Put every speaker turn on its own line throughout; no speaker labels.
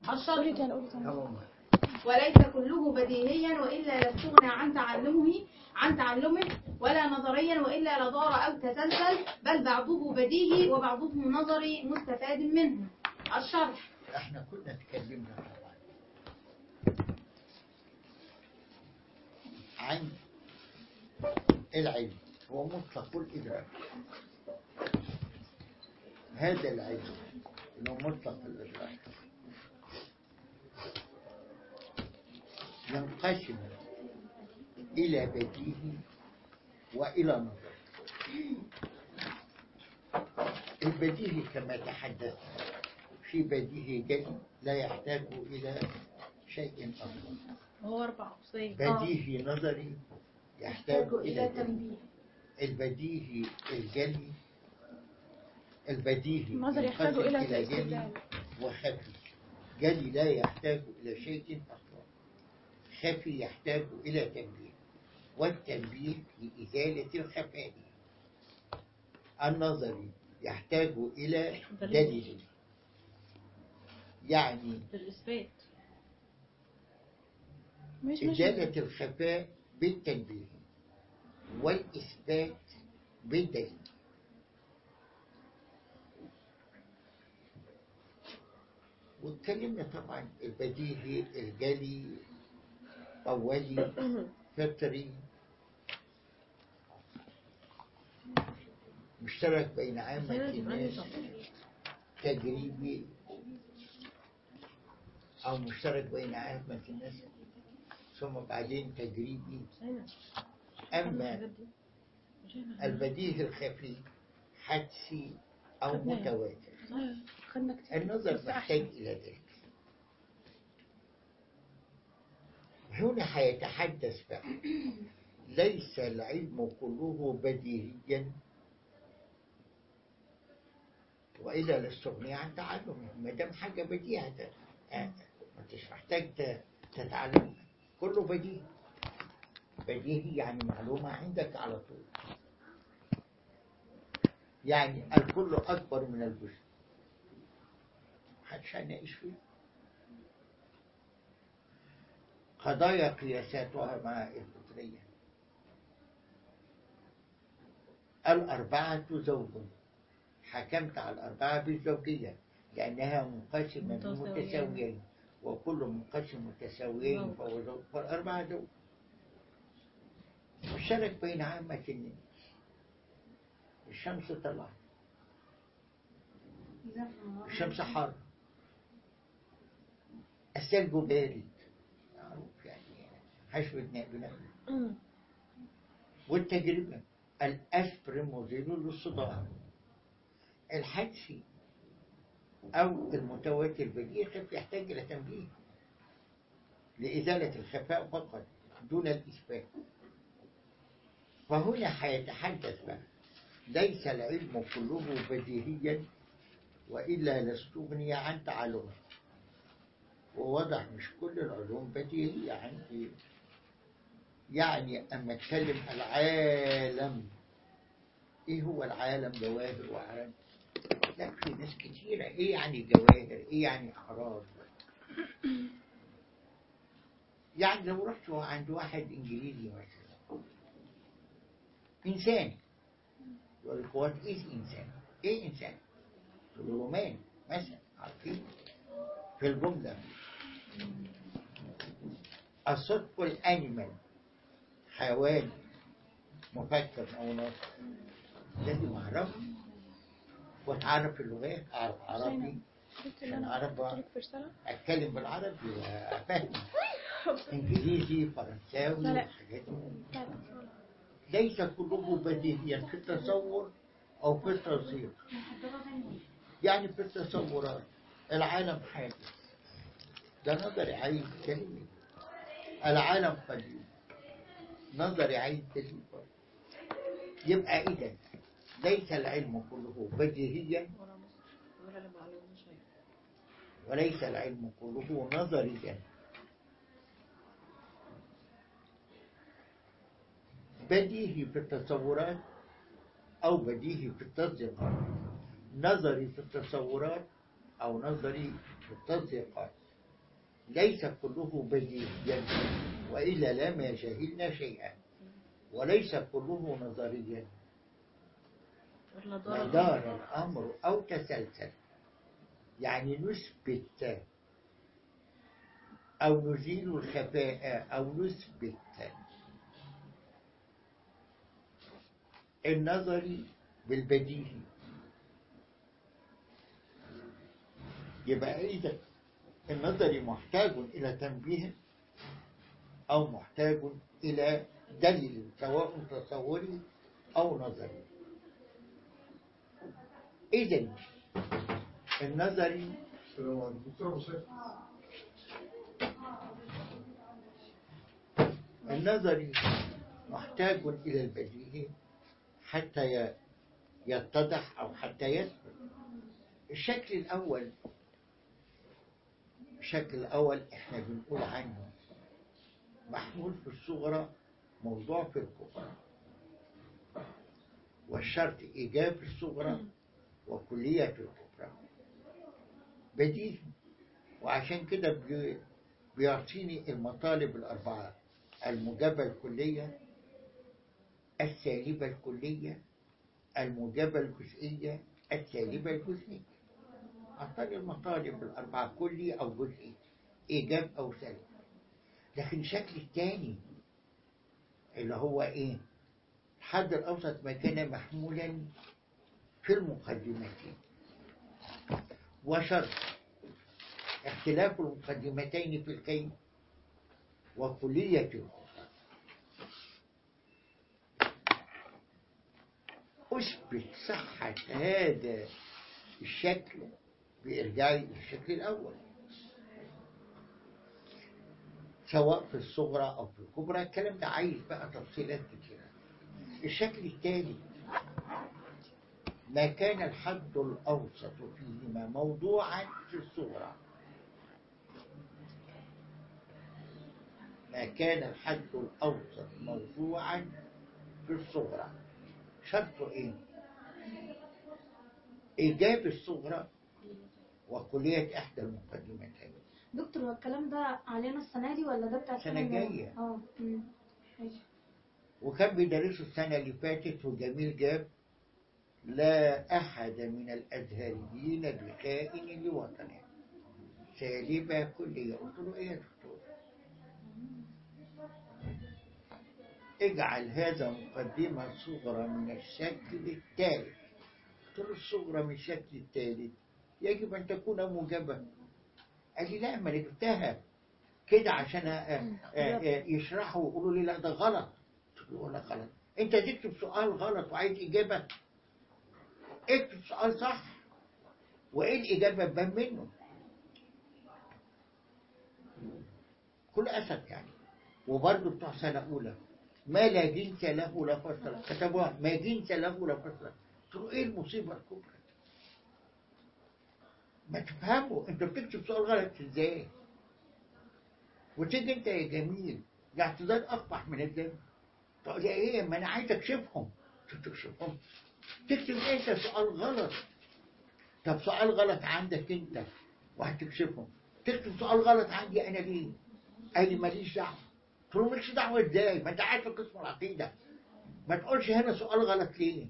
قولي
الشرط
تاني قولي تاني
تمام
وليس كله بديهيا وإلا لا استغنى عن تعلمه عن تعلمه ولا نظريا وإلا لضار أو تسلسل بل بعضه بديهي وبعضه نظري مستفاد منه الشرح
احنا كنا اتكلمنا طبعا عن العلم هو مطلق الإدراك هذا العلم اللي هو مطلق الإدراك ينقسم إلى بديهي وإلى نظر البديهي كما تحدثنا في بديهي جلي لا يحتاج إلى شيء آخر
هو أربع أقسام
بديهي نظري يحتاج
يحتاج
إلى
إلى
تنبيه
تنبيه
البديهي الجلي البديهي
النظر يحتاج
ينقسم
إلى
إلى جلي
استدلال.
وخفي جلي لا يحتاج إلى شيء آخر خفي يحتاج إلى تنبيه والتنبيه لإزالة الخفاء النظري يحتاج إلى دليل يعني
بالإثبات مش مش
إزالة الخفاء بالتنبيه والإثبات بالدليل واتكلمنا طبعا البديهي الجلي أولي فطري مشترك بين عامة الناس تجريبي أو مشترك بين عامة الناس ثم بعدين تجريبي أما البديهي الخفي حدسي أو
خدناه.
متواتر
خدنا كتير
النظر
بس
محتاج
أحسن.
إلى ذلك هنا هيتحدث بقى ليس العلم كله بديهيا وإلا لاستغني عن تعلمه ما دام حاجة بديهة ده- آه، ما انتش محتاج ت- تتعلم كله بديهي بديهي يعني معلومة عندك على طول يعني الكل أكبر من الجزء محدش هيناقش فيه قضايا قياساتها مع الفطرية الأربعة زوج حكمت على الأربعة بالزوجية لأنها منقسمة
متساويين.
بمتساويين وكل منقسم متساويين
زوج.
فهو زوج فالأربعة زوج مشترك بين عامة الناس الشمس طلعت الشمس حر الثلج بارد معروف يعني حشو بنقل
أمم.
والتجربة الأسبر مزيل للصداع الحدسي أو المتواتر بالإخف يحتاج إلى تنبيه لإزالة الخفاء فقط دون الإثبات فهنا هيتحدث بقى ليس العلم كله بديهيا وإلا لاستغني عن تعلمه ووضح مش كل العلوم بديهية عندي يعني أما أتكلم العالم إيه هو العالم جواهر وعالم لا في ناس كتيرة إيه يعني جواهر إيه يعني أعراض يعني لو رحت عند واحد إنجليزي مثلا إنسان يقول لك وات إز إنسان إيه إنسان في الرومان مثلا عارفين في الجملة الصدق الأنيمال حيوان مفكر أو ناطق لازم أعرفه وأتعرف اللغات أعرف عربي
شفت اللي
عشان
أنا
أعرف
قلت لك في رسالة؟
أتكلم بالعربي وأفهم إنجليزي فرنساوي
لا، لا.
الحاجات دي.
لا لا
ليس كله بديهيا في التصور أو في التصديق يعني في التصورات العالم حادث ده نظري عايز دليل العالم قديم نظري عايز دليل يبقى إذا ليس العلم كله بديهيا
ولا نص ولا لما علمنا شيء
وليس العلم كله نظريا بديهي في التصورات أو بديهي في التصديقات نظري في التصورات أو نظري في التصديقات ليس كله بديهيا وإلا لما جهلنا شيئا وليس كله نظريا
ولا ضرر
ودار الأمر أو تسلسل يعني نثبت أو نزيل الخفاء أو نثبت النظري بالبديهي يبقى إذا النظري محتاج إلى تنبيه أو محتاج إلى دليل سواء تصوري أو نظري إذا النظري
السلام عليكم دكتور أبو سيف
النظري محتاج إلى البديهي حتى ي- يتضح أو حتى يثبت الشكل الأول الشكل الأول إحنا بنقول عنه محمول في الصغرى موضوع في الكبرى والشرط إيجاب الصغرى وكلية الكبرى بديهي وعشان كده بي- بيعطيني المطالب الأربعة الموجبة الكلية السالبة الكلية الموجبة الجزئية السالبة الجزئية أعطاني المطالب الأربعة كلي أو جزئي إيجاب أو سلب لكن الشكل الثاني اللي هو إيه الحد الأوسط ما كان محمولا في المقدمتين وشرط اختلاف المقدمتين في الكيف وكلية الخطأ أثبت صحة هذا الشكل بإرجاعي للشكل الأول سواء في الصغرى أو في الكبرى الكلام ده عايز بقى تفصيلات كتيرة الشكل الثاني ما كان الحد الأوسط فيهما موضوعا في الصغرى ما كان الحد الأوسط موضوعا في الصغرى شرطه إيه؟ إيجاب الصغرى وكلية إحدى المقدمتين
دكتور هو الكلام ده علينا السنة دي ولا ده بتاع
السنة
الجاية؟
الجاية.
اه أمم. ماشي
وكان بيدرسوا السنة اللي فاتت وجميل جاب لا أحد من الأزهريين بخائن لوطنه سالبة كلية قلت له إيه يا دكتور اجعل هذا مقدمة صغرى من الشكل الثالث قلت له الصغرى من الشكل الثالث يجب أن تكون موجبة قال لي لا ما أنا جبتها كده عشان أ- أ- أ- يشرحوا ويقولوا لي لا ده غلط قلت له ولا غلط انت تكتب سؤال غلط وعايز اجابه اكتب سؤال صح وايه الاجابه تبان منه كل اسد يعني وبرضه بتوع سنه اولى ما لا جنس له لا فصل كتبوها ما جنس له لا فصل قلت له ايه المصيبه الكبرى ما تفهموا انت بتكتب سؤال غلط ازاي وتيجي انت يا جميل الاعتذار اقبح من الذنب تقول يا ايه ما انا عايز اكشفهم شو تكشفهم تكتب انت سؤال غلط طب سؤال غلط عندك انت وهتكشفهم تكتب سؤال غلط عندي انا ليه قال لي ماليش دعوه قلت له مالكش دعوه ازاي ما انت قاعد في قسم العقيده ما تقولش هنا سؤال غلط ليه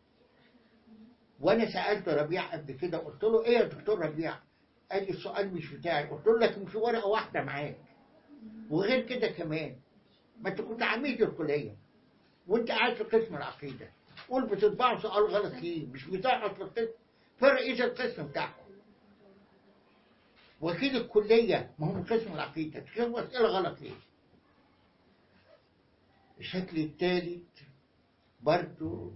وانا سالت ربيع قبل كده قلت له ايه يا دكتور ربيع قال لي السؤال مش بتاعي قلت له لكن في ورقه واحده معاك وغير كده كمان ما انت كنت عميد الكليه وانت قاعد في قسم العقيده قول بتطبعوا سؤال غلط ليه مش بتاعك في القسم في رئيس القسم بتاعكم وكيل الكليه ما هو من قسم العقيده تكتبوا اسئله غلط ليه الشكل الثالث برضو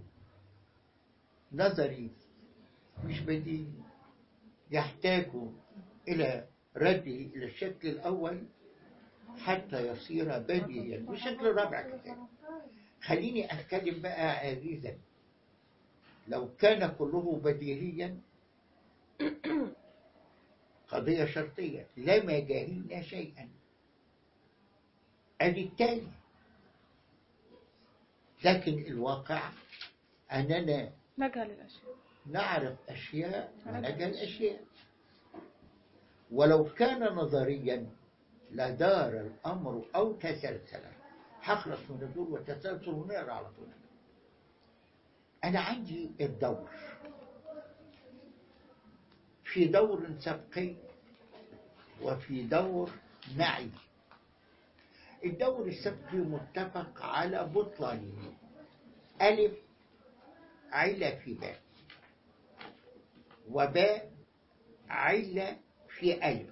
نظري مش بديهي يحتاج إلى رده إلى الشكل الأول حتى يصير بديهيا والشكل الرابع كذلك خليني أتكلم بقى عزيزا لو كان كله بديهيا قضية شرطية لما جاهلنا شيئا أدي التالي لكن الواقع أننا
نجهل الأشياء
نعرف أشياء ونجهل أشياء ولو كان نظريا لدار الأمر أو تسلسل هخلص من الدور والتسلسل ونقرا على طول أنا عندي الدور في دور سبقي وفي دور معي الدور السبقي متفق على بطلانه ألف علة في باء وباء علة في ألف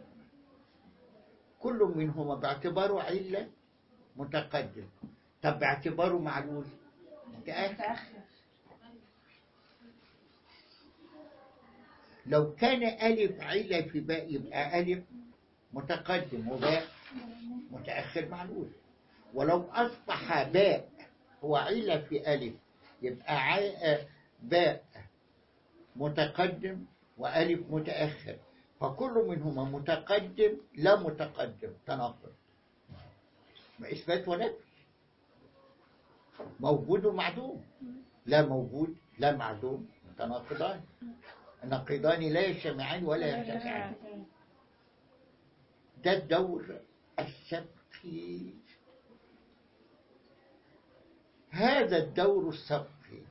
كل منهما باعتباره علة متقدم طب باعتباره معلول متأخر لو كان ألف علة في باء يبقى ألف متقدم وباء متأخر معلول ولو أصبح باء هو علة في ألف يبقى ع- باء متقدم وألف متأخر فكل منهما متقدم لا متقدم تناقض إثبات ونفي موجود ومعدوم لا موجود لا معدوم تناقضان النقيضان لا يجتمعان ولا يرتفعان ده الدور السبقي هذا الدور السبقي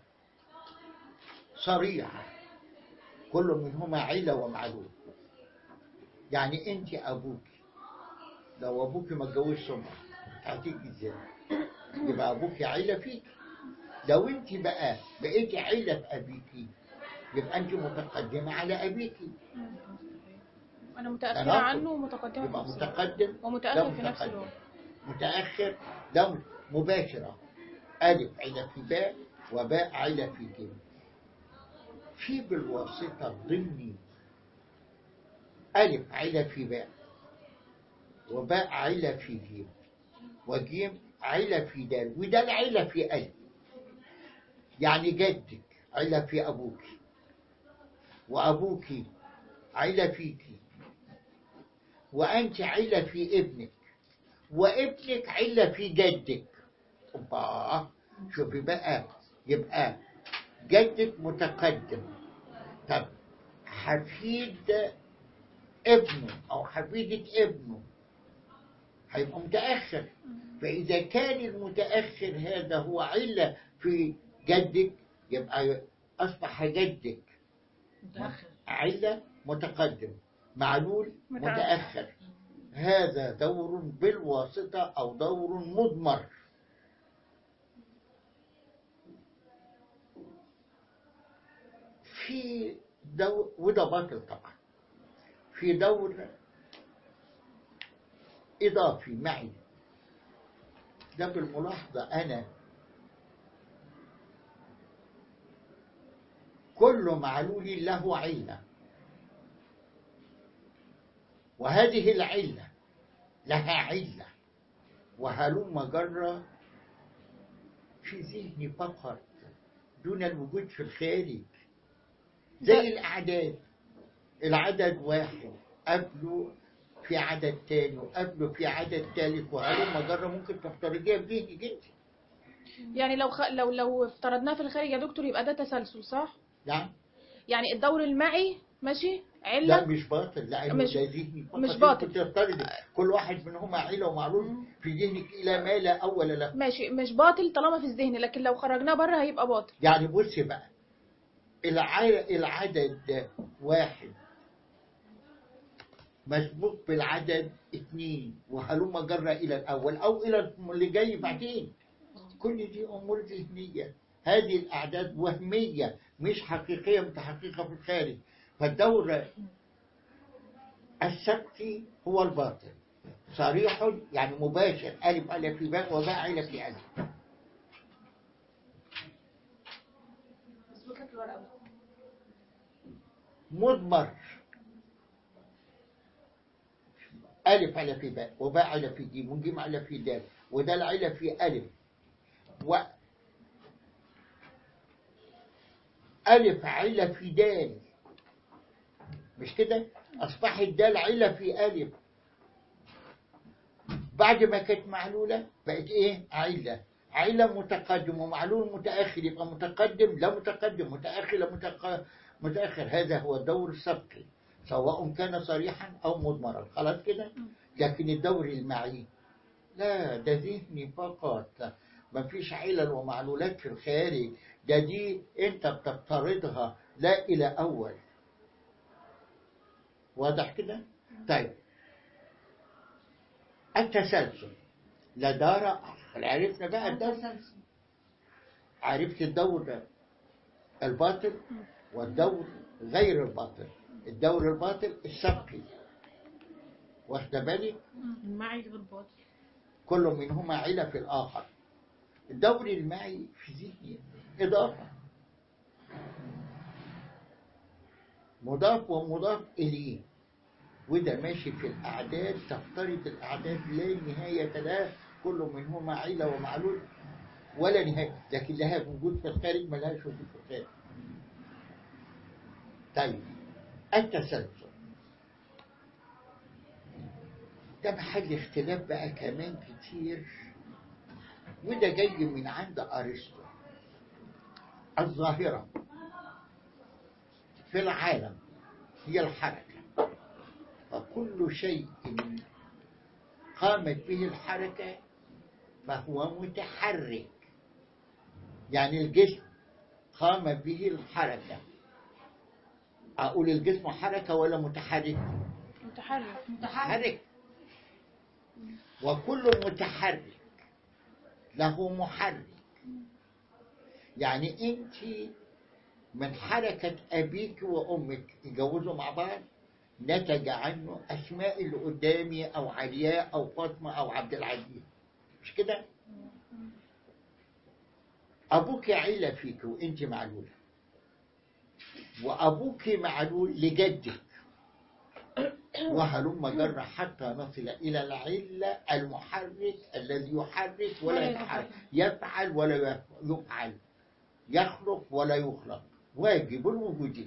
صريح كل منهما علة ومعلول يعني انت ابوك لو ابوك ما اتجوزش امك هتيجي ازاي يبقى ابوك عيلة فيك لو انت بقى بقيتي عيلة في ابيكي يبقى انت متقدمة على ابيكي
انا متاخره
تناقض.
عنه ومتقدمه في
يبقى
نفس الوقت
متقدم
ومتاخر
لا
في نفس
متقدم.
الوقت
متأخر لا مباشرة ألف علة في باء وباء علة في جيم في بالواسطة الضمني ألف علة في باء وباء علة في جيم وجيم علة في دال ودال علة في ألف يعني جدك علة في أبوك وأبوك علة فيك وأنت علة في ابنك وابنك علة في جدك أوبا شوفي بقى يبقى جدك متقدم طب حفيد ابنه أو حفيدة ابنه هيبقى متأخر فإذا كان المتأخر هذا هو علة في جدك يبقى أصبح جدك
متاخر
علة متقدم معلول
متأخر.
متأخر هذا دور بالواسطة أو دور مضمر في دور وده باطل طبعا في دور إضافي معي ده بالملاحظة أنا كل معلول له علة وهذه العلة لها علة وهلم جرى في ذهني فقط دون الوجود في الخارج زي الأعداد العدد واحد قبله في عدد تاني وقبله في عدد تالت وهلم جرى ممكن تفترضيها في ذهنك انت
يعني لو خ... لو لو افترضناه في الخارج يا دكتور يبقى ده تسلسل صح
نعم
يعني الدور المعي ماشي
لا
علة
مش باطل لا إنه
مش-
ده ذهني فقط
مش
أنت
باطل.
تفترضي كل واحد منهما عيلة ومعلول في ذهنك إلى ما لا أول له
ماشي مش باطل طالما في الذهن لكن لو خرجناه بره هيبقى باطل
يعني بصي بقى الع- العدد واحد مسبوق بالعدد اثنين وهلم جرى إلى الأول أو إلى اللي جاي بعدين كل دي أمور ذهنية هذه الأعداد وهمية مش حقيقية متحققة في الخارج فالدور السبقي هو الباطل صريح يعني مباشر ألف ألف في باء وباء على في ألف مضمر ألف على في باء وباء على في جيم وجيم على في دال ودال على في ألف و ألف علة في دال مش كده أصبحت دال علة في ألف بعد ما كانت معلولة بقت إيه علة علة متقدم ومعلول متأخر يبقى متقدم لا متقدم متأخر لا متق- متأخر هذا هو الدور السبقي سواء كان صريحا أو مضمرا خلاص كده لكن الدور المعي لا ده ذهني فقط ما فيش علل ومعلولات في الخارج ده دي انت بتفترضها لا إلى أول واضح كده طيب التسلسل لا دار عرفنا بقى الدور
التسلسل
عرفت الدور ده الباطل والدور غير الباطل الدور الباطل السبقي واخد بالك
المعي غير باطل
كل منهما علة في الآخر الدور المعي في ذهني إضافة مضاف ومضاف إليه وده ماشي في الأعداد تفترض الأعداد لا نهاية لها كل منهما علة ومعلول ولا نهاية لكن لها وجود في الخارج ما لهاش وجود في الخارج طيب التسلسل ده محل اختلاف بقى كمان كتير وده جاي من عند أرسطو الظاهرة في العالم هي الحركة فكل شيء قامت به الحركة فهو متحرك يعني الجسم قام به الحركة أقول الجسم حركة ولا متحرك
متحرك
متحرك وكل متحرك له محرك يعني انت من حركة أبيك وأمك يتجوزوا مع بعض نتج عنه أسماء اللي قدامي أو علياء أو فاطمة أو عبد العزيز مش كده؟ أبوك عيلة فيك وأنت معلولة وأبوك معلول لجدك وهلم جر حتى نصل إلى العلة المحرك الذي يحرك ولا
ولا
يتحرك
يتحرك.
يفعل ولا يف- يفعل يخلق ولا يخلق واجب الوجود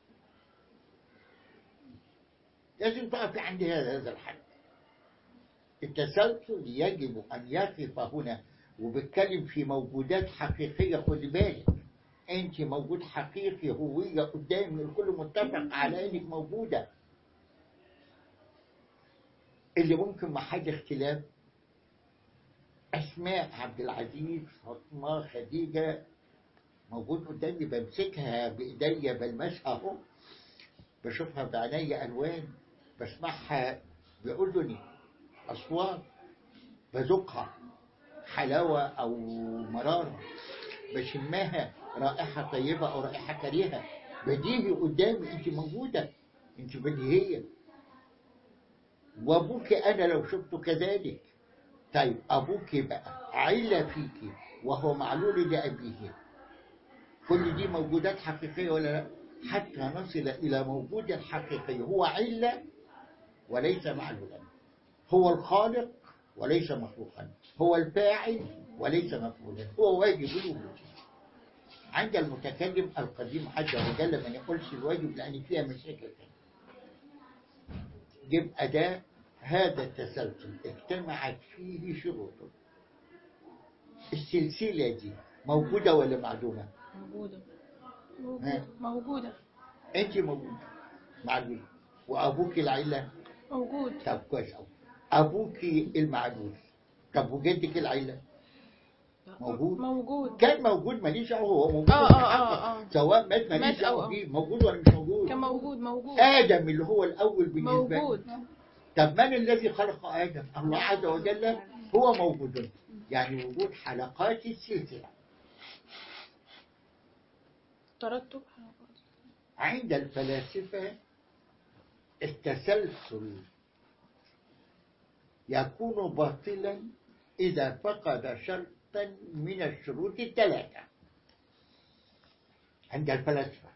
لازم تقف عند هذا هذا الحد التسلسل يجب أن يقف هنا وبتكلم في موجودات حقيقية خد بالك أنت موجود حقيقي هوية قدامي الكل متفق على أنك موجودة اللي ممكن محل اختلاف أسماء عبد العزيز فاطمة خديجة موجود قدامي بمسكها بإيديا بلمسها أهو بشوفها بعيني ألوان بسمعها بأذني أصوات بذوقها حلاوة أو مرارة بشمها رائحة طيبة أو رائحة كريهة بديهي قدامي أنت موجودة أنت بديهية وأبوك أنا لو شفته كذلك طيب أبوك بقى علة فيك وهو معلول لأبيه كل دي موجودات حقيقية ولا لا حتى نصل إلى موجود حقيقي هو علة وليس معلولا هو الخالق وليس مخلوقا هو الفاعل وليس مفعولا هو واجب الوجود عند المتكلم القديم عز وجل ما يقولش الواجب لأن فيها مشاكل يبقى ده هذا التسلسل اجتمعت فيه شروطه السلسلة دي موجودة ولا معدومة؟
موجودة
ها؟
موجودة
أنت موجودة معلول وأبوك العلة
موجود
طب كويس أوي أبوك المعلول طب وجدك العلة موجود
موجود
كان موجود ماليش دعوة هو موجود
آه، آه، آه، آه.
سواء مات ماليش
مات أو-
دعوة
أو.
بيه موجود ولا مش موجود
كان موجود موجود
آدم اللي هو الأول بالنسبة لي.
موجود
طب من الذي خلق آدم الله عز وجل هو موجود يعني وجود حلقات السلسلة
ترتب
عند الفلاسفة التسلسل يكون باطلا إذا فقد شرطا من الشروط الثلاثة عند الفلاسفة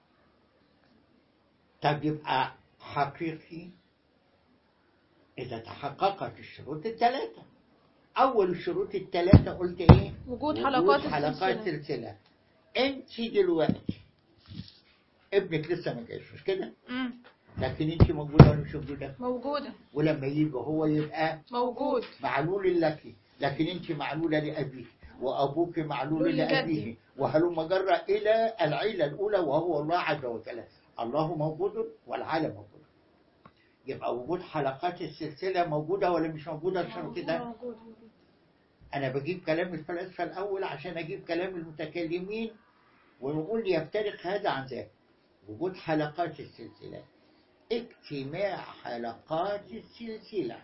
طب يبقى حقيقي إذا تحققت الشروط الثلاثة أول الشروط الثلاثة قلت إيه؟
وجود
وجود
حلقات
حلقات
السلسلة
سلسلة أنت دلوقتي ابنك لسه ما جاش مش كده؟
مم.
لكن أنت موجودة ولا مش موجودة؟
موجودة
ولما يجي هو يبقى
موجود
معلول لك لكن أنت معلولة لأبيك وأبوك معلول
لجدي.
لأبيه وهلم جرى إلى العيلة الأولى وهو الله عز وجل الله موجود والعالم موجود يبقى وجود حلقات السلسلة موجودة ولا مش موجودة عشان كده
موجود موجود.
أنا بجيب كلام الفلاسفة الأول عشان أجيب كلام المتكلمين ونقول يفترق هذا عن ذاك وجود حلقات السلسلة اجتماع حلقات السلسلة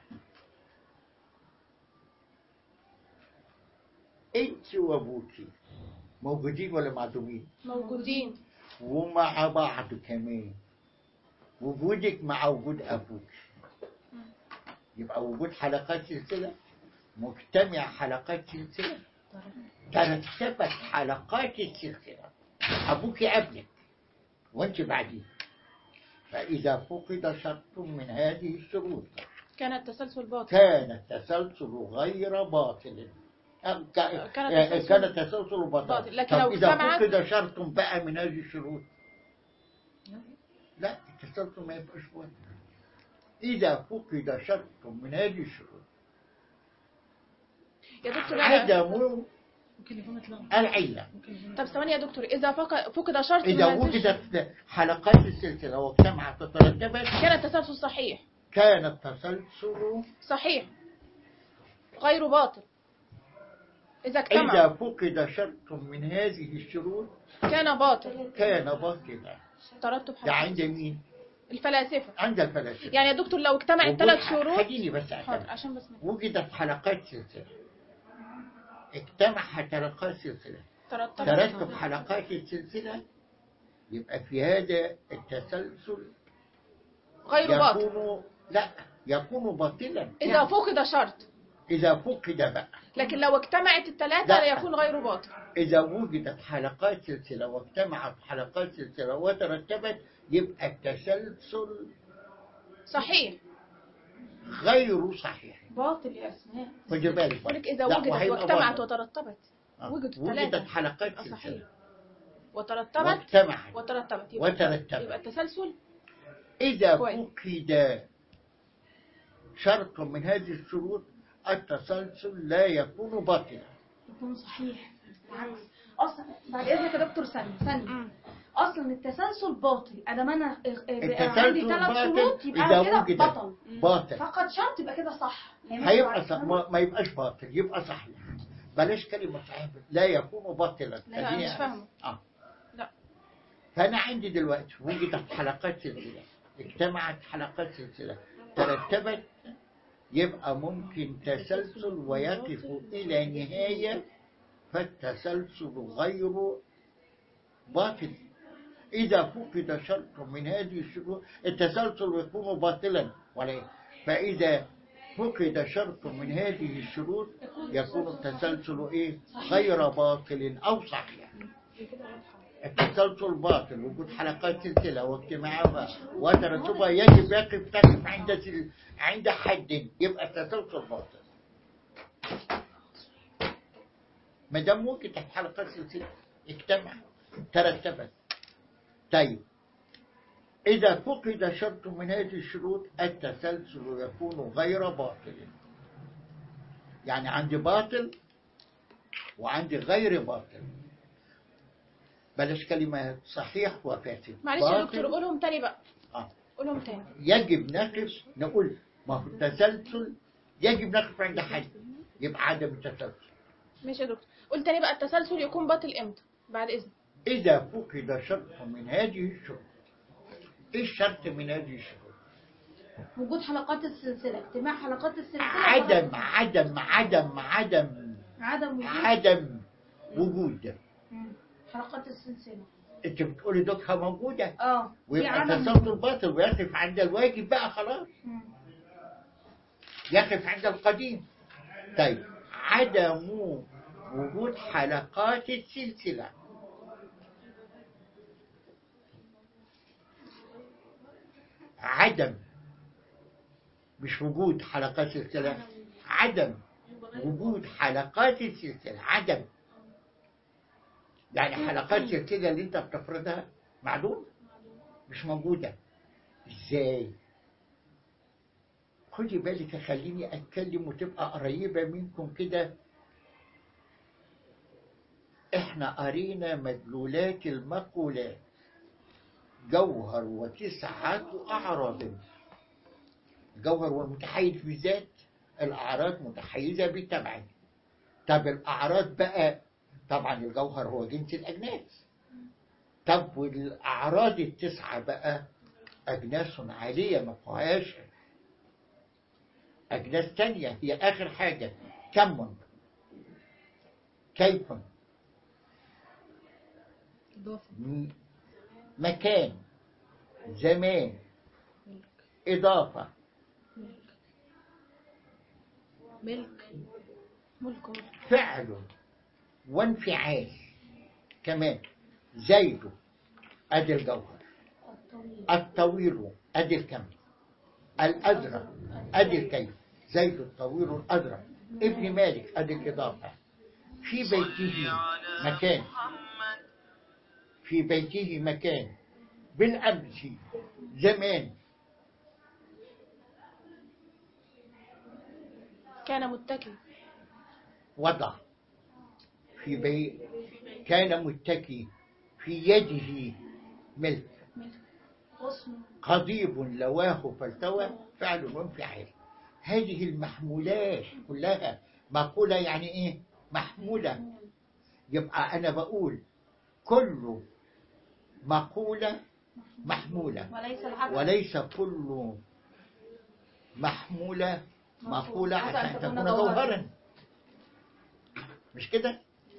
انت وابوكي موجودين ولا معدومين
موجودين
ومع بعض كمان وجودك مع وجود ابوك يبقى وجود حلقات سلسله مجتمع حلقات سلسله ترتبت حلقات السلسله ابوك قبلك وانت بعديه فاذا فقد شرط من هذه الشروط
كان التسلسل باطل
كان التسلسل غير باطل أم ك-
كان
آه،
التسلسل
كان التسلسل باطل
باطل. لكن
طب
لو
إذا
اجتمعت-
فقد شرط بقى من هذه الشروط لا التسلسل ما يبقاش باطل إذا فقد شرط من هذه الشروط
يا دكتور أنا-
عدم العلة
طب ثواني يا دكتور اذا فق- فقد شرط من
إذا
هذه الش-
وجدت حلقات السلسلة واجتمعت وترتبت
كان التسلسل صحيح
كان التسلسل
صحيح غير باطل إذا اجتمع
إذا فقد شرط من هذه الشروط
كان باطل
كان باطلا
ترتب
ده
حلقات
عند مين؟
الفلاسفة
عند الفلاسفة
يعني يا دكتور لو اجتمعت
وجود
ثلاث
ح-
شروط
خليني بس
حاضر
أكمل.
عشان بس ما-
وجدت حلقات سلسلة اجتمع حلقات سلسلة
ترتب
ترتب حلقات السلسلة يبقى في هذا التسلسل
غير باطل
يكون لا يكون باطلا
إذا فقد شرط
إذا فقد بقى
لكن لو اجتمعت الثلاثة
لا.
لا يكون غير باطل
إذا وجدت حلقات سلسلة واجتمعت حلقات سلسلة وترتبت يبقى التسلسل
صحيح
غير صحيح
باطل يا أسماء
خد بالك
بقول لك إذا
لا،
وجدت
وهيبقى
واجتمعت
باطل.
وترتبت
آه.
وجدت
وجدت
ثلاثة
حلقات
آه، صحيح
سلسلة
وترتبت
واجتمعت
وترتبت يبقى-
وترتبت.
يبقى التسلسل
إذا
كويس.
فقد شرط من هذه الشروط التسلسل لا يكون باطلا
يكون صحيح بالعكس اصلا بعد اذنك يا دكتور ثانيه ثانيه
مم.
اصلا التسلسل باطل ادام انا اه، اه، عندي
التسلسل
ثلاث
باطل
شروط يبقى
إذا
أنا كده
وجد
بطل
باطل
فقد شرط يبقى كده صح يعني
هيبقى
مش
صح ما, ما يبقاش باطل يبقى صحيح بلاش كلمة صحيح لا يكون باطلا
لا،
خليني
مش فاهمة.
آه.
لا.
فأنا عندي دلوقتي وجدت حلقات سلسلة اجتمعت حلقات سلسلة ترتبت يبقى ممكن تسلسل ويقف إلى نهاية فالتسلسل غير باطل إذا فقد شرط من هذه الشروط التسلسل يكون باطلا ولا إيه؟ فإذا فقد شرط من هذه الشروط يكون التسلسل إيه غير باطل أو صحيح التسلسل باطل وجود حلقات سلسلة واجتماعها وترتبها يجب يقف تقف عند سل... عند حد يبقى التسلسل باطل ما دام وجدت حلقات سلسلة اجتمع ترتبت طيب إذا فقد شرط من هذه الشروط التسلسل يكون غير باطل يعني عندي باطل وعندي غير باطل بلاش كلمة صحيح وفاسد
معلش يا
باطل-
دكتور قولهم تاني بقى
آه.
قولهم تاني
يجب نقف نقول ما هو التسلسل يجب نقف عند حد يبقى عدم التسلسل
ماشي يا دكتور قول تاني بقى التسلسل يكون باطل امتى بعد إذن
إذا فقد شرط من هذه الشروط إيه الشرط من هذه الشروط
وجود حلقات السلسلة اجتماع حلقات السلسلة
عدم عدم عدم عدم
عدم وجود
عدم وجود
مم. حلقات السلسلة
انت بتقولي دوكها موجودة
اه في
ويبقى
عدم
التسلسل باطل ويقف عند الواجب بقى خلاص
مم.
يقف عند القديم طيب عدم وجود حلقات السلسلة عدم مش وجود حلقات السلسلة عدم وجود حلقات السلسلة عدم يعني حلقات السلسلة اللي انت بتفرضها معلوم مش موجودة ازاي خدي بالك خليني اتكلم وتبقى قريبة منكم كده احنا قرينا مدلولات المقولات جوهر وتسعة أعراض الجوهر والمتحيز بالذات الأعراض متحيزة بالتبعية طب الأعراض بقى طبعا الجوهر هو جنس الأجناس طب والأعراض التسعة بقى أجناس عالية ما فيهاش أجناس تانية هي آخر حاجة كم كيف م- مكان زمان إضافة
ملك ملك
فعل وانفعال كمان زيد أدي الجوهر الطويل أدي الكم الأزرق أدي الكيف زيد الطويل الأزرق ابن مالك أدي الإضافة في بيته مكان في بيته مكان بالأمس زمان
كان متكئ
وضع في بي كان متكي في يده ملك
غصن
قضيب لواه فالتوى فعل وانفعال هذه المحمولات كلها مقولة يعني ايه محمولة يبقى انا بقول كل مقولة محمولة
وليس العكس
وليس كل محمولة مقولة
عسى
عشان
أن تكون
تكون
جوهرا.
جوهرا مش كده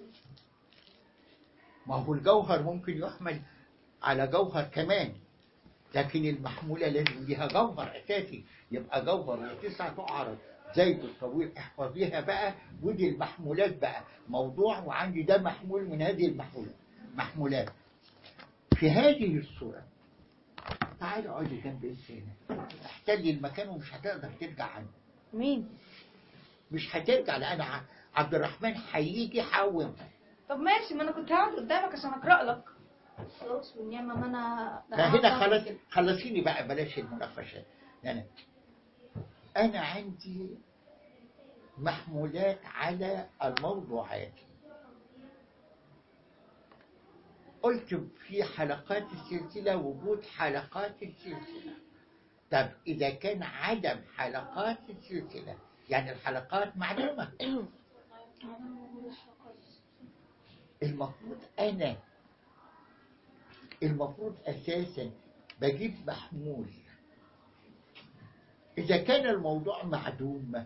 ما هو الجوهر ممكن يحمل على جوهر كمان لكن المحمولة لازم ليها جوهر أساسي يبقى جوهر وتسعة عرض زيد الطويل احفظيها بقى ودي المحمولات بقى موضوع وعندي ده محمول من هذه المحمولات محمولات في هذه الصورة تعالي اقعدي جنب انت هنا احتلي المكان ومش هتقدر ترجع عنه
مين
مش هترجع لان ع- عبد الرحمن هيجي حاوم
طب ماشي ما انا كنت هقعد قدامك عشان اقرا لك خلاص والنعمة ما انا ده أنا
فهنا
هقعد
خلاص
كده.
خلصيني بقى بلاش المناقشات يعني انا عندي محمولات على الموضوعات قلت في حلقات السلسلة وجود حلقات السلسلة طب إذا كان عدم حلقات السلسلة يعني الحلقات معلومة المفروض أنا المفروض أساسا بجيب محمول إذا كان الموضوع معدوم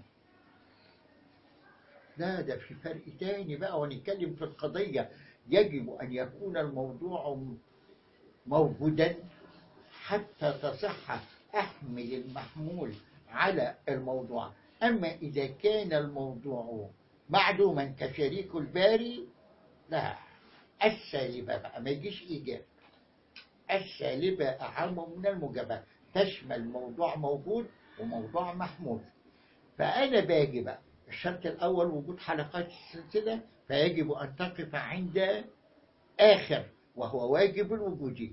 لا ده في فرق تاني بقى ونتكلم في القضية يجب أن يكون الموضوع موجودا حتى تصح أحمل المحمول على الموضوع أما إذا كان الموضوع معدوما كشريك الباري لا السالبة بقى ما يجيش إيجاب السالبة أعم من الموجبة تشمل موضوع موجود وموضوع محمول فأنا باجي بقى الشرط الأول وجود حلقات السلسلة فيجب أن تقف عند آخر وهو واجب الوجود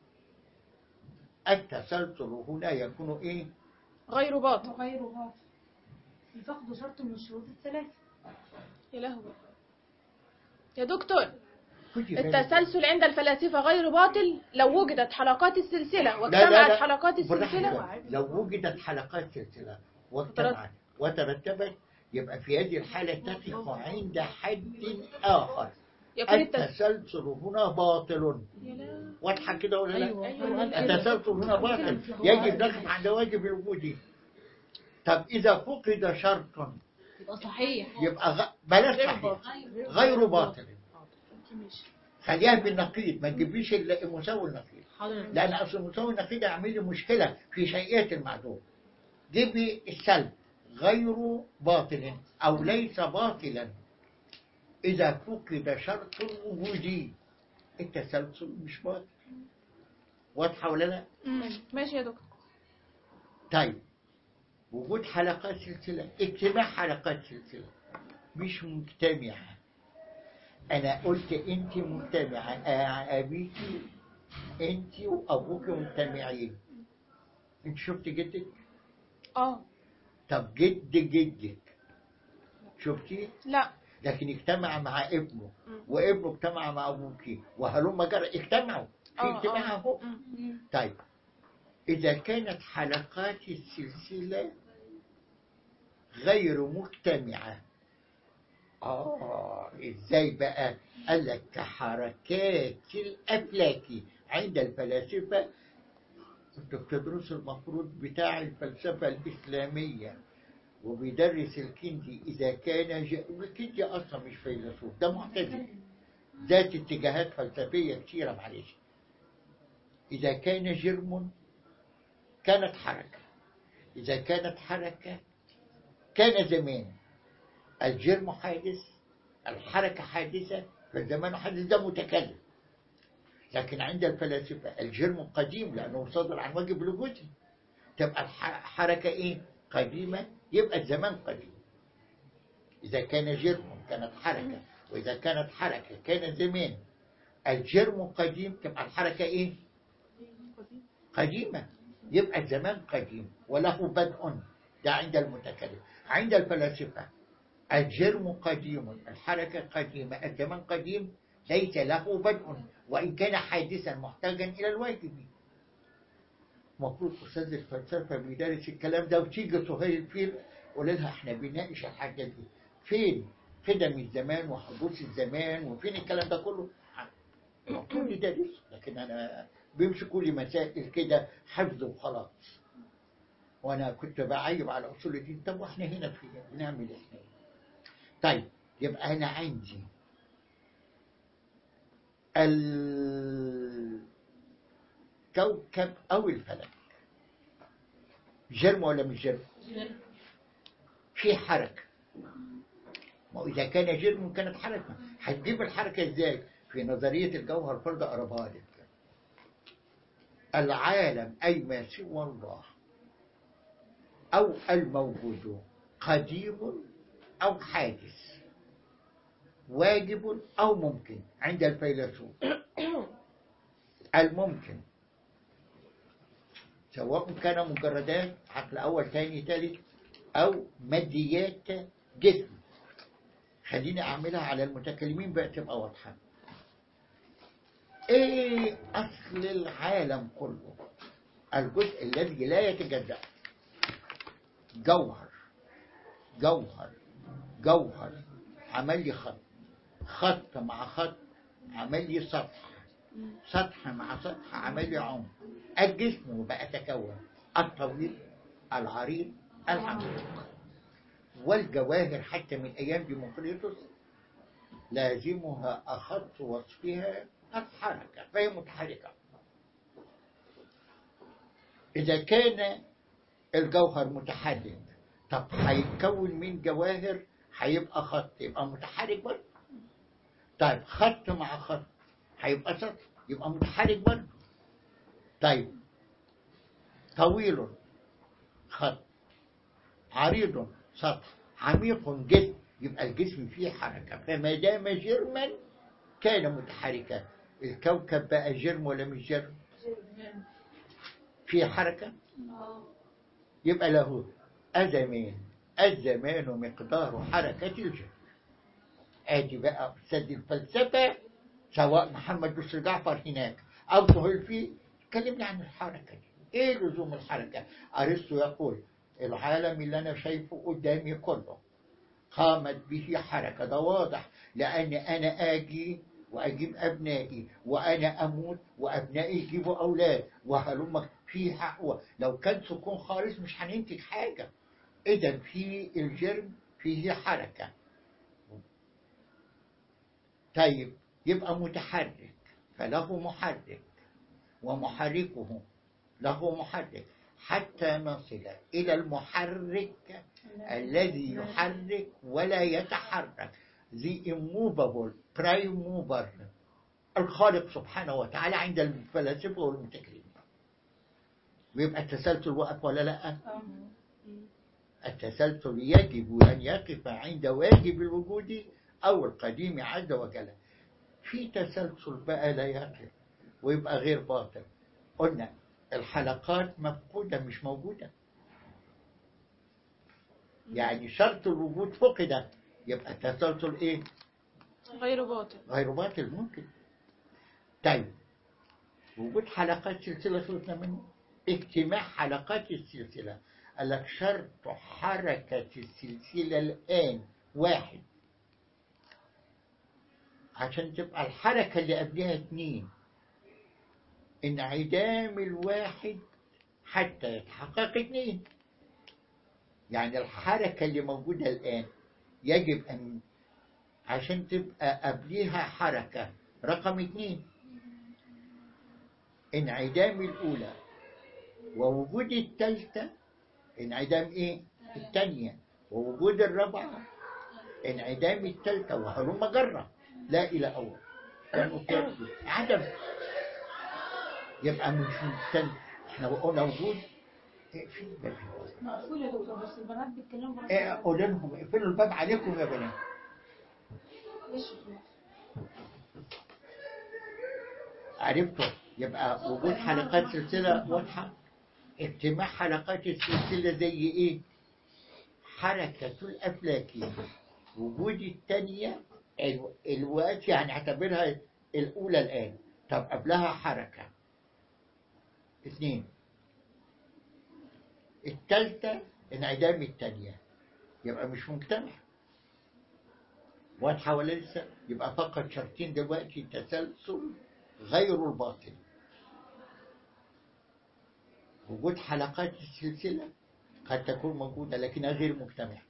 التسلسل هنا يكون إيه؟
غير باطل
وغير باطل الفقد شرط من الشروط الثلاثة
يا لهوي يا دكتور
خدي بالك.
التسلسل عند الفلاسفة غير باطل لو وجدت حلقات السلسلة
لا لا
واجتمعت
لا.
حلقات
بالراحة
السلسلة
شوية. لو وجدت حلقات سلسلة واجتمعت وترتبت يبقى في هذه الحالة تقف عند حد آخر
يكون التسلسل
التسلسل هنا باطل
يا لا
واضحة كده ولا لا؟
أيوة أيوة
التسلسل هنا باطل يجب نقف عند واجب الوجود طب إذا فقد شرط
يبقى صحيح
يبقى غ... بلاش
غير
صحيح
باطل
غير باطل
ماشي
خليها بالنقيض ما تجيبليش ال- المساوي النقيض
حاضر
لأن أصل المساوي النقيض يعمل لي مشكلة في شيئية المعدوم جيبي السلب غير باطل أو ليس باطلا إذا فقد شرط الوجود التسلسل مش باطل واضحة ولا لا؟
مم. ماشي يا دكتور
طيب وجود حلقات سلسلة اجتماع حلقات سلسلة مش مجتمعة أنا قلت أنت مجتمعة آه، أبيكي أنت وأبوك مجتمعين أنت شفت جدك؟
اه
طب جد جدك شفتي؟
لا
لكن اجتمع مع ابنه
مم.
وابنه اجتمع مع أبوك وهلم جرى اجتمعوا
آه،
في
آه.
اجتماع اهو
مم.
طيب إذا كانت حلقات السلسلة غير مجتمعة آه إزاي بقى قال لك كحركات الأفلاك عند الفلاسفة كنت بتدرس المفروض بتاع الفلسفة الإسلامية وبيدرس الكندي إذا كان ج... الكندي أصلا مش فيلسوف ده معتدل ذات اتجاهات فلسفية كثيرة معلش إذا كان جرم كانت حركة إذا كانت حركة كان زمان الجرم حادث الحركة حادثة فالزمان حادث ده متكلم لكن عند الفلاسفة الجرم قديم لأنه صدر عن واجب الوجودي تبقى الحركة إيه قديمة يبقى الزمان قديم إذا كان جرم كانت حركة وإذا كانت حركة كان زمان الجرم قديم تبقى الحركة إيه قديمة يبقى الزمان قديم وله بدء ده عند المتكلم عند الفلاسفة الجرم قديم الحركة قديمة الزمان قديم ليس له بدء وإن كان حادثا محتاجا إلى الواجب المفروض أستاذ الفلسفة بيدرس الكلام ده وتيجي سهيل الفيل قول لها احنا بنناقش الحاجة دي فين قدم الزمان وحدوث الزمان وفين الكلام ده كله المفروض يدرس لكن أنا بيمسكوا لي مسائل كده حفظ وخلاص وانا كنت بعيب على اصول الدين طب واحنا هنا في بنعمل احنا إيه؟ طيب يبقى انا عندي الكوكب او الفلك جرم ولا مش جرم في حركة ما هو إذا كان جرم كانت حركة هتجيب الحركة إزاي في نظرية الجوهر فرض أقربها لك العالم أي ما سوى الله أو الموجود قديم أو حادث واجب أو ممكن عند الفيلسوف الممكن سواء كان مجردات عقل أول ثاني ثالث أو ماديات جسم خليني أعملها على المتكلمين بقى تبقى واضحة ايه اصل العالم كله الجزء الذي لا يتجزأ جوهر جوهر جوهر عمل لي خط خط مع خط عمل لي سطح سطح مع سطح عمل لي عمق الجسم بقى تكون الطويل العريض العميق والجواهر حتى من ايام ديمقريطس لازمها اخص وصفها الحركة فهي متحركة إذا كان الجوهر متحرك طب هيتكون من جواهر هيبقى خط يبقى متحرك برضه طيب خط مع خط هيبقى سطح يبقى متحرك برضه طيب طويل خط عريض سطح عميق جسم يبقى الجسم فيه حركة فما دام جرما كان متحركا الكوكب بقى جرم ولا مش جرم في حركة يبقى له أزمان الزمان مقدار حركة الجرم ادي بقى أستاذ الفلسفة سواء محمد بشر جعفر هناك أو سهيل فيه اتكلمنا عن الحركة دي ايه لزوم الحركة أرسطو يقول العالم اللي أنا شايفه قدامي كله قامت به حركة ده واضح لأن أنا آجي وأجيب أبنائي وأنا أموت وأبنائي يجيبوا أولاد وهلم في حق لو كان سكون خالص مش هننتج حاجة إذا في الجرم فيه حركة طيب يبقى متحرك فله محرك ومحركه له محرك حتى نصل إلى المحرك الذي يحرك ولا يتحرك the immovable prime mover الخالق سبحانه وتعالى عند الفلاسفة والمتكلمين ويبقى التسلسل وقف ولا لا التسلسل يجب أن يقف عند واجب الوجود أو القديم عز وجل في تسلسل بقى لا يقف ويبقى غير باطل قلنا الحلقات مفقودة مش موجودة يعني شرط الوجود فقد يبقى التسلسل ايه
غير باطل
غير باطل ممكن طيب وجود حلقات سلسلة خلصنا منه اجتماع حلقات السلسلة قال لك شرط حركة السلسلة الآن واحد عشان تبقى الحركة اللي قبلها اتنين انعدام الواحد حتى يتحقق اتنين يعني الحركة اللي موجودة الآن يجب أن عشان تبقى قبلها حركة رقم اتنين انعدام الأولى ووجود التالتة انعدام ايه؟ التانية ووجود الرابعة انعدام التالتة وهلم جرة لا إلى أول لأنه تردد عدم يبقى مش مستن احنا قلنا وجود اقفل الباب
مقفول يا دكتور بس البنات بيتكلموا برا
ايه قول لهم اقفلوا الباب عليكم يا بنات عرفتوا يبقى وجود حلقات سلسلة واضحة اجتماع حلقات السلسلة زي ايه حركة الأفلاك وجود التانية الو- الوقت يعني اعتبرها الأولى الآن طب قبلها حركة اثنين التالتة انعدام التانية يبقى مش مجتمع واضحة ولا لسه يبقى فقط شرطين دلوقتي تسلسل غير الباطل وجود حلقات السلسلة قد تكون موجودة لكنها غير مجتمعة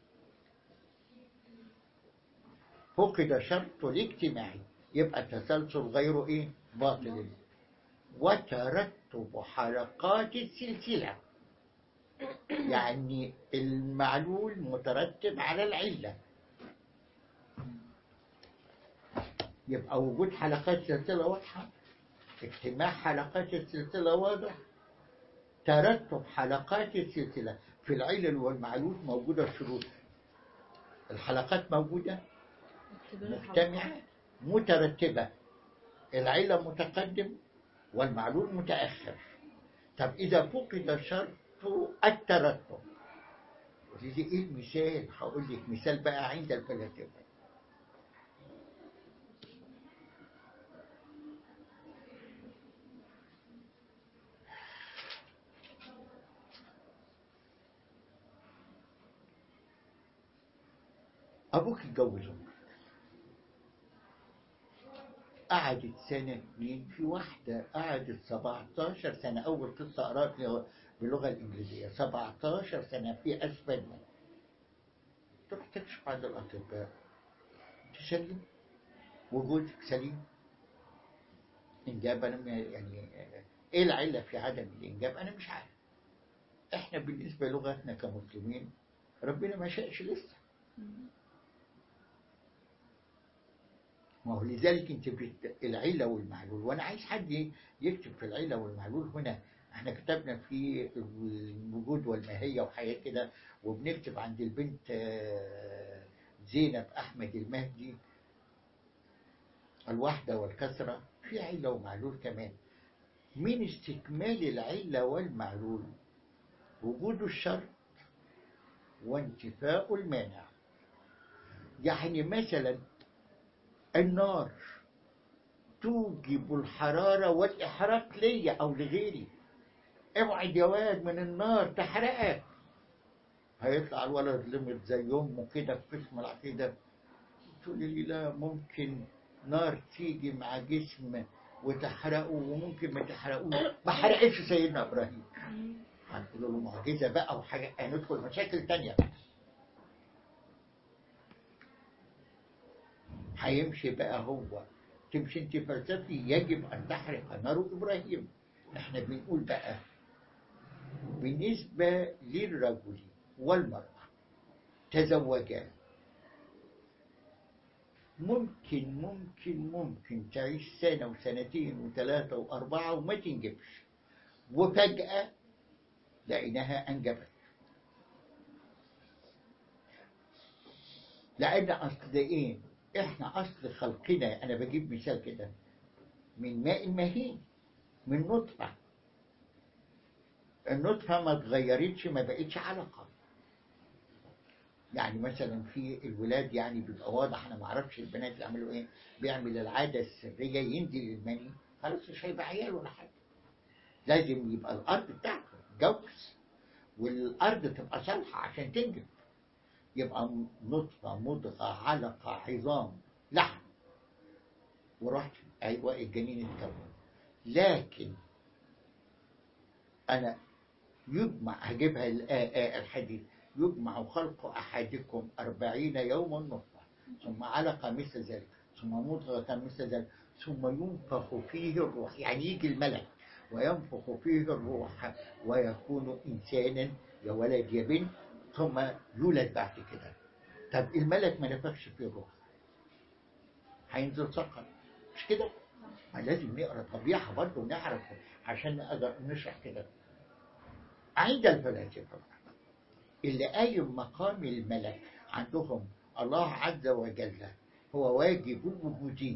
فقد شرط الاجتماعي يبقى التسلسل غير ايه باطل وترتب حلقات السلسلة يعني المعلول مترتب على العلة يبقى وجود حلقات سلسلة واضحة اجتماع حلقات السلسلة واضح ترتب حلقات السلسلة في العلل والمعلول موجودة الشروط الحلقات موجودة مجتمعة مترتبة العلة متقدم والمعلول متأخر طب إذا فقد شرط الترتب دي إيه المثال هقول لك مثال بقى عند الفلاسفة أبوك اتجوز أمك قعدت سنة اتنين في واحدة قعدت 17 سنة أول قصة قرأت لها باللغة الإنجليزية 17 سنة في أسبانيا تروح تكشف عند الأطباء تسلم وجودك سليم إنجاب أنا م- يعني إيه العلة في عدم الإنجاب أنا مش عارف إحنا بالنسبة لغتنا كمسلمين ربنا ما شاءش لسه ما هو لذلك انت بت... العلة والمعلول وانا عايز حد يكتب في العلة والمعلول هنا احنا كتبنا في الوجود والماهية وحاجات كده وبنكتب عند البنت آه، زينب احمد المهدي الوحدة والكسرة في علة ومعلول كمان من استكمال العلة والمعلول وجود الشرط وانتفاء المانع يعني مثلا النار توجب الحرارة والإحراق ليا أو لغيري ابعد يا واد من النار تحرقك هيطلع الولد لمد زي أمه كده في قسم العقيدة تقول لي لا ممكن نار تيجي مع جسم وتحرقه وممكن ما تحرقوش ما حرقتش سيدنا إبراهيم هنقول له معجزة بقى وحاجة هندخل مشاكل تانية بقى هيمشي بقى هو تمشي انت فلسفي يجب ان تحرق نار ابراهيم احنا بنقول بقى بالنسبة للرجل والمرأة تزوجا ممكن ممكن ممكن تعيش سنة وسنتين وثلاثة وأربعة وما تنجبش وفجأة لقيناها أنجبت لأن أصل إيه؟ إحنا أصل خلقنا أنا بجيب مثال كده من ماء مهين من نطفة النطفة ما اتغيرتش ما بقتش علقة يعني مثلا في الولاد يعني بيبقى واضح انا ما اعرفش البنات بيعملوا ايه بيعمل العاده السريه ينزل المني خلاص مش هيبقى عيال ولا حاجة لازم يبقى الأرض بتاعته جوز والأرض تبقى صالحة عشان تنجب يبقى نطفة مضغة علقة عظام لحم ورحت أيوة الجنين اتكون لكن أنا يجمع هجيبها ال- آه، آه، الحديث يجمع خلق أحدكم أربعين يوما نطفة ثم علقة مثل ذلك ثم مضغة مثل ذلك ثم ينفخ فيه الروح يعني يجي الملك وينفخ فيه الروح ويكون إنسانا يا ولد يا بنت ثم يولد بعد كده طب الملك ما نفخش فيه الروح هينزل سقط مش كده؟ ما لازم نقرا الطبيعة برضه ونعرف عشان نقدر نشرح كده عند الفلاسفة اللي قايم مقام الملك عندهم الله عز وجل هو واجب الوجودي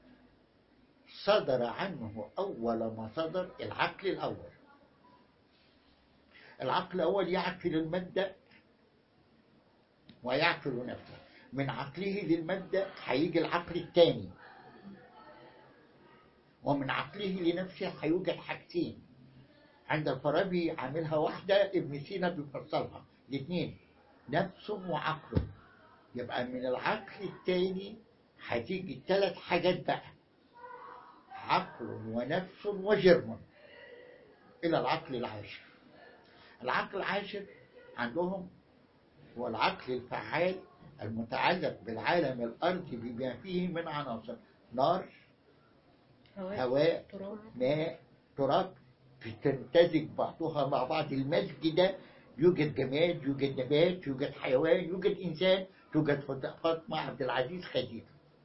صدر عنه أول ما صدر العقل الأول العقل الأول يعقل المادة ويعقل نفسه من عقله للمادة هيجي العقل الثاني ومن عقله لنفسه هيوجد حاجتين عند الفارابي عاملها واحدة ابن سينا بيفصلها الاثنين نفس وعقل يبقى من العقل الثاني هتيجي ثلاث حاجات بقى عقل ونفس وجرم إلى العقل العاشر العقل العاشر عندهم هو العقل الفعال المتعلق بالعالم الأرضي بما فيه من عناصر نار هواء ماء تراب تمتزج بعضها مع بعض المزج ده يوجد جماد يوجد نبات يوجد حيوان يوجد إنسان توجد فاطمة عبد العزيز خديجة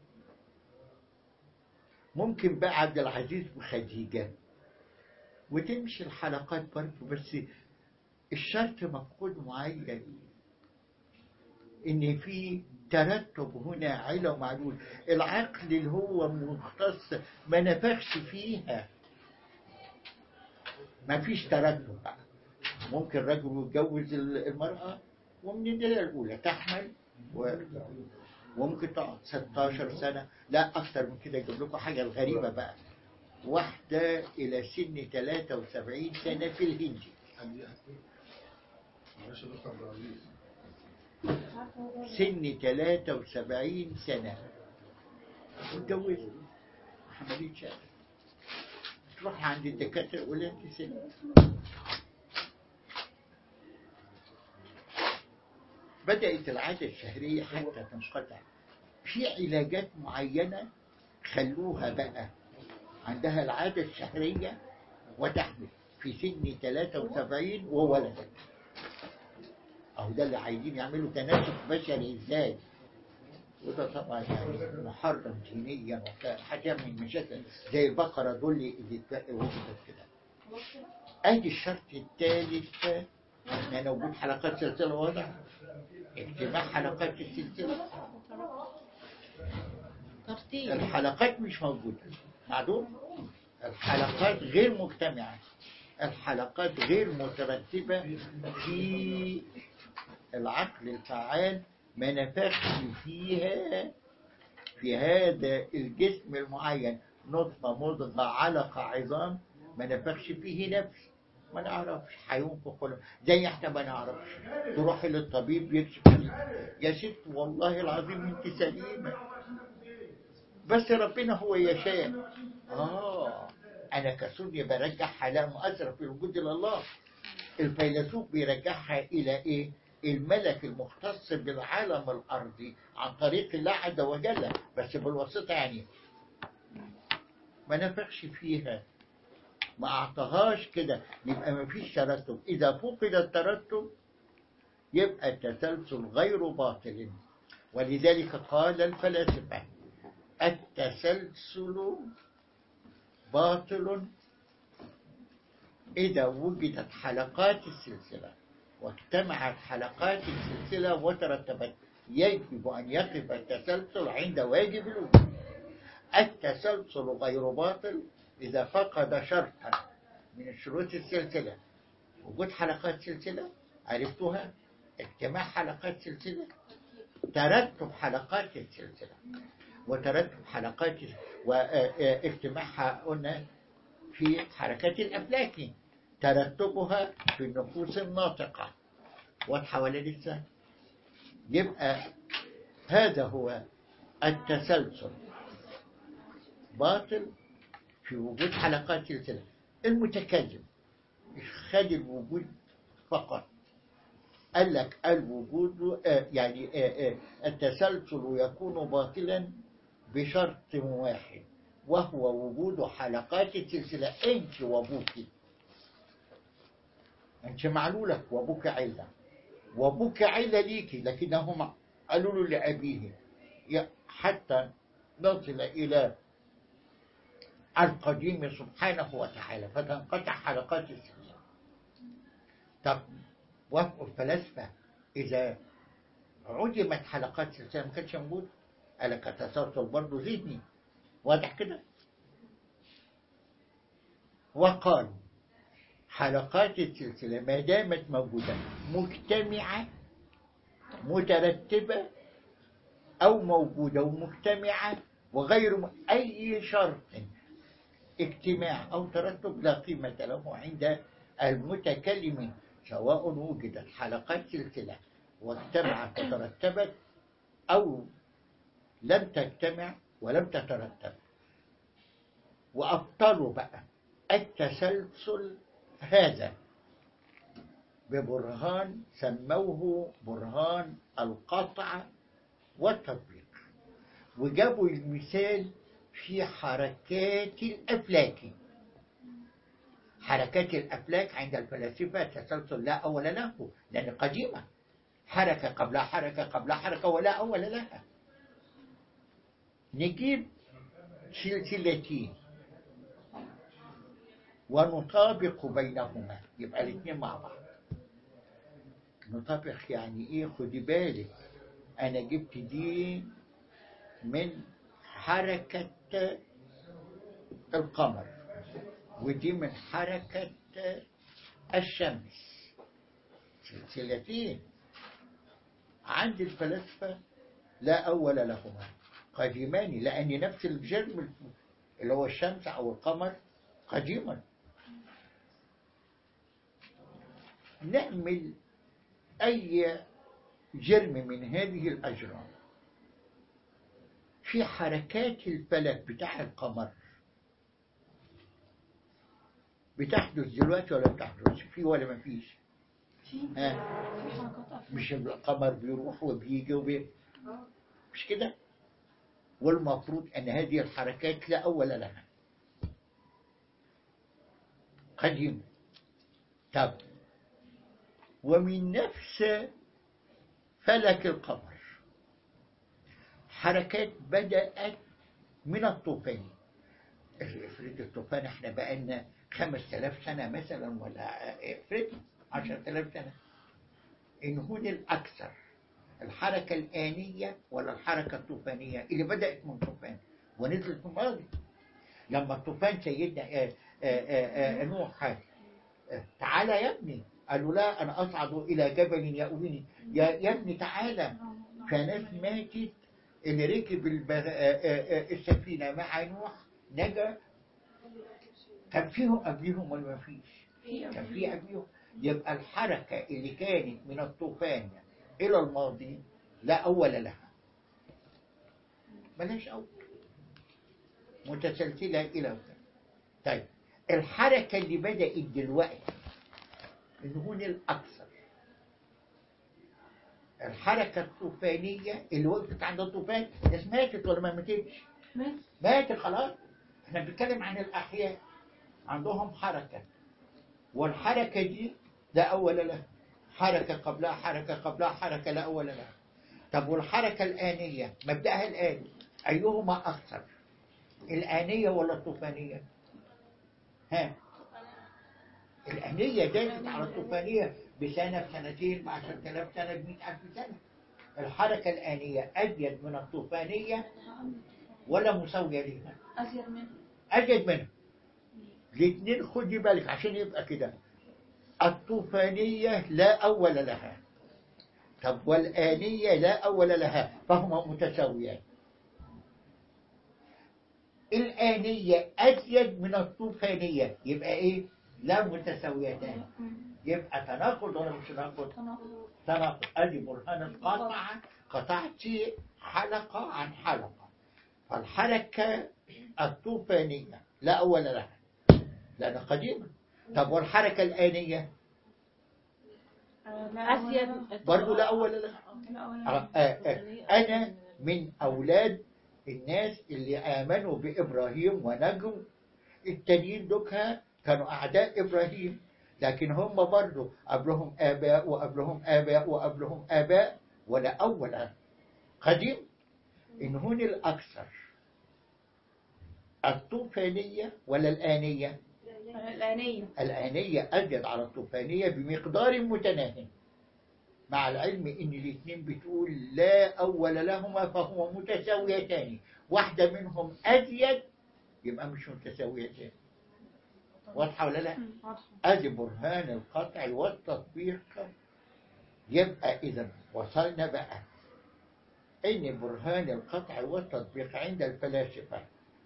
ممكن بقى عبد العزيز وخديجة وتمشي الحلقات برضه بس الشرط مفقود معين ان في ترتب هنا علة ومعلول العقل اللي هو مختص ما نفخش فيها ما فيش ترتب بقى ممكن رجل يتجوز المرأة ومن الليلة الأولى تحمل و... وممكن تقعد 16 سنة لا أكتر من كده أجيب لكم حاجة الغريبة بقى واحدة إلى سن 73 سنة في الهند
معلش يا دكتور عبد العزيز
سن 73 سنة واتجوزت عملية شهادة تروح عند الدكاترة يقول لها انت سن بدأت العادة الشهرية حتى تنقطع في علاجات معينة خلوها بقى عندها العادة الشهرية وتحمل في سن 73 وولدت أو ده اللي عايزين يعملوا تناسق بشري إزاي وده طبعا يعني محرم دينيا وهتعمل مشاكل زي البقرة دول اللي اتبقى وجدت كده ادي الشرط الثالث ان انا وجود حلقات سلسلة واضح اجتماع حلقات السلسلة
ترتيب
الحلقات مش موجودة معدوم الحلقات غير مجتمعة الحلقات غير مترتبة في العقل الفعال ما نفخش فيها في هذا الجسم المعين نطفة مضغة علقة عظام ما نفخش فيه نفس ما نعرفش هينفخ ولا زي احنا ما نعرفش تروح للطبيب يكشف عليك. يا ست والله العظيم انت سليمة بس ربنا هو يشاء اه انا كسني برجعها لا مؤثرة في الوجود الا الله الفيلسوف بيرجعها الى ايه الملك المختص بالعالم الارضي عن طريق الله عز وجل بس بالواسطة يعني ما نفخش فيها ما اعطاهاش كده يبقى ما فيش ترتب اذا فقد الترتب يبقى التسلسل غير باطل ولذلك قال الفلاسفة التسلسل باطل إذا وجدت حلقات السلسلة واجتمعت حلقات السلسلة وترتبت يجب أن يقف التسلسل عند واجب الوجود التسلسل غير باطل إذا فقد شرطا من شروط السلسلة وجود حلقات سلسلة عرفتها اجتماع حلقات سلسلة ترتب حلقات السلسلة وترتب حلقات واجتماعها قلنا في حركات الأفلاك ترتبها في النفوس الناطقة واضحة ولا لسه؟ يبقى هذا هو التسلسل باطل في وجود حلقات سلسلة المتكلم خد الوجود فقط قال لك الوجود آه، يعني آه، آه، التسلسل يكون باطلا بشرط واحد وهو وجود حلقات السلسلة أنت وأبوك أنت معلولك وأبوك علة وأبوك علة ليك لكنهم قالوا له لأبيه يا- حتى نصل إلى القديم سبحانه وتعالى فتنقطع حلقات السلسلة طب وافقوا الفلاسفة إذا عدمت حلقات السلسلة ما كانش موجود قال لك التسلسل برضه ذهني واضح كده وقالوا حلقات السلسلة ما دامت موجودة مجتمعة مترتبة أو موجودة ومجتمعة وغير م... أي شرط اجتماع أو ترتب لا قيمة له عند المتكلم سواء وجدت حلقات سلسلة واجتمعت وترتبت أو لم تجتمع ولم تترتب وأبطلوا بقى التسلسل هذا ببرهان سموه برهان القطع والتطبيق وجابوا المثال في حركات الأفلاك حركات الأفلاك عند الفلاسفة تسلسل لا أول له لأن قديمة حركة قبل حركة قبل حركة ولا أول لها نجيب سلسلتين ونطابق بينهما يبقى الاثنين مع بعض نطابق يعني ايه خدي بالك انا جبت دي من حركة القمر ودي من حركة الشمس سلسلتين عند الفلاسفة لا أول لهما قديمان لأن نفس الجرم اللي هو الشمس أو القمر قديما نعمل أي جرم من هذه الأجرام في حركات الفلك بتاع القمر بتحدث دلوقتي ولا بتحدث في ولا ما فيش
في
ها
في حركات أفلاك.
مش القمر بيروح وبيجي وبي مش كده والمفروض أن هذه الحركات لا أول لها قديم طب ومن نفس فلك القمر حركات بدأت من الطوفان افرض الطوفان احنا بقالنا خمس تلاف سنة مثلا ولا افرض عشر تلاف سنة انهون الأكثر الحركة الآنية ولا الحركة الطوفانية اللي بدأت من طوفان ونزلت في الماضي لما الطوفان سيدنا آه، آه، آه، آه، نوح آه، تعالى يا ابني قالوا لا أنا أصعد إلى جبل يأويني يا, يا ابني تعالى فناس ماتت اللي ركب البغ... آه، آه، آه، السفينة مع نوح نجا كان فيهم قبلهم ولا ما فيش كان في قبلهم يبقى الحركة اللي كانت من الطوفان إلى الماضي لا أول لها ملاش أول متسلسلة إلى وكذا. طيب الحركة اللي بدأت دلوقتي النهون الأكثر الحركة الطوفانية اللي وقفت عند الطوفان ناس ماتت ولا ما ماتتش؟
مات
ماتت خلاص احنا بنتكلم عن الأحياء عندهم حركة والحركة دي لا أول لها حركة قبلها حركة قبلها حركة لا أول لها طب والحركة الآنية مبدأها الآن أيهما أكثر الآنية ولا الطوفانية ها الآنية دالت على الطوفانية بسنة بسنتين بعشرة آلاف سنة بمئة ألف سنة الحركة الآنية أزيد من الطوفانية ولا مساوية لها
أزيد منه
أزيد منها الاثنين خدي بالك عشان يبقى كده الطوفانية لا أول لها طب والآنية لا أول لها فهما متساويان الآنية أزيد من الطوفانية يبقى إيه؟ لا متساويتان يبقى تناقض ولا مش تناقض؟ تناقض أدي برهان القطع قطعت حلقة عن حلقة فالحركة الطوفانية لا أول لها لأنها قديمة طب والحركة الآنية
أسيد
برضه لا أول لها آه، آه، آه. أنا من أولاد الناس اللي آمنوا بإبراهيم ونجوا التانيين دوكها كانوا أعداء إبراهيم لكن هم برضه قبلهم آباء وقبلهم آباء وقبلهم آباء ولا أول قديم إن هون الأكثر الطوفانية ولا الآنية
الآنية
الآنية أزيد على الطوفانية بمقدار متناهي مع العلم إن الاثنين بتقول لا أول لهما فهما متساويتان واحدة منهم أزيد يبقى مش متساويتان واضحة ولا لا؟ أدي برهان القطع والتطبيق يبقى إذا وصلنا بقى إن برهان القطع والتطبيق عند الفلاسفة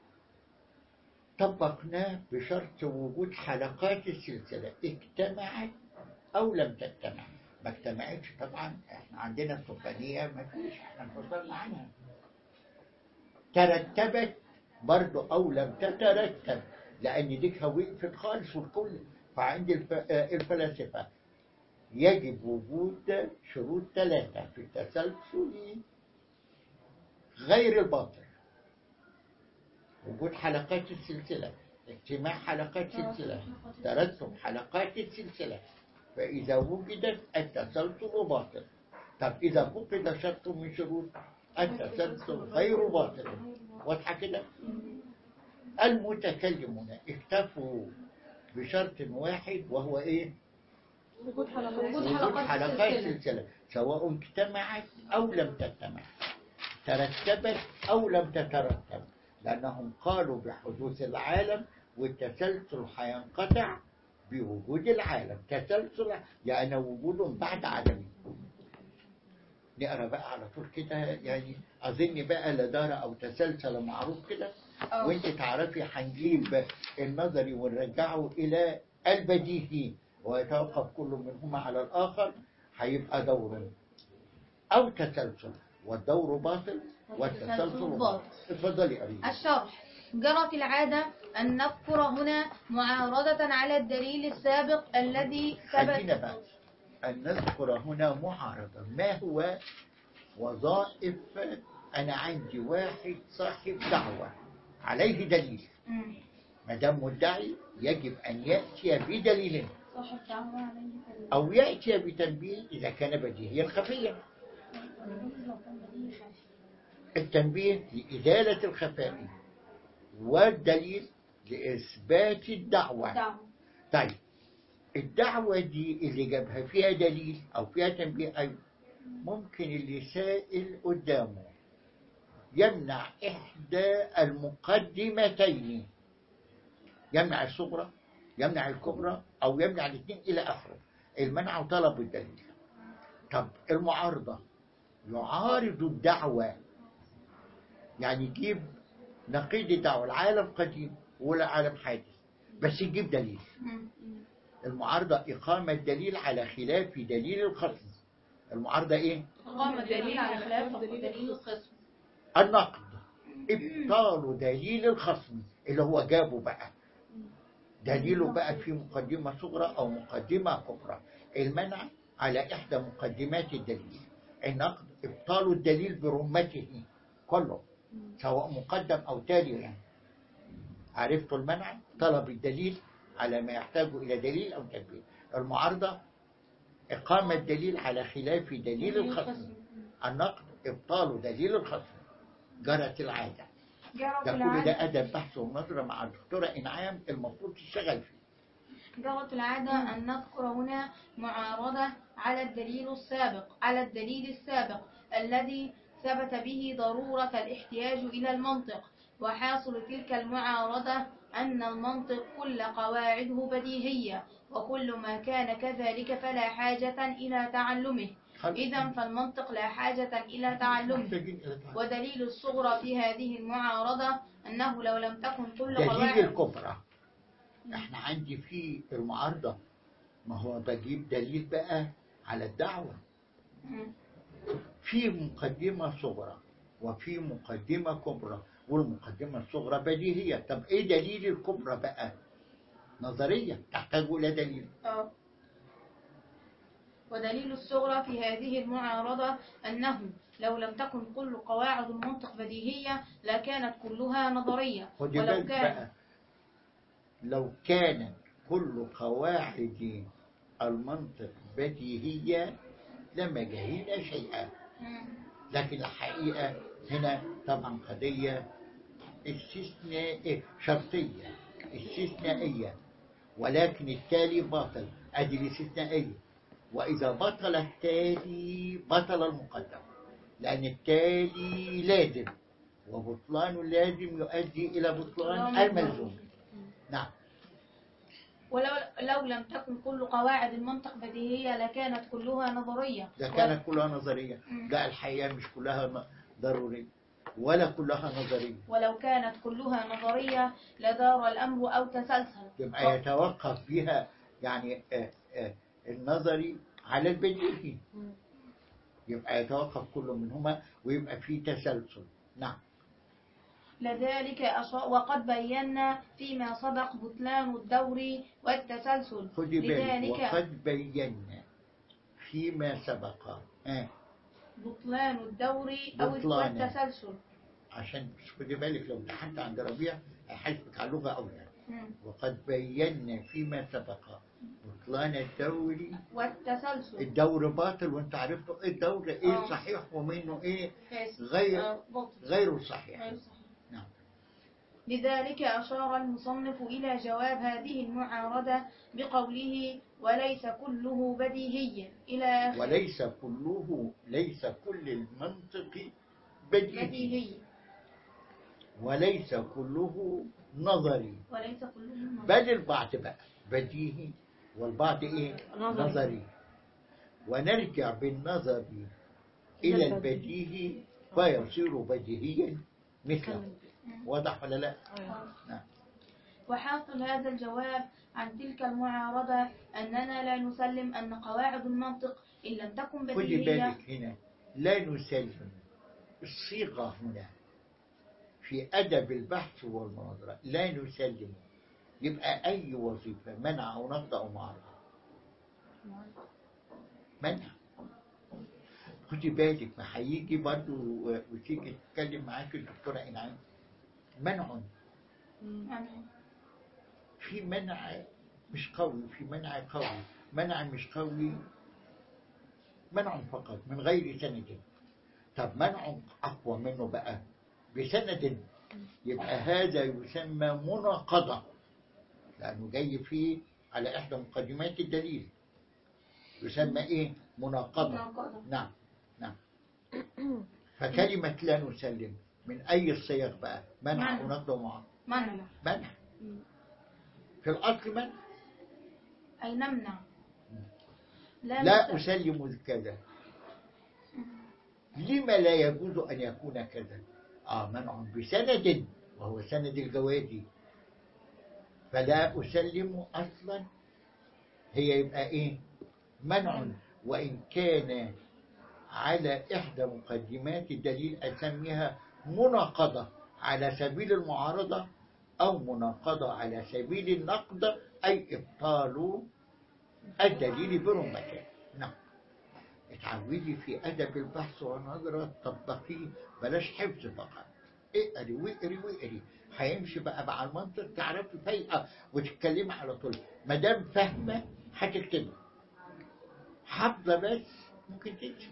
طبقناه بشرط وجود حلقات السلسلة اجتمعت أو لم تجتمع ما اجتمعتش طبعا احنا عندنا الطوفانية ما فيش احنا انفصلنا عنها ترتبت برضو أو لم تترتب لأن ديك وقفت خالص والكل فعند الف... آه، الفلاسفة يجب وجود شروط ثلاثة في التسلسل غير الباطل وجود حلقات السلسلة اجتماع حلقات سلسلة ترتب حلقات السلسلة فإذا وجدت التسلسل باطل طب إذا فقد شرط من شروط التسلسل غير باطل واضحة كده المتكلمون اكتفوا بشرط واحد وهو ايه
وجود حلقات
وجود
وجود
حلقات
حلقات
السلسلة.
سلسلة سواء اجتمعت أو لم تجتمع ترتبت أو لم تترتب لأنهم قالوا بحدوث العالم والتسلسل هينقطع بوجود العالم تسلسل يعني وجود بعد عدمه نقرا بقى على طول كده يعني اظن بقى لا دار او تسلسل معروف كده
أه.
وانت تعرفي هنجيب النظري ونرجعه الى البديهي ويتوقف كل منهما على الاخر هيبقى دور او تسلسل والدور باطل والتسلسل
والتسلسل
باطل اتفضلي قريب
الشرح جرت العادة أن نذكر هنا معارضة على الدليل السابق الذي
خلينا
ثبت
بقى أن نذكر هنا معارضة ما هو وظائف أنا عندي واحد صاحب دعوة عليه دليل
مم.
ما دام مدعي يجب أن يأتي بدليل
صاحب دعوة عليه
أو يأتي بتنبيه إذا كان بديهيا خفيا التنبيه لإزالة الخفاء والدليل لإثبات الدعوة
دعوة.
طيب الدعوة دي اللي جابها فيها دليل أو فيها تنبيه أيوة ممكن اللي سائل قدامه يمنع إحدى المقدمتين يمنع الصغرى يمنع الكبرى أو يمنع الاثنين إلى آخره المنع وطلب الدليل طب المعارضة يعارض الدعوة يعني يجيب نقيض الدعوة العالم قديم ولا عالم حادث بس يجيب دليل
مم.
المعارضة إقامة دليل على خلاف دليل الخصم المعارضة إيه؟
إقامة دليل على خلاف دليل الخصم
النقد إبطال دليل الخصم اللي هو جابه بقى دليله بقى في مقدمة صغرى أو مقدمة كبرى المنع على إحدى مقدمات الدليل النقد إبطال الدليل برمته كله سواء مقدم أو تالي يعني عرفت المنع طلب الدليل على ما يحتاج إلى دليل أو تنبيه المعارضة إقامة دليل على خلاف دليل الخصم النقد إبطال دليل الخصم جرت العادة
جرت
ده كل
العادة
ده أدب بحث ونظرة مع الدكتورة إنعام المفروض تشتغل فيه
جرت العادة أن نذكر هنا معارضة على الدليل السابق على الدليل السابق الذي ثبت به ضرورة الاحتياج إلى المنطق وحاصل تلك المعارضة أن المنطق كل قواعده بديهية وكل ما كان كذلك فلا حاجة إلى تعلمه
خلاص.
إذا فالمنطق لا حاجة إلى تعلمه
محتاجين إلى تعلم.
ودليل الصغرى في هذه المعارضة أنه لو لم تكن كل
دليل
قواعد
الكبرى احنا عندي في المعارضة ما هو بجيب دليل بقى على الدعوة
مم.
في مقدمة صغرى وفي مقدمة كبرى والمقدمة الصغرى بديهية طب ايه دليل الكبرى بقى نظرية تحتاج إلى دليل
آه. ودليل الصغرى في هذه المعارضة أنه لو لم تكن كل قواعد المنطق بديهية لكانت كلها نظرية
خدي
ولو
بالك
كان
بقى لو كانت كل قواعد المنطق بديهية لما جهلنا شيئا
مم.
لكن الحقيقة هنا طبعا قضية استثناء شرطية استثنائية ولكن التالي باطل أدي الاستثنائية وإذا بطل التالي بطل المقدم لأن التالي لازم وبطلان اللازم يؤدي إلى بطلان الملزوم نعم
ولو لو لم تكن كل قواعد المنطق بديهية لكانت كلها نظرية
ده كانت كلها نظرية
مم.
لا الحقيقة مش كلها ن- ضرورية ولا كلها نظرية
ولو كانت كلها نظرية لدار الأمر أو تسلسل
يبقى يتوقف بها يعني آه، آه، النظري على البديهي يبقى يتوقف كل منهما ويبقى في تسلسل نعم
لذلك أشار وقد بينا فيما سبق بطلان الدور والتسلسل
خدي بالك
لذلك
وقد بينا فيما سبق آه.
بطلان الدور أو
بطلان.
والتسلسل
عشان بس خدي بالك لو امتحنت عند ربيع هيحاسبك على اللغة أو يعني
مم.
وقد بينا فيما سبق بطلان الدور
والتسلسل
الدور باطل وانت عرفته ايه الدور ايه
آه.
صحيح ومنه ايه
فاسد.
غير
آه، بطل.
غير صحيح
غير صحيح.
نعم
لذلك أشار المصنف إلى جواب هذه المعارضة بقوله وليس كله بديهيا إلى آخره.
وليس كله ليس كل المنطق بديهي
بديهي
وليس كله نظري
وليس كله نظري.
بل البعض بقى بديهي والبعض ايه
نظري.
نظري ونرجع بالنظر إلى البديهي فيصير بديهيا مثله واضح ولا لا نعم
وحاصل هذا الجواب عن تلك المعارضة أننا لا نسلم أن قواعد المنطق إن لم تكن
خدي
بديهية
بالك هنا لا نسلم الصيغة هنا في أدب البحث والمناظرة لا نسلم يبقى أي وظيفة منع أو نقض أو معارضة منع خدي بالك ما هيجي برضه وتيجي تتكلم معاك الدكتورة إنعام منع
يعني
في منع مش قوي في منع قوي منع مش قوي منع فقط من غير سند طب منع أقوى منه بقى بسند يبقى هذا يسمى مناقضة لأنه جاي فيه على إحدى مقدمات الدليل يسمى إيه مناقضة
مناقضة.
نعم نعم فكلمة لا نسلم من أي الصيغ بقى منع
منع.
ونقض ومعارضة
منع
منع في الأصل منع
أي نمنع لا,
لا
نس-
أسلم كذا لما لا يجوز أن يكون كذا آه منع بسند وهو سند الجوازي فلا أسلم أصلا هي يبقى إيه منع وإن كان على إحدى مقدمات الدليل أسميها مناقضة على سبيل المعارضة أو مناقضة على سبيل النقد أي إبطال الدليل برمته نعم اتعودي في أدب البحث والنظرة طبقيه بلاش حفظ فقط اقري واقري واقري هيمشي بقى مع المنطق تعرفي فايقة وتتكلمي على طول ما دام فاهمة هتكتبي حافظة بس ممكن تكتب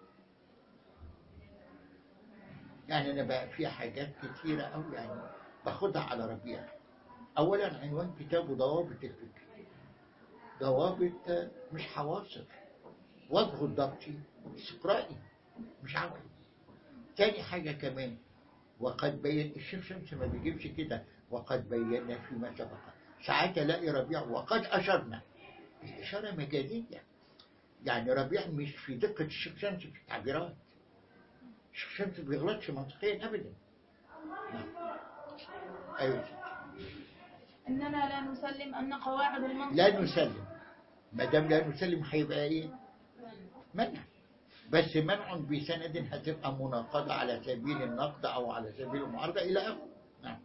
يعني أنا بقى في حاجات كتيرة أوي يعني باخدها على ربيع أولا عنوان كتابه ضوابط الفكر ضوابط مش حواصر وجه ضبطي استقرائي مش عملي تاني حاجة كمان وقد بين الشيخ شمس ما بيجيبش كده وقد بينا فيما سبق ساعات الاقي ربيع وقد اشرنا الاشاره مجازيه يعني ربيع مش في دقة الشيخ شمس في التعبيرات الشيخ شمس ما بيغلطش منطقيا أبدا نعم. أيوة يا ستي.
إننا لا نسلم أن قواعد المنطق
لا نسلم ما دام لا نسلم هيبقى ايه منع بس منع بسند هتبقى مناقضة على سبيل النقد أو على سبيل المعارضة إلى آخره نعم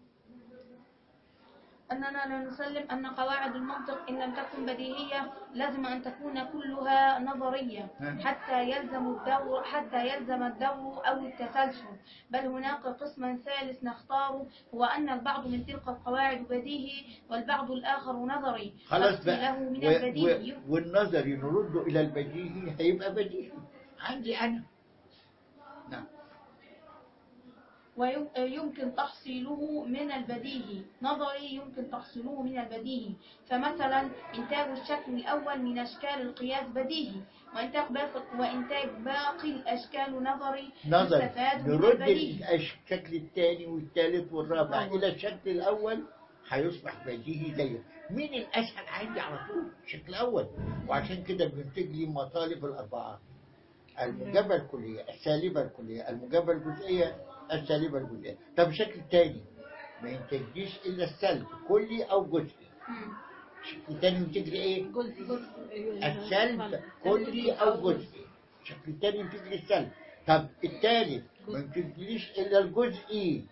أننا لا نسلم أن قواعد المنطق إن لم تكن بديهية لازم أن تكون كلها نظرية
نعم.
حتى يلزم الدور حتى يلزم الدور أو التسلسل بل هناك قسما ثالث نختاره هو أن البعض من تلك القواعد بديهي والبعض الآخر نظري
خلاص
فاقصي
بقى
له من
و-
البديهي
و- والنظري نرده إلى البديهي هيبقى بديهي عندي أنا نعم
ويمكن تحصيله من البديهي نظري يمكن تحصيله من البديهي فمثلا إنتاج الشكل الأول من أشكال القياس بديهي وإنتاج باقي, وإنتاج باقي الأشكال نظري
نظري
يستفاد من
نرد
البديهي
الشكل الثاني والثالث والرابع إلى الشكل الأول هيصبح بديهي زيه مين الأسهل عندي على طول الشكل الأول وعشان كده بينتج لي مطالب الأربعة المجابة الكلية السالبة الكلية المجابة الجزئية السالبة الجزئية طب الشكل الثاني ما ينتجليش إلا السلب كلي أو جزئي
مم.
الشكل الثاني ينتج لي إيه؟
جزء
السلب كلي أو جزئي الشكل الثاني ينتج لي السلب طب الثالث ما ينتجليش إلا الجزئي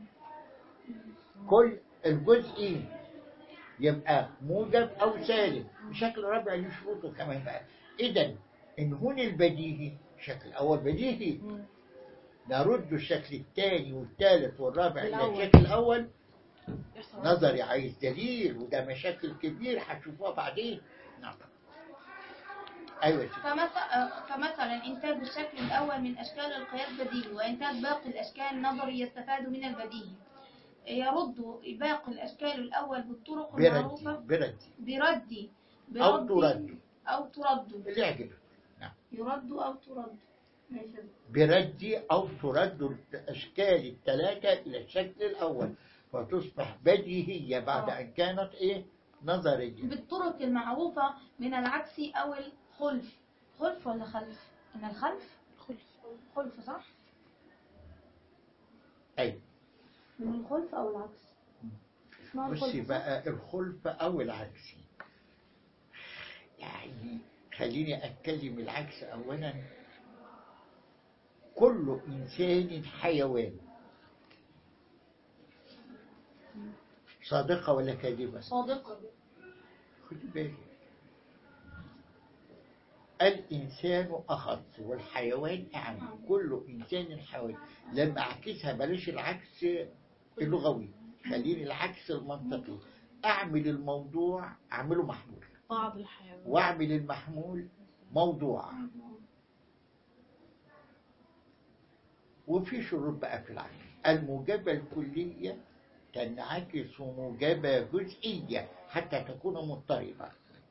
كل الجزئي يبقى موجب أو سالب بشكل رابع له شروطه كمان بقى إذا إن هون البديهي الشكل الأول بديهي نرد الشكل الثاني والثالث والرابع إلى
الأول.
الشكل الأول نظري عايز دليل وده مشاكل كبير هتشوفوها بعدين نعم أيوة يا ستي.
فمث- فمثلا إنتاج الشكل الأول من أشكال القياس بديهي وإنتاج باقي الأشكال نظري يستفاد من البديهي يرد باقي الأشكال الأول بالطرق
بردي
المعروفة
بردي
برد
أو
برد
ترد
أو ترد
اللي يعجبك نعم
يرد أو ترد ماشي.
بردي أو ترد الأشكال الثلاثة إلى الشكل الأول فتصبح بديهية بعد
آه.
أن كانت إيه نظرية
بالطرق المعروفة من العكس أو الخلف خلف ولا خلف؟ من الخلف؟
خلف
خلف صح؟
أي
من الخلف أو العكس؟ اسمها
بصي
الخلف صح؟
بقى الخلف أو العكس يعني خليني أتكلم العكس أولا كل إنسان حيوان صادقة ولا كاذبة
صادقة
خدي بالك الإنسان أخص والحيوان أعم كل إنسان حيوان لما أعكسها بلاش العكس اللغوي خليني العكس المنطقي أعمل الموضوع أعمله محمول
بعض الحيوانات
وأعمل المحمول موضوع وفي شروط بقى في العكس الموجبة الكلية تنعكس موجبة جزئية حتى تكون مضطربة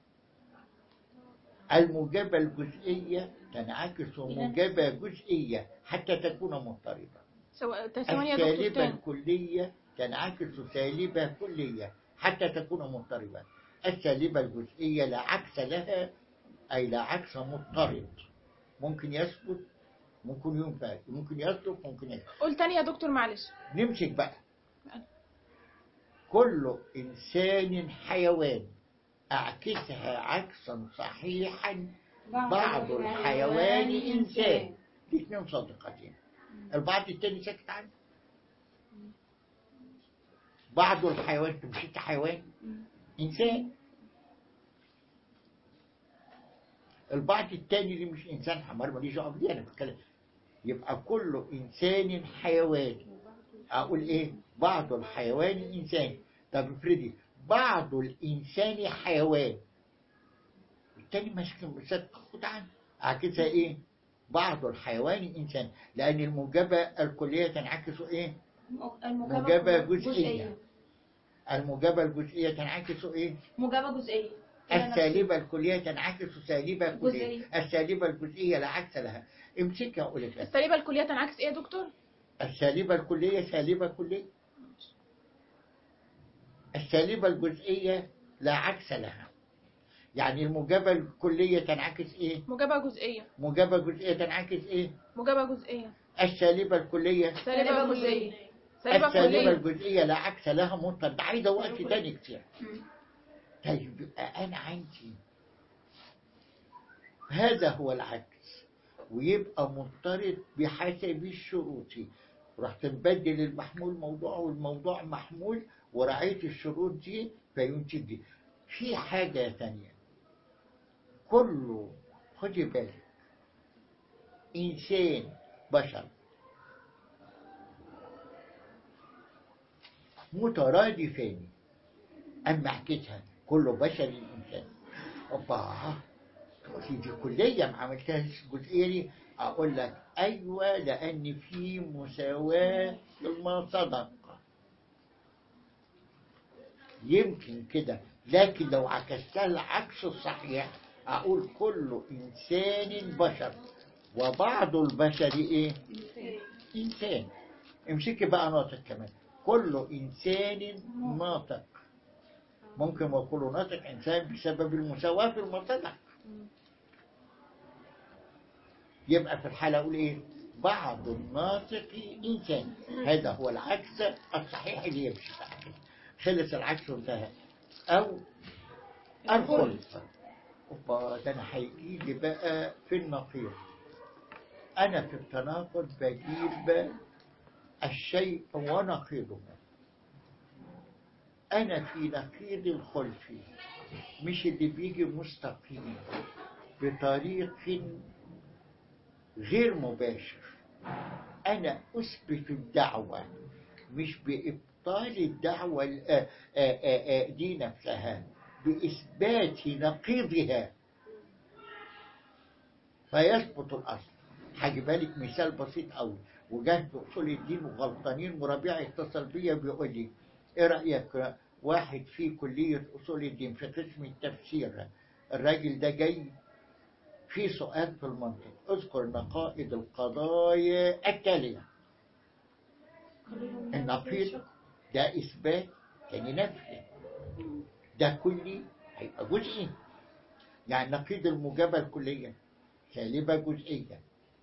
الموجبة الجزئية تنعكس موجبة جزئية حتى تكون مضطربة
سواء ثواني يا دكتور
السالبة
تاني
الكلية تنعكس سالبة كلية حتى تكون مضطربة السالبة الجزئية لا عكس لها أي لا عكس مضطرب ممكن يثبت ممكن ينفع ممكن يصدق ممكن يثبت
قول تاني يا دكتور معلش
نمسك بقى كل إنسان حيوان أعكسها عكسا صحيحا بعض الحيوان إنسان الاثنين صادقتين البعض التاني ساكت عنه بعض الحيوان انت مش انت حيوان إنسان البعض التاني اللي مش إنسان حمار ماليش دعوه بيه أنا بتكلم يبقى كل إنسان حيوان أقول إيه بعض الحيوان إنسان طب افرضي بعض الإنسان حيوان التاني ماسك مسك خد عنه أعكسها إيه بعض الحيوان إنسان لأن الموجبة الكلية تنعكس إيه موجبة جزئية الموجبة الجزئية تنعكس إيه
موجبة جزئية
السالبة الكلية تنعكس سالبة كلية
جزئية.
السالبة الجزئية لا عكس لها امسكها أقول لك
السالبة الكلية تنعكس ايه يا دكتور؟
السالبة الكلية سالبة كلية السالبة الجزئية لا عكس لها يعني الموجبة الكلية تنعكس إيه؟
موجبة جزئية
موجبة جزئية تنعكس إيه؟
موجبة جزئية
السالبة الكلية
سالبة جزئية سالبة
السالبة
كلية
الجزئية لا عكس لها مطلق ده عايزة وقت تاني كتير
مم.
طيب يبقى أنا عندي هذا هو العكس ويبقى مضطرد بحسب الشروط رحت نبدل المحمول موضوع والموضوع محمول ورعيت الشروط دي فينتج دي في حاجة ثانية كله خدي بالك إنسان بشر مترادفان أما حكيتها كله بشر الإنسان أوبا تقولي دي كلية ما عملتهاش جزئية دي أقول لك أيوة لأن في مساواة لما صدق يمكن كده لكن لو عكستها العكس الصحيح أقول كل إنسان بشر وبعض البشر إيه؟ إنسان امسكي بقى ناطق كمان كل إنسان ناطق ممكن وكل ناطق إنسان بسبب المساواة في المصدر يبقى في الحالة أقول إيه بعض الناطق إنسان هذا هو العكس الصحيح اللي يمشي بعد كده. خلص العكس وانتهى أو الخلف أوبا ده أنا هيجي لي بقى في النقيض أنا في التناقض بجيب الشيء ونقيضه أنا في نقيض الخلف مش اللي بيجي مستقيم بطريق غير مباشر أنا أثبت الدعوة مش بإبطال الدعوة ال- آ- آ- آ- آ- دي نفسها بإثبات نقيضها فيثبت الأصل هجيب لك مثال بسيط قوي وجه في أصول الدين وغلطانين وربيع اتصل بيا بيقول لي إيه رأيك واحد في كلية أصول الدين في قسم التفسير الراجل ده جاي في سؤال في المنطق اذكر نقائض القضايا التالية النقيض ده إثبات تاني نفي ده كلي هيبقى جزئي يعني نقيض الموجبة الكلية سالبة جزئية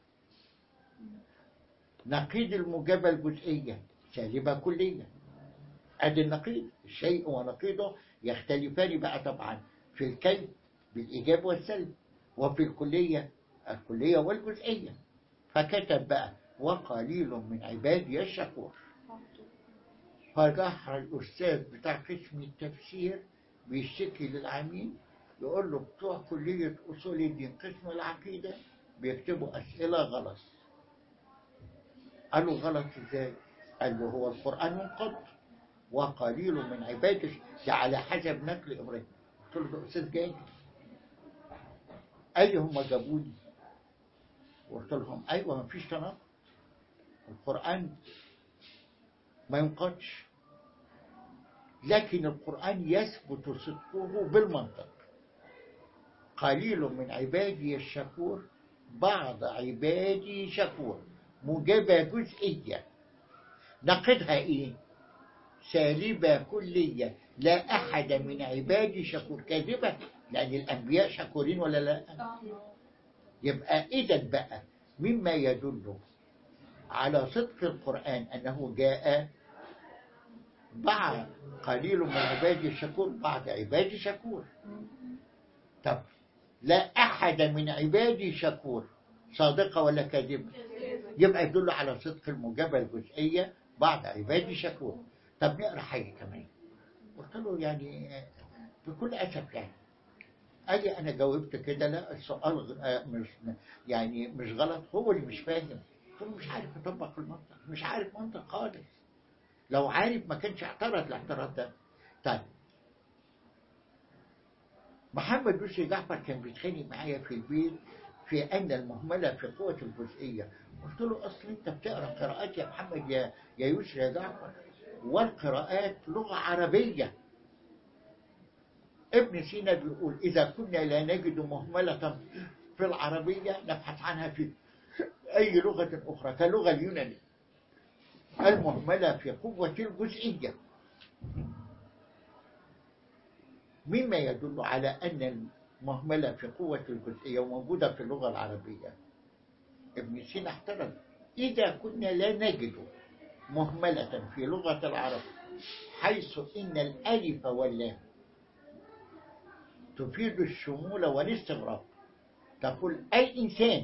نقيض الموجبة الجزئية سالبة كلية ادي النقيض الشيء ونقيضه يختلفان بقى طبعا في الكيف بالإيجاب والسلب وفي الكلية الكلية والجزئية فكتب بقى وقليل من عبادي الشكور فراح الأستاذ بتاع قسم التفسير بيشتكي للعميل يقول له بتوع كلية أصول الدين قسم العقيدة بيكتبوا أسئلة غلط قال له غلط ازاي؟ قال له هو القرآن منقض وقليل من عباده ده على حسب نقل إبراهيم قلت له ده أستاذ جاي أي هم جابوني وقلت لهم أيوة ما فيش تناقض القرآن ما ينقضش لكن القرآن يثبت صدقه بالمنطق قليل من عبادي الشكور بعض عبادي شكور موجبة جزئية نقدها إيه سالبة كلية لا أحد من عبادي شكور كاذبة لأن الأنبياء شكورين ولا لا يبقى إذا بقى مما يدل على صدق القرآن أنه جاء بعض قليل من عبادي الشكور بعض عبادي شكور طب لا أحد من عبادي شكور صادقة ولا كاذبة يبقى يدل على صدق المجابة الجزئية بعض عبادي شكور طب نقرا حاجة كمان قلت له يعني بكل أسف يعني أجي أنا جاوبت كده لا السؤال غ- آه مش يعني مش غلط هو اللي مش فاهم قلت له مش عارف أطبق المنطق مش عارف منطق خالص لو عارف ما كانش اعترض الاعتراض ده طيب محمد بشري جعفر كان بيتخانق معايا في البيت في أن المهملة في قوة الجزئية قلت له أصل أنت بتقرأ قراءات يا محمد يا يا يسرى يا جعفر والقراءات لغة عربية ابن سينا بيقول إذا كنا لا نجد مهملة في العربية نبحث عنها في أي لغة أخرى كاللغة اليونانية المهملة في قوة الجزئية مما يدل على أن مهملة في قوة الجزئية وموجودة في اللغة العربية ابن سينا احترز إذا كنا لا نجد مهملة في لغة العرب حيث إن الألف واللام تفيد الشمول والاستغراق تقول أي إنسان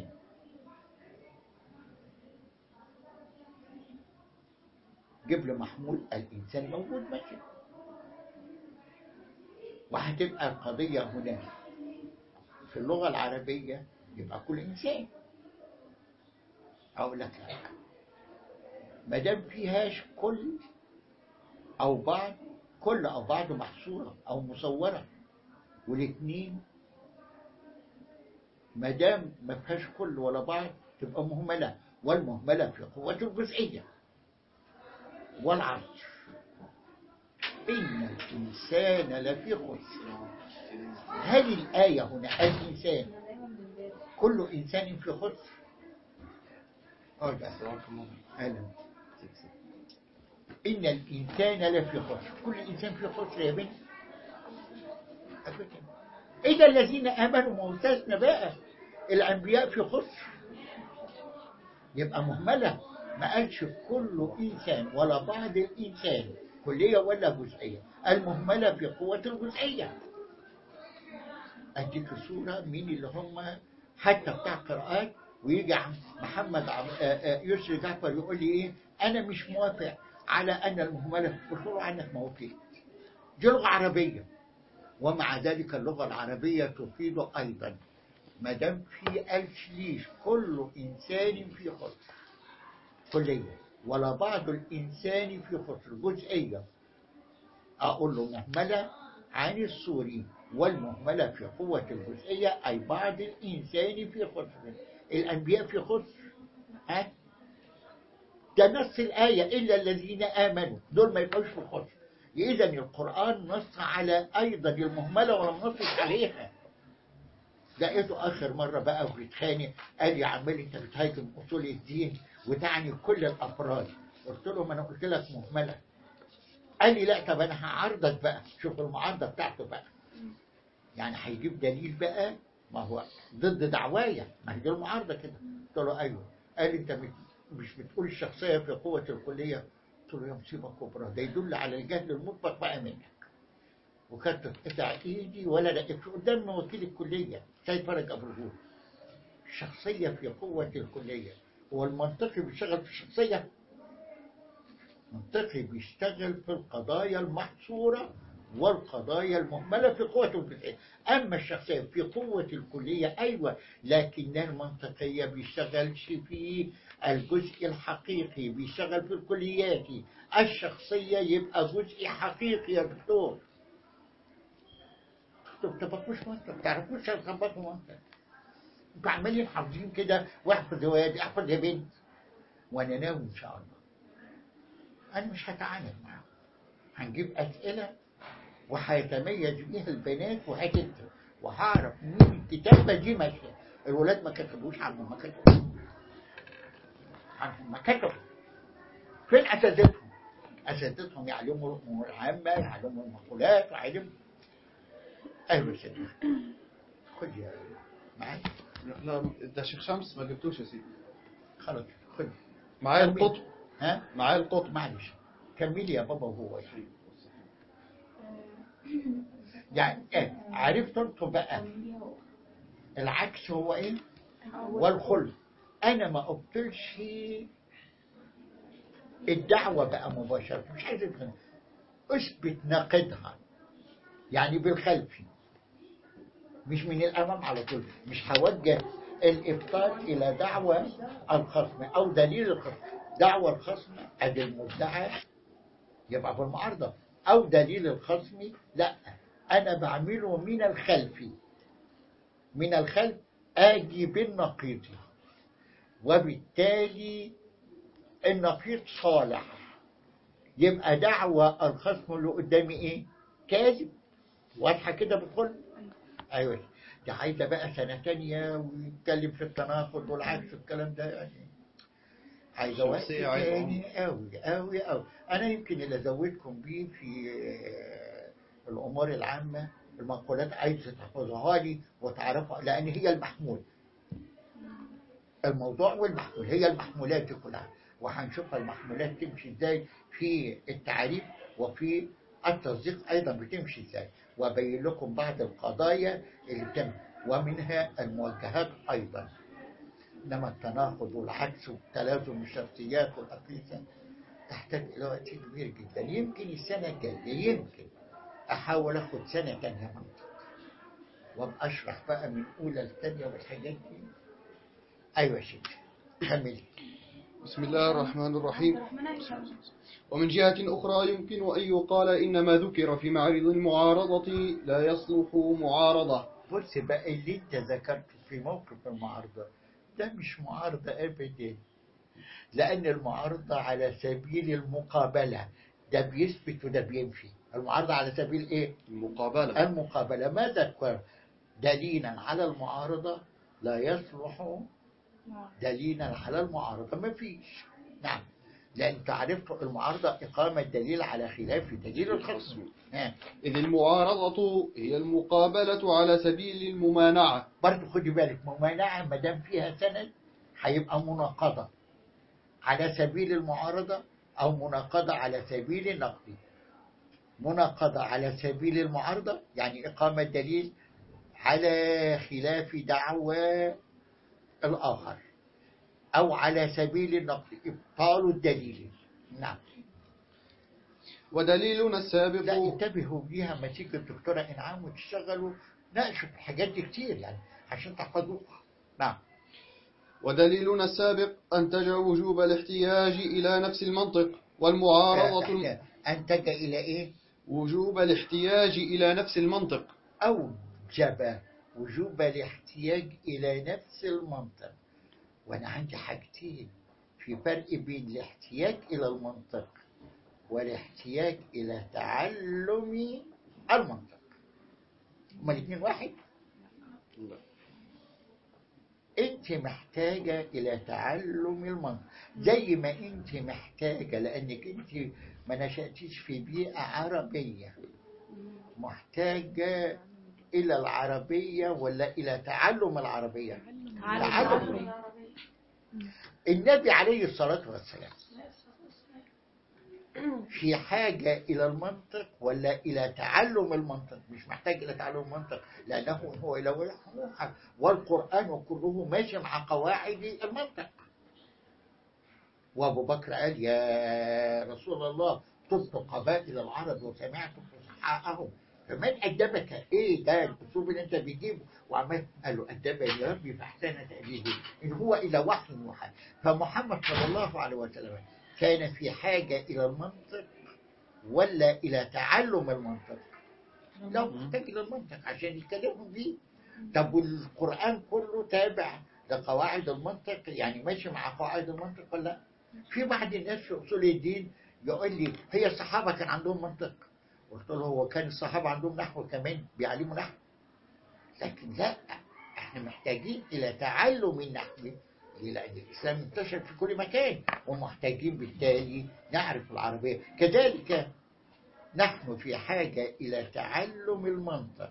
جيب له محمول الإنسان موجود ماشي وهتبقى القضية هنا في اللغة العربية يبقى كل إنسان أقول لك لا ما دام فيهاش كل أو بعض كل أو بعض محصورة أو مصورة والاثنين ما دام ما فيهاش كل ولا بعض تبقى مهملة والمهملة في قوة الجزئية والعصر إن الإنسان لفي خسر هل الآية هنا الإنسان كل إنسان في خسر أرجع أهلا إن الإنسان لفي خسر كل إنسان في خسر يا بنت أبدا إذا الذين آمنوا موتزنا بقى الأنبياء في خسر يبقى مهملة ما قالش كل إنسان ولا بعض الإنسان كلية ولا جزئية المهملة في قوة الجزئية أديك صورة مين اللي هم حتى بتاع قراءات ويجي عم محمد عم آه، آه، يسري جعفر يقول لي إيه أنا مش موافق على أن المهملة قلت له عنك موافق دي لغة عربية ومع ذلك اللغة العربية تفيد أيضا ما دام في قالش ليش كل إنسان في خسر كلية ولا بعض الإنسان في خسر جزئية أقول له مهملة عن السوري والمهملة في قوة الجزئية أي بعض الإنسان في خسر الأنبياء في خسر ها ده نص الآية إلا الذين آمنوا دول ما يبقوش في خسر إذا القرآن نص على أيضا المهملة ولم نص عليها لقيته آخر مرة بقى وبيتخانق قال يا عمال أنت بتهاجم أصول الدين وتعني كل الأفراد قلت له ما أنا قلت لك مهملة قال لي لا طب أنا هعارضك بقى شوف المعارضة بتاعته بقى يعني هيجيب دليل بقى ما هو ضد دعوايا ما هي دي المعارضة كده قلت له أيوه قال لي أنت بت- مش بتقول الشخصية في قوة الكلية قلت له يا مصيبة كبرى ده يدل على الجهل المطلق بقى منك وكانت تتقطع ايدي ولا لقيت قدام وكيل الكليه سيد فرج ابو الهول الشخصيه في قوه الكليه هو المنطقي بيشتغل في الشخصيه منطقي بيشتغل في القضايا المحصوره والقضايا المهمله في قوه الكليه اما الشخصيه في قوه الكليه ايوه لكن المنطقيه بيشتغلش في الجزء الحقيقي بيشتغل في الكليات الشخصيه يبقى جزء حقيقي يا دكتور انتوا ما بتطبقوش منطق ما تعرفوش تطبقوا منطق انتوا عمالين حافظين كده واحفظ يا واد احفظ يا بنت وانا ناوي ان شاء الله انا مش هتعامل معاهم هنجيب اسئله وهيتميز بيها البنات وهتكتب وهعرف مين الكتابه دي ماشيه الولاد ما كتبوش عنهم ما كتبوا عنهم ما كتبوا فين اساتذتهم؟ اساتذتهم يعلموا الامور العامه يعلموا المقولات ويعلموا ايوه يا سيدي خد يا معاك
لا ده شيخ شمس ما جبتوش يا سيدي
خلاص خد
معايا
كمل.
القطب
ها
معايا القطب
معلش كملي يا بابا وهو يحيي. يعني ايه عرفتوا انتوا بقى العكس هو ايه والخلف انا ما ابطلش الدعوه بقى مباشره مش عايز أتكلم. اثبت ناقدها يعني بالخلفي مش من الامام على طول مش هوجه الابطال الى دعوى الخصم او دليل الخصم دعوى الخصم ادي المدعى يبقى في المعارضه او دليل الخصم لا انا بعمله من الخلف من الخلف اجي بالنقيض وبالتالي النقيض صالح يبقى دعوى الخصم اللي قدامي ايه كاذب واضحه كده بتقول ايوه دي عايزه بقى سنه تانية ويتكلم في التناقض والعكس الكلام ده يعني عايزه وقت
شخصية عايزة
تاني قوي قوي قوي انا يمكن اللي ازودكم بيه في آه، الامور العامه المقولات عايز تحفظها لي وتعرفها لأن هي المحمول الموضوع والمحمول هي المحمولات دي كلها وهنشوف المحمولات تمشي ازاي في التعريف وفي التصديق ايضا بتمشي ازاي وابين لكم بعض القضايا اللي بتم ومنها الموجهات ايضا انما التناقض والعكس والتلازم الشخصيات والاقيسه تحتاج الى وقت كبير جدا يمكن السنه الجايه يمكن احاول اخد سنه تانية منطق وابقى اشرح بقى من اولى لثانيه والحاجات دي ايوه يا شيخ كملي
بسم الله الرحمن الرحيم
الرحمن الرحيم
ومن جهة أخرى يمكن أن يقال إن ما ذكر في معرض المعارضة لا يصلح معارضة
بص بقى اللي انت ذكرته في موقف المعارضة ده مش معارضة ابدا لان المعارضة على سبيل المقابلة ده بيثبت وده بينفي المعارضة على سبيل ايه
المقابلة
المقابلة ماذا تذكر دليلا على المعارضة لا يصلح دليلا على المعارضة ما فيش نعم لأن تعرفت المعارضة إقامة دليل على خلاف دليل الخصم ها.
إذ المعارضة هي المقابلة على سبيل الممانعة
برضه خدي بالك ممانعة ما دام فيها سند هيبقى مناقضة على سبيل المعارضة أو مناقضة على سبيل النقد مناقضة على سبيل المعارضة يعني إقامة دليل على خلاف دعوى الآخر أو على سبيل النقد إبطال الدليل نعم
ودليلنا
لا
السابق
انتبهوا ليها ما تيجي الدكتورة إنعام وتشتغلوا ناقشوا في الحاجات دي كتير يعني عشان تحفظوها نعم
ودليلنا السابق أنتج وجوب الاحتياج إلى نفس المنطق والمعارضة الم-
أنتج إلى إيه؟
وجوب الاحتياج إلى نفس المنطق
أوجب وجوب الاحتياج إلى نفس المنطق وأنا عندي حاجتين في فرق بين الاحتياج إلى المنطق والاحتياج إلى تعلم المنطق هما الاثنين واحد انت محتاجة الى تعلم المنطق زي ما انت محتاجة لانك انت ما نشأتيش في بيئة عربية محتاجة الى العربية ولا الى تعلم العربية تعلم النبي عليه الصلاة والسلام في حاجة إلى المنطق ولا إلى تعلم المنطق مش محتاج إلى تعلم المنطق لأنه هو إلى وحي والقرآن كله ماشي مع قواعد المنطق وأبو بكر قال يا رسول الله طبت قبائل العرب وسمعت فصحاءهم فمن أدبك إيه ده الأسلوب اللي أنت بتجيبه وعمال قال له أدبني ربي فأحسن تأديبه إن هو إلى وحي يوحى فمحمد صلى الله عليه وسلم كان في حاجة إلى المنطق ولا إلى تعلم المنطق لا محتاج إلى المنطق عشان يتكلموا بيه طب والقرآن كله تابع لقواعد المنطق يعني ماشي مع قواعد المنطق ولا لا؟ في بعض الناس في أصول الدين يقول لي هي الصحابة كان عندهم منطق قلت له هو كان الصحابة عندهم نحو كمان بيعلموا نحو لكن لا احنا محتاجين إلى تعلم النحو ليه؟ لأن الإسلام انتشر في كل مكان ومحتاجين بالتالي نعرف العربية كذلك نحن في حاجة إلى تعلم المنطق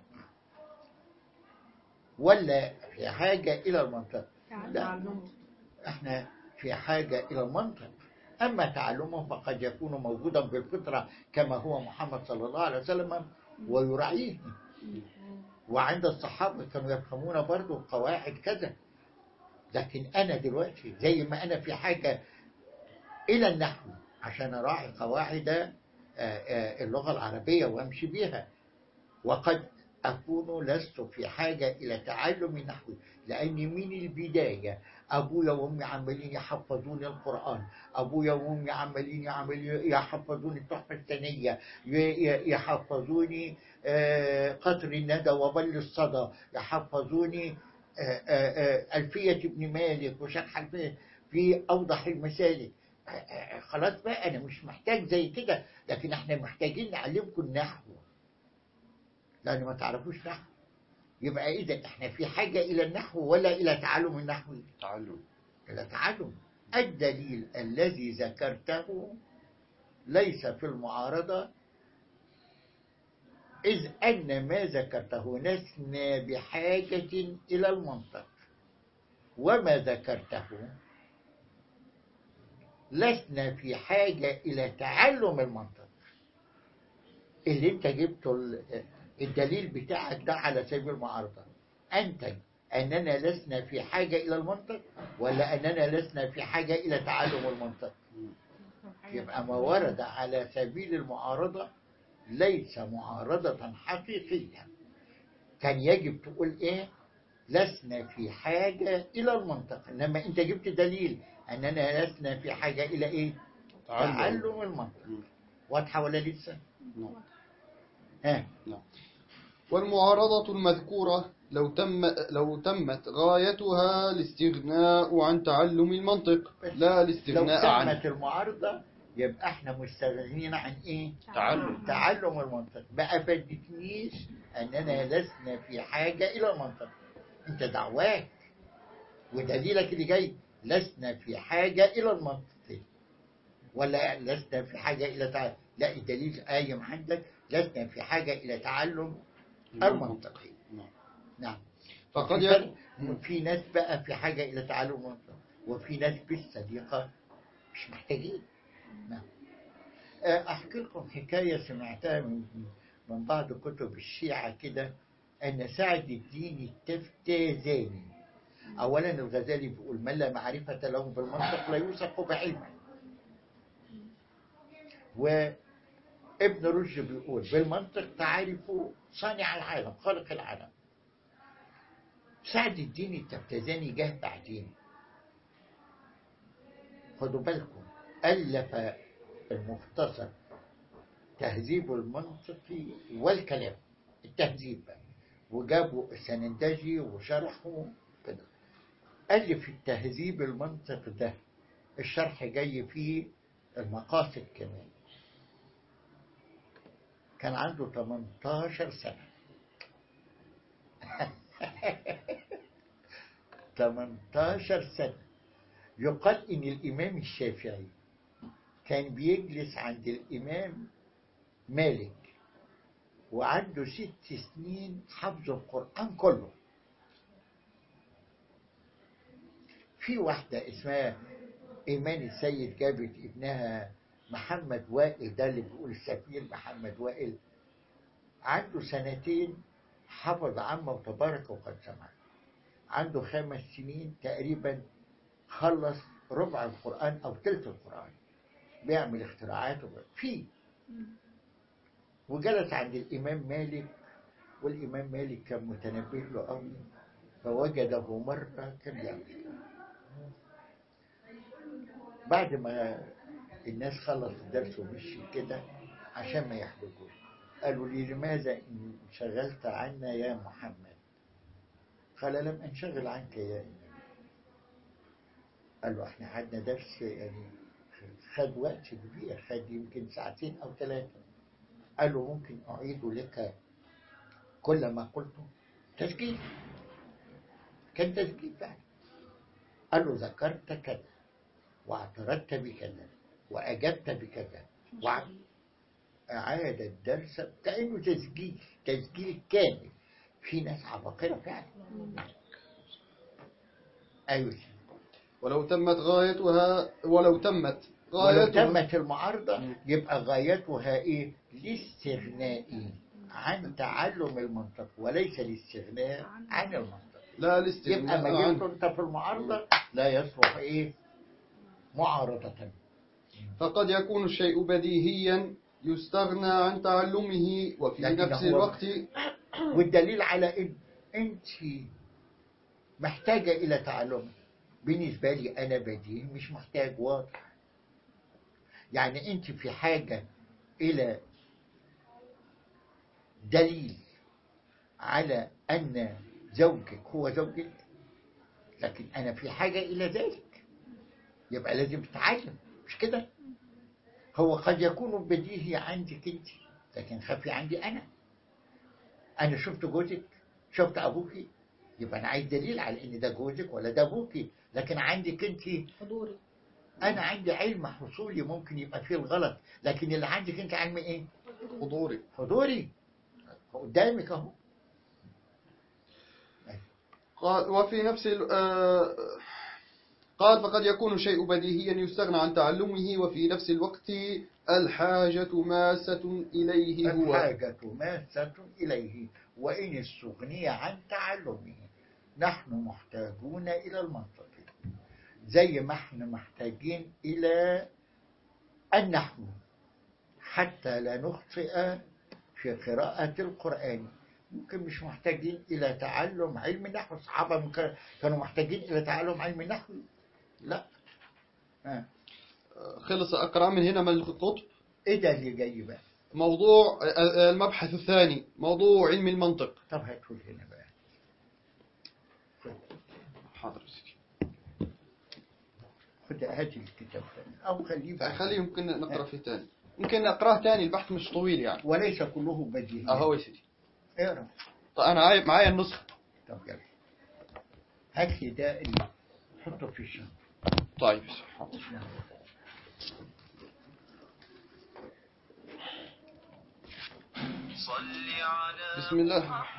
ولا في حاجة إلى المنطق لا احنا في حاجة إلى المنطق أما تعلمه فقد يكون موجودا بالفطرة كما هو محمد صلى الله عليه وسلم ويراعيه وعند الصحابة كانوا يفهمون برضو قواعد كذا لكن أنا دلوقتي زي ما أنا في حاجة إلى النحو عشان أراعي قواعد آه، آه، اللغة العربية وأمشي بها وقد أكون لست في حاجة إلى تعلم النحو لأني من البداية أبويا وأمي عمالين يحفظوني القرآن أبويا وأمي عمالين يعملوا- يحفظوني التحفة الثانية ي- ي- يحفظوني آه، قطر الندى وبل الصدى يحفظوني آه، آه، آه، ألفية ابن مالك وشرح الفية في أوضح المسالك آه، آه، خلاص بقى أنا مش محتاج زي كده لكن احنا محتاجين نعلمكم النحو لأن ما تعرفوش نحو يبقى إذا احنا في حاجة إلى النحو ولا إلى تعلم النحو
تعلم
إلى تعلم الدليل الذي ذكرته ليس في المعارضة إذ أن ما ذكرته لسنا بحاجة إلى المنطق وما ذكرته لسنا في حاجة إلى تعلم المنطق اللي انت جبته ال- الدليل بتاعك ده على سبيل المعارضة أنتج أننا لسنا في حاجة إلى المنطق ولا أننا لسنا في حاجة إلى تعلم المنطق يبقى ما ورد على سبيل المعارضة ليس معارضة حقيقية كان يجب تقول إيه لسنا في حاجة إلى المنطق إنما أنت جبت دليل أننا لسنا في حاجة إلى إيه تعلم المنطق
مم.
واضحة ولا لسه
نعم.
ها
والمعارضة المذكورة لو تم لو تمت غايتها الاستغناء عن تعلم المنطق لا
لو
الاستغناء عنه
تمت المعارضة يبقى احنا مستغنين عن ايه
تعلم
تعلم المنطق ما افادتنيش اننا لسنا في حاجة الى المنطق انت دعواك ودليلك اللي جاي لسنا في حاجة الى المنطق ولا لسنا في حاجة الى تعلم لا الدليل قايم عندك لسنا في حاجة الى تعلم المنطق
نعم.
نعم
فقد
في
يكون
فرق. في ناس بقى في حاجة إلى تعلم المنطق وفي ناس بالصديقة مش محتاجين نعم. آه، أحكي لكم حكاية سمعتها من من بعض كتب الشيعة كده أن سعد الدين التفتازاني أولا الغزالي بيقول من لا معرفة له بالمنطق لا يوثق بعلمه وابن رشد بيقول بالمنطق تعرف صانع العالم خالق العالم سعد الدين التفتزاني جه بعدين خدوا بالكم ألف المختصر تهذيب المنطق والكلام التهذيب بقى وجابوا السنندجي وشرحه كده ألف التهذيب المنطق ده الشرح جاي فيه المقاصد كمان كان عنده 18 سنة 18 سنة يقال إن الإمام الشافعي كان بيجلس عند الإمام مالك وعنده ست سنين حفظ القرآن كله في واحدة اسمها إيمان السيد جابت ابنها محمد وائل ده اللي بيقول السفير محمد وائل عنده سنتين حفظ عامة وتبارك وقد سمع عنده خمس سنين تقريبا خلص ربع القرآن أو ثلث القرآن بيعمل اختراعات وب- في وجلس عند الإمام مالك والإمام مالك كان متنبه له قوي فوجده مرة كان بيعمل كده. بعد ما الناس خلص الدرس ومشي كده عشان ما يحرجوش قالوا لي لماذا انشغلت عنا يا محمد قال لم انشغل عنك يا إمام قال له احنا قعدنا درس يعني خد وقت كبير خد يمكن ساعتين او ثلاثة قال له ممكن اعيد لك كل ما قلته تسجيل كان تسجيل فعلا قال له ذكرت كذا واعترضت بكذا واجبت بكذا وأعاد الدرس كأنه تسجيل تسجيل كامل في ناس عباقرة فعلا أيوة
ولو تمت غايتها ولو تمت
ولو
غايتها
تمت المعارضة يبقى غايتها إيه؟ الاستغناء عن تعلم المنطق وليس الاستغناء عن المنطق
لا
يبقى
الاستغناء
ما جبت
عنه
أنت في المعارضة لا يصلح إيه؟ معارضة
فقد يكون الشيء بديهيا يستغنى عن تعلمه وفي
لكن
نفس
هو-
الوقت
والدليل على ان انت محتاجة الى تعلم بالنسبة لي انا بديه مش محتاج واضح يعني انت في حاجة الى دليل على ان زوجك هو زوجك لكن انا في حاجة الى ذلك يبقى لازم تتعلم مش كده هو قد يكون بديهي عندك انت لكن خفي عندي انا انا شفت جوزك شفت ابوكي يبقى انا عايز دليل على ان ده جوزك ولا ده ابوكي لكن عندك انت
حضوري
انا عندي علم حصولي ممكن يبقى فيه الغلط لكن اللي عندك انت علم ايه
حضوري
حضوري قدامك اهو
قال وفي نفس ال- آه، قال فقد يكون الشيء بديهيا يستغنى عن تعلمه وفي نفس الوقت الحاجة ماسة إليه هو
الحاجة ماسة إليه وإن استغني عن تعلمه نحن محتاجون إلى المنطق زي ما احنا محتاجين إلى النحو حتى لا نخطئ في قراءة القرآن ممكن مش محتاجين إلى تعلم علم النحو الصحابة ممكن كانوا محتاجين إلى تعلم علم النحو لا آه.
خلص أقرأ من هنا من الخطوط
إيه ده اللي جاي بقى
موضوع آه، المبحث الثاني موضوع علم المنطق
طب هاتوا هنا بقى
حاضر يا سيدي.
خد هات الكتاب تاني أو خليه بقى.
خليه يمكن نقرأ فيه تاني يمكن نقرأه تاني البحث مش طويل يعني
وليس كله بديهي
أهو يا سيدي
اقرا
طيب أنا عايب معايا النسخة
طب يلا هات لي ده اللي حطه في الشنطة
طيب حاضر بسم الله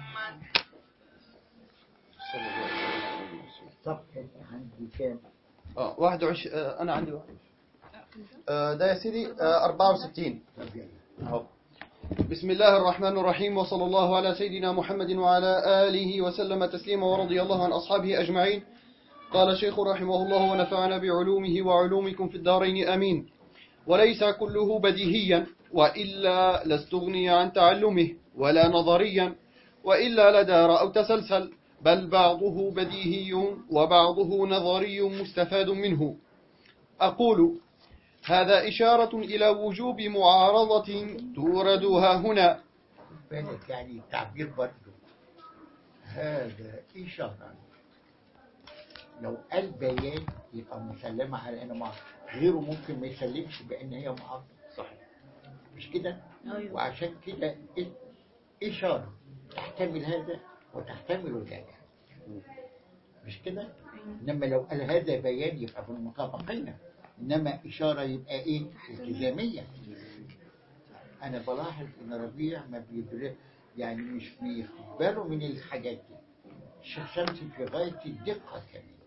صلى الله عليه وسلم.
صفحة عندي كام
اه 21 آه انا عندي 21 آه ده يا سيدي آه 64
طب يلا
أهو. بسم الله الرحمن الرحيم وصلى الله على سيدنا محمد وعلى آله وسلم تسليما ورضي الله عن أصحابه أجمعين قال الشيخ رحمه الله ونفعنا بعلومه وعلومكم في الدارين أمين وليس كله بديهيا وإلا لاستغني عن تعلمه ولا نظريا وإلا لدار أو تسلسل بل بعضه بديهي وبعضه نظري مستفاد منه أقول هذا إشارة إلى وجوب معارضة توردها هنا
بالك يعني التعبير برضه هذا إشارة لو قال بيان يبقى مسلمة على إنه معارضة غيره ممكن ما يسلمش بأن هي معارضة صحيح مش كده؟
أيوة.
وعشان كده إ- إشارة تحتمل هذا وتحتمل ذاك مش كده؟ إنما لو قال هذا بيان يبقى في المطابقين إنما إشارة يبقى إيه؟ التزامية أنا بلاحظ إن ربيع ما بيدر يعني مش بياخد باله من الحاجات دي الشيخ شمسي في غاية الدقة كمان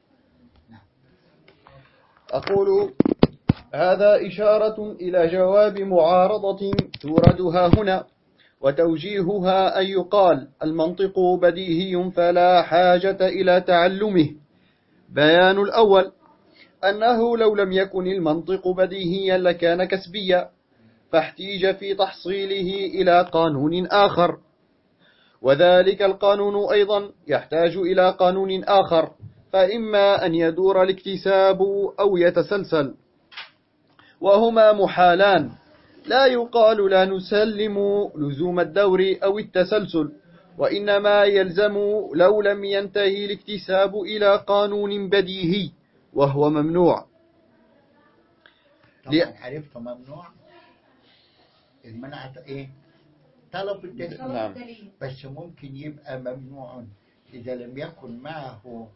أقول هذا إشارة إلى جواب معارضة توردها هنا وتوجيهها أن يقال المنطق بديهي فلا حاجة إلى تعلمه بيان الأول أنه لو لم يكن المنطق بديهيا لكان كسبيا فاحتيج في تحصيله إلى قانون آخر وذلك القانون أيضا يحتاج إلى قانون آخر فإما أن يدور الاكتساب أو يتسلسل وهما محالان لا يقال لا نسلم لزوم الدور أو التسلسل وإنما يلزم لو لم ينتهي الاكتساب إلى قانون بديهي وهو ممنوع
طبعا
ليه؟
عرفت ممنوع المنع ايه طلب الدليل
نعم.
دليل.
بس ممكن يبقى ممنوع إذا لم يكن معه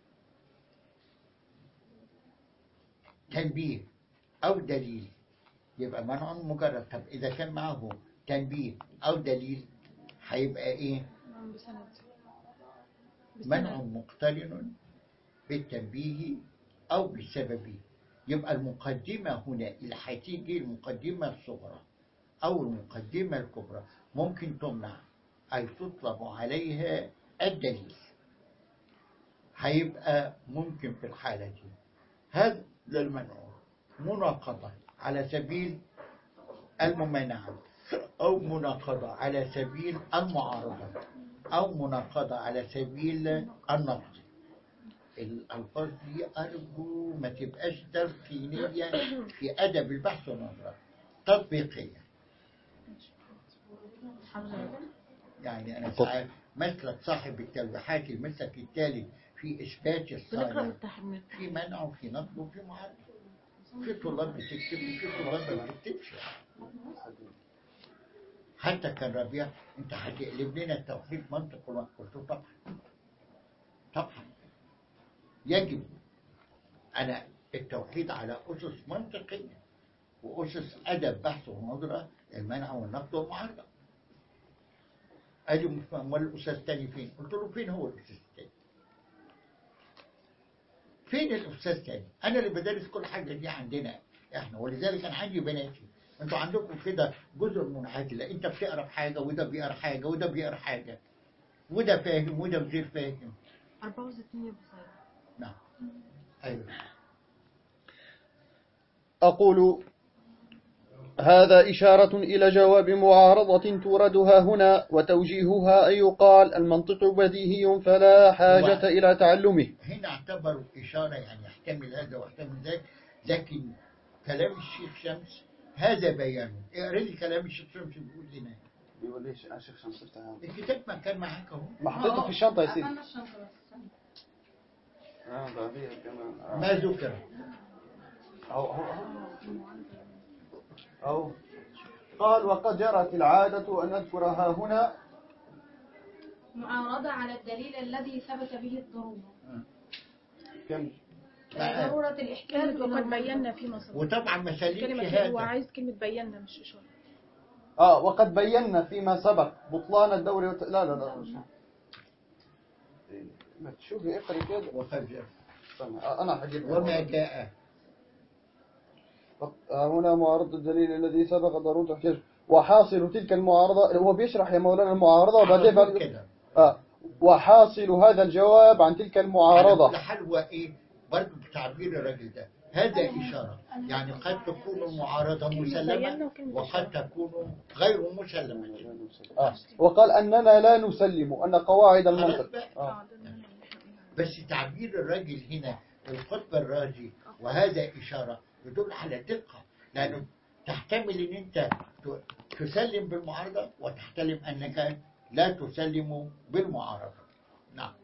تنبيه أو دليل يبقى منع مجرد طب إذا كان معه تنبيه أو دليل هيبقى إيه
نعم بسند
منع مقترن بالتنبيه أو بالسبب يبقى المقدمة هنا اللي هتيجي المقدمة الصغرى أو المقدمة الكبرى ممكن تمنع أي تطلب عليها الدليل هيبقى ممكن في الحالة دي هذا المنع مناقضة على سبيل الممانعة أو مناقضة على سبيل المعارضة أو مناقضة على سبيل النقد الألفاظ دي أرجو ما تبقاش تلقينية في أدب البحث والنظرة تطبيقية يعني أنا ساعات مسلك صاحب التلويحات المسلك التالي في إثبات
بنقرا
الصالح
بالتحميل
في منع وفي نقد وفي معارضة في طلاب بتكتب وفي طلاب ما بتكتبش حتى كان ربيع انت هتقلب لنا التوحيد منطق وما قلت له طبعا طبعا يجب انا التوحيد على اسس منطقيه واسس ادب بحث ونظره المنع والنقد والمعارضه ادي مش فاهم امال الاستاذ الثاني فين قلت له فين هو الاستاذ الثاني فين الاستاذ الثاني انا اللي بدرس كل حاجه دي عندنا احنا ولذلك انا عندي بناتي انتوا عندكم كده جزر منعزله انت بتقرا في حاجه وده بيقرا حاجه وده بيقرا حاجه وده فاهم وده غير فاهم
64 يا ابو سعيد
نعم ايوه
أقول هذا إشارة إلى جواب معارضة توردها هنا وتوجيهها أن يقال المنطق بديهي فلا حاجة إلى تعلمه
هنا اعتبروا إشارة يعني يحتمل هذا ويحتمل ذاك لكن كلام الشيخ شمس هذا بيانه اقرا لي كلام الشيخ شمس بيقول لنا
بيقول ليش أنا شيخ شمس افتحها
الكتاب ما كان معاك اهو
ما حطيته في الشنطة يا سيدي
قفلنا الشنطة بس
آه بعدين كمان
ما ذكر
أو أو أو قال وقد جرت العادة أن نذكرها هنا
معارضة على الدليل الذي ثبت به الضرورة
كم
بقى.
ضرورة الإحكام
كانت وقد بينا في مصر
وطبعا ما سالتش
كلمة هو
هذا
عايز كلمة بينا مش إشارة
آه وقد بينا فيما سبق بطلان الدوري وت... لا لا لا مش ما تشوفي اقري كده
وقد
استنى، آه، أنا حجيب
وما جاء
هنا معارضة الدليل الذي سبق ضرورة احتياج وحاصل تلك المعارضة هو بيشرح يا مولانا المعارضة وبعدين
على طول
بعد
كده
آه وحاصل هذا الجواب عن تلك
على
المعارضة
كل حال هو ايه برضه بتعبير الراجل ده هذا إشارة يعني قد تكون المعارضة
كلمة
مسلمة
بينا وكلمة
وقد تكون غير مسلمة
آه. وقال أننا لا نسلم أن قواعد
خلاص
المنطق
بقى.
آه.
بس تعبير الراجل هنا القطب الراجي وهذا إشارة يدل على دقة لأنه تحتمل أن أنت ت- تسلم بالمعارضة وتحتمل أنك لا تسلم بالمعارضة نعم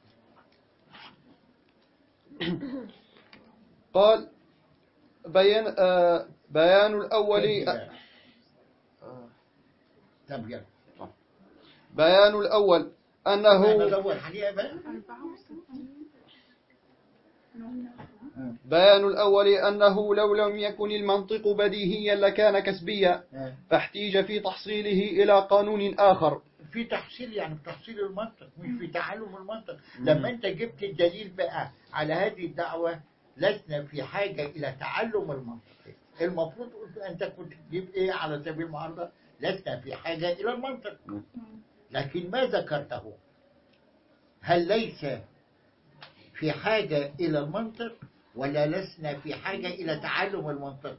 قال بيان آه بيان الأول
آه. طب يلا
بيان الأول أنه
ندور عليها بقى
بيان الأول أنه لو لم يكن المنطق بديهيا لكان كسبيا
آه.
فاحتيج في تحصيله إلى قانون آخر
في تحصيل يعني في تحصيل المنطق مش في تعلم المنطق لما انت جبت الدليل بقى على هذه الدعوة لسنا في حاجة إلى تعلم المنطق المفروض قلت أنت كنت تجيب إيه على سبيل المعارضة لسنا في حاجة إلى المنطق لكن ما ذكرته هل ليس في حاجة إلى المنطق ولا لسنا في حاجة إلى تعلم المنطق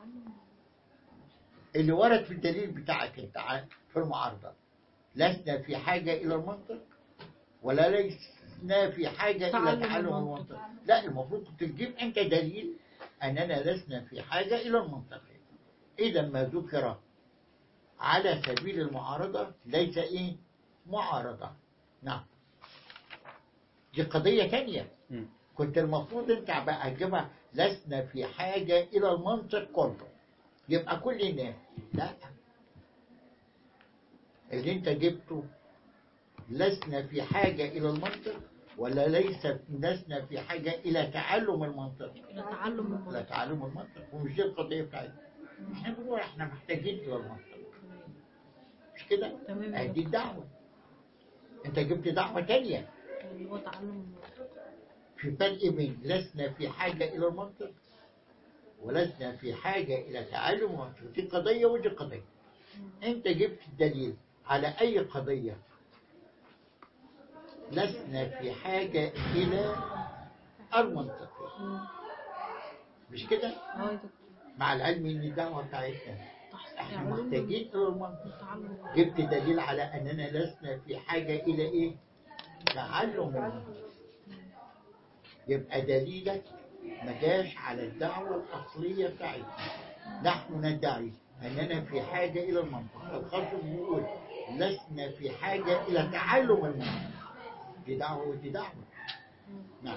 اللي ورد في الدليل بتاعك انت ع- في المعارضة لسنا في حاجة إلى المنطق ولا لسنا في حاجة إلى
تعلم
تعلم
المنطق.
المنطق لا المفروض كنت تجيب أنت دليل أننا لسنا في حاجة إلى المنطق إذا ما ذكر على سبيل المعارضة ليس إيه معارضة نعم دي قضية تانية
مم.
كنت المفروض انت بقى تجيبها لسنا في حاجة إلى المنطق كله يبقى كل الناس لا اللي انت جبته لسنا في حاجة إلى المنطق ولا ليس لسنا في حاجة إلى تعلم المنطق
تعلم
لا تعلم المنطق ومش دي القضية بتاعتنا احنا بنقول احنا محتاجين إلى المنطق مش كده؟
تمام.
اه دي الدعوة انت جبت دعوة تانية
هو تعلم
في فرق بين لسنا في حاجة إلى المنطق ولسنا في حاجة إلى تعلم المنطق دي قضية ودي قضية أنت جبت الدليل على أي قضية لسنا في حاجة إلى المنطق مش كده؟ مع العلم إن الدعوة بتاعتنا احنا محتاجين إلى المنطق
تعلم
جبت دليل على أننا لسنا في حاجة إلى إيه؟ تعلم المنطق يبقى دليلك ما جاش على الدعوة الأصلية بتاعتنا نحن ندعي أننا في حاجة إلى المنطق الخصم بيقول لسنا في حاجة إلى تعلم المنطق دي دعوة ودي دعوة نعم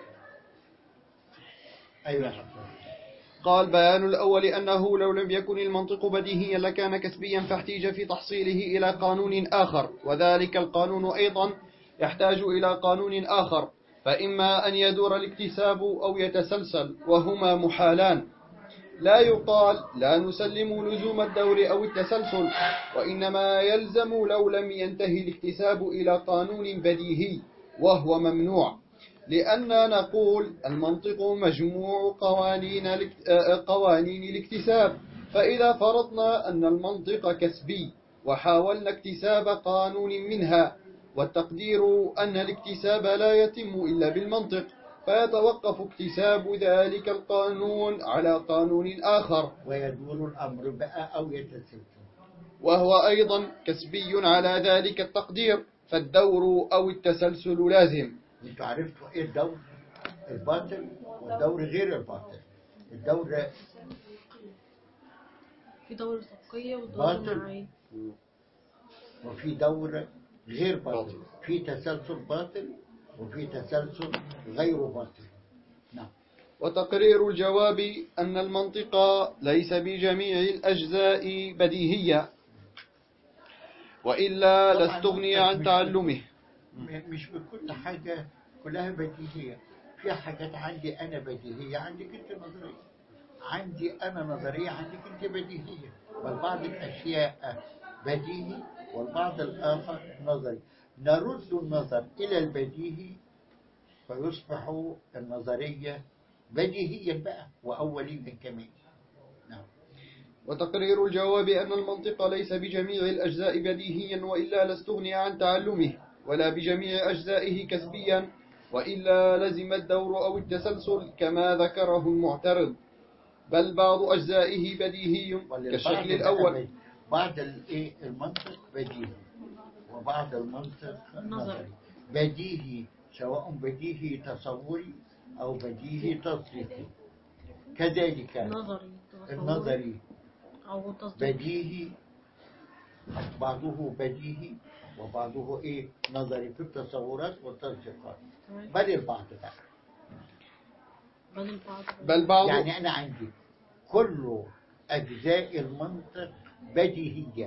أيوة يا حضرتك.
قال بيان الأول أنه لو لم يكن المنطق بديهيا لكان كسبيا فاحتيج في تحصيله إلى قانون آخر وذلك القانون أيضا يحتاج إلى قانون آخر فإما أن يدور الاكتساب أو يتسلسل وهما محالان لا يقال لا نسلم لزوم الدور أو التسلسل وإنما يلزم لو لم ينتهي الاكتساب إلى قانون بديهي وهو ممنوع لأننا نقول المنطق مجموع قوانين الاكت- آه، قوانين الاكتساب فإذا فرضنا أن المنطق كسبي وحاولنا اكتساب قانون منها والتقدير أن الاكتساب لا يتم إلا بالمنطق فيتوقف اكتساب ذلك القانون على قانون آخر
ويدور الأمر بقى أو يتسلسل
وهو أيضا كسبي على ذلك التقدير فالدور أو التسلسل لازم
انتوا عرفتوا ايه الدور الباطل والدور غير الباطل الدور
في دورة سبقية ودورة
باطل.
معية
وفي دور غير باطل في تسلسل باطل وفي تسلسل غير باطل نعم
وتقرير الجواب أن المنطق ليس بجميع الأجزاء بديهية وإلا
طبعاً
لاستغني
المنطق
عن
مش-
تعلمه
م- مش بكل حاجة كلها بديهية في حاجات عندي أنا بديهية عندك أنت نظرية عندي أنا نظرية عندك أنت بديهية بل بعض الأشياء بديهي والبعض الآخر نظري نرد النظر إلى البديهي فيصبح النظرية بديهيا بقى وأوليا كمان نعم
وتقرير الجواب أن المنطق ليس بجميع الأجزاء بديهيا وإلا لاستغني عن تعلمه ولا بجميع أجزائه كسبيا وإلا لزم الدور أو التسلسل كما ذكره المعترض بل بعض أجزائه بديهي
وللبعض
كالشكل
بقى
الأول
بديهي. بعض الايه المنطق بديهي وبعض المنطق
نظري.
نظري بديهي سواء بديهي تصوري او بديهي تصديقي كذلك
نظري تصوري
النظري
أو تصديق
بديهي بعضه بديهي وبعضه ايه نظري في التصورات والتصديقات
تمام.
بل البعض بقى
بل البعض
بل بعض
يعني أنا عندي كل أجزاء المنطق بديهية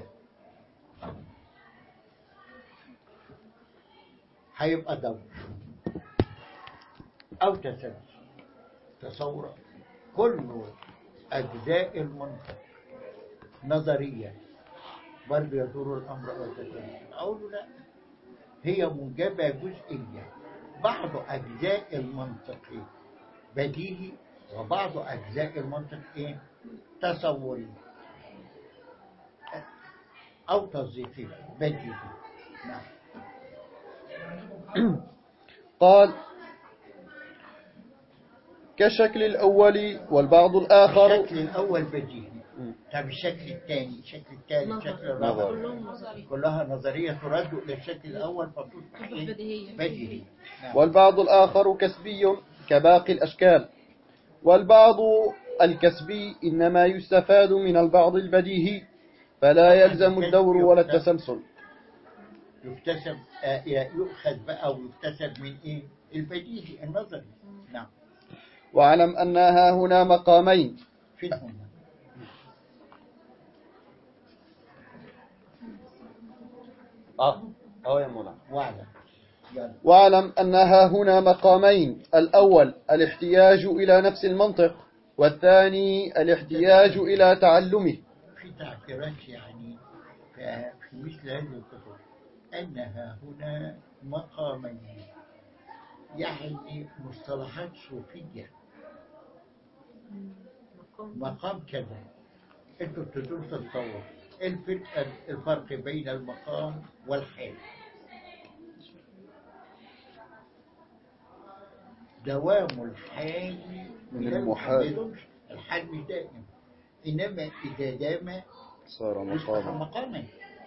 هيبقى دور أو تسلسل تصور كل أجزاء المنطق نظرية برضه يدور الأمر أو تسلسل أقول له لا هي موجبة جزئية بعض أجزاء المنطق بديهي وبعض أجزاء المنطق إيه؟ تصوري أو تصديقي بديهي نعم
قال كالشكل الأول والبعض الآخر
الشكل الأول بديهي طب الشكل الثاني الشكل الثالث
نظر.
الشكل الرابع
كلهم نظري
كلها نظرية ترد إلى الشكل الأول فتصبح
تصبح
إيه؟
بديهية
بديهي نعم.
والبعض الآخر كسبي كباقي الأشكال والبعض الكسبي إنما يستفاد من البعض البديهي فلا يلزم الدور ولا التسلسل
يكتسب آه، يؤخذ بقى ويكتسب من إيه؟ البديهي النظري نعم
واعلم أنها هنا مقامين
فين هم؟
آه أو يا مولانا
واعلم يلا
واعلم أنها هنا مقامين الأول الاحتياج إلى نفس المنطق والثاني الاحتياج إلى تعلمه
في تعبيرات يعني في في مثل هذه الكتب أنها هنا مقامين يعني مصطلحات صوفية
مقام
مقام كذا انتوا بتدرسوا التصور الفرق الفرق بين المقام والحال دوام الحال
من
إلى
المحال.
يدومش. الحال مش دائم إنما إذا دام
صار
يصبح
مقاما
مقاما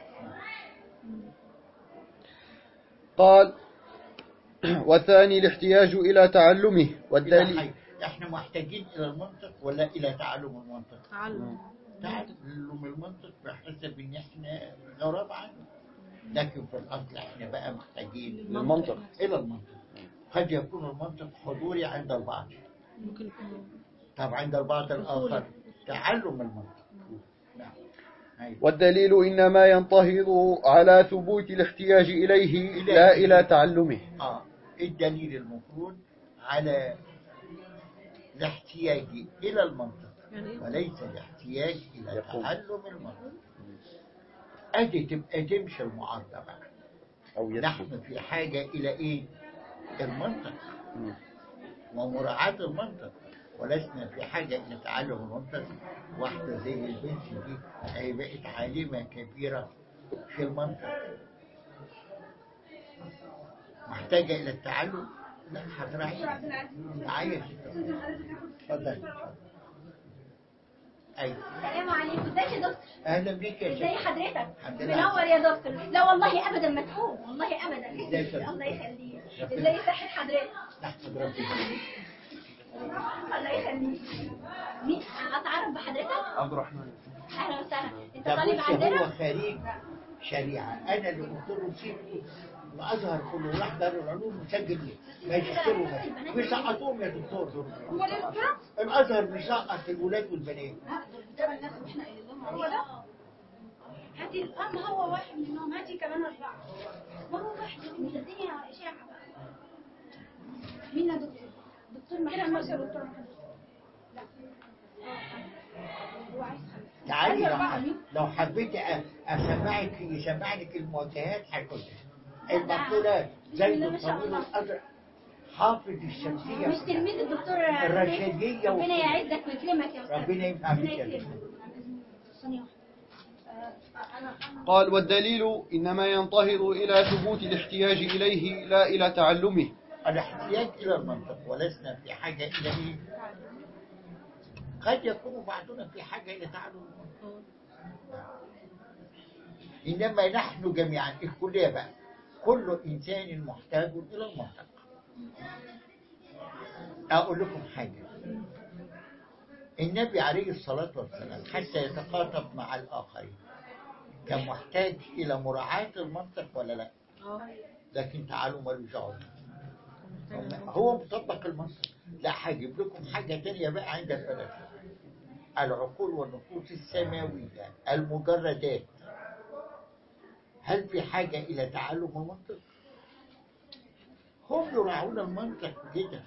قال والثاني الاحتياج إلى تعلمه
إلى
والدليل
حي. احنا محتاجين إلى المنطق ولا إلى تعلم المنطق
تعلم
تعلم المنطق بحسب إن احنا غراب عنه لكن في الأصل احنا بقى محتاجين
للمنطق
إلى المنطق قد يكون المنطق حضوري عند البعض
ممكن يكون
طب عند البعض الآخر تعلم المنطق نعم أيوة.
والدليل إنما ينتهض على ثبوت الاحتياج إليه لا إلى تعلمه
آه الدليل المفروض على الاحتياج إلى المنطق
يعني إيه؟
وليس الاحتياج إلى
يقوم.
تعلم المنطق أدي تبقى تمشي المعارضة بقى
أو يثبت
نحن في حاجة إلى إيه؟ المنطق
مم.
ومراعاة المنطق ولسنا في حاجة إلى تعلم المنطق واحدة زي البنت دي هي بقت عالمة كبيرة في المنطق محتاجة إلى التعلم لا هتراعي معايا اتفضل اتفضل. أيوة
السلام عليكم ازيك يا دكتور
أهلا بيك يا
ازي
شيخ
حضرتك
الحمد لله.
منور يا دكتور لا والله ابدا مدحوم والله ابدا
ازيك يا
الله يخليك
ربنا-
ازاي صحة حضرتك
نحمد ربنا
الله يخليك مين اتعرف بحضرتك
عبد الرحمن
اهلا وسهلا انت
ده
طالب
بص هو
عندنا
خريج شريعة أنا اللي قلت له سيبه الأزهر كله راح دار العلوم وسجل ماجستير وماجستير بيسقطوهم يا دكتور دول
هو ليه دكتوراه؟
الأزهر بيسقط الولاد والبنات
ده الناس واحنا قايلين لهم هو ده هاتي الآن هو واحد منهم هاتي كمان أربعة ما هو واحد مش الدنيا إشاعة مين يا دكتور؟ دكتور محمد كده ماشي يا دكتور محمد لا هو عايز خمسة
تعالي
هاتي
لو,
أربعة
ح-
مين؟
لو حبيت أ- أسمعك يسمعني المواجهات هاخدها المقولات زي
لا، ما شاء
الطويل
الله.
الأزرق حافظ الشمسية
مش تلميذ الدكتور
الرشيدية
ربنا
وكده.
يعزك ويكرمك يا استاذ
ربنا ينفع بك يا
ربنا
دكتور.
يكرمك ثانية واحدة آه، أنا أنا
قال والدليل إنما ينتهض إلى ثبوت الاحتياج إليه لا إلى تعلمه
الاحتياج إلى المنطق ولسنا في حاجة إلى إيه؟ قد يكون بعضنا في حاجة إلى تعلم المنطق إنما نحن جميعا الكلية بقى كل إنسان محتاج إلى المنطق أقول لكم حاجة النبي عليه الصلاة والسلام حتى يتخاطب مع الآخرين كان محتاج إلى مراعاة المنطق ولا لا
اه
لكن تعالوا ملوش دعوة هو مطبق المنطق لا هجيب لكم حاجة تانية بقى عند الفلاسفة العقول والنفوس السماوية المجردات هل في حاجة إلى تعلم المنطق؟ هم يراعون المنطق كده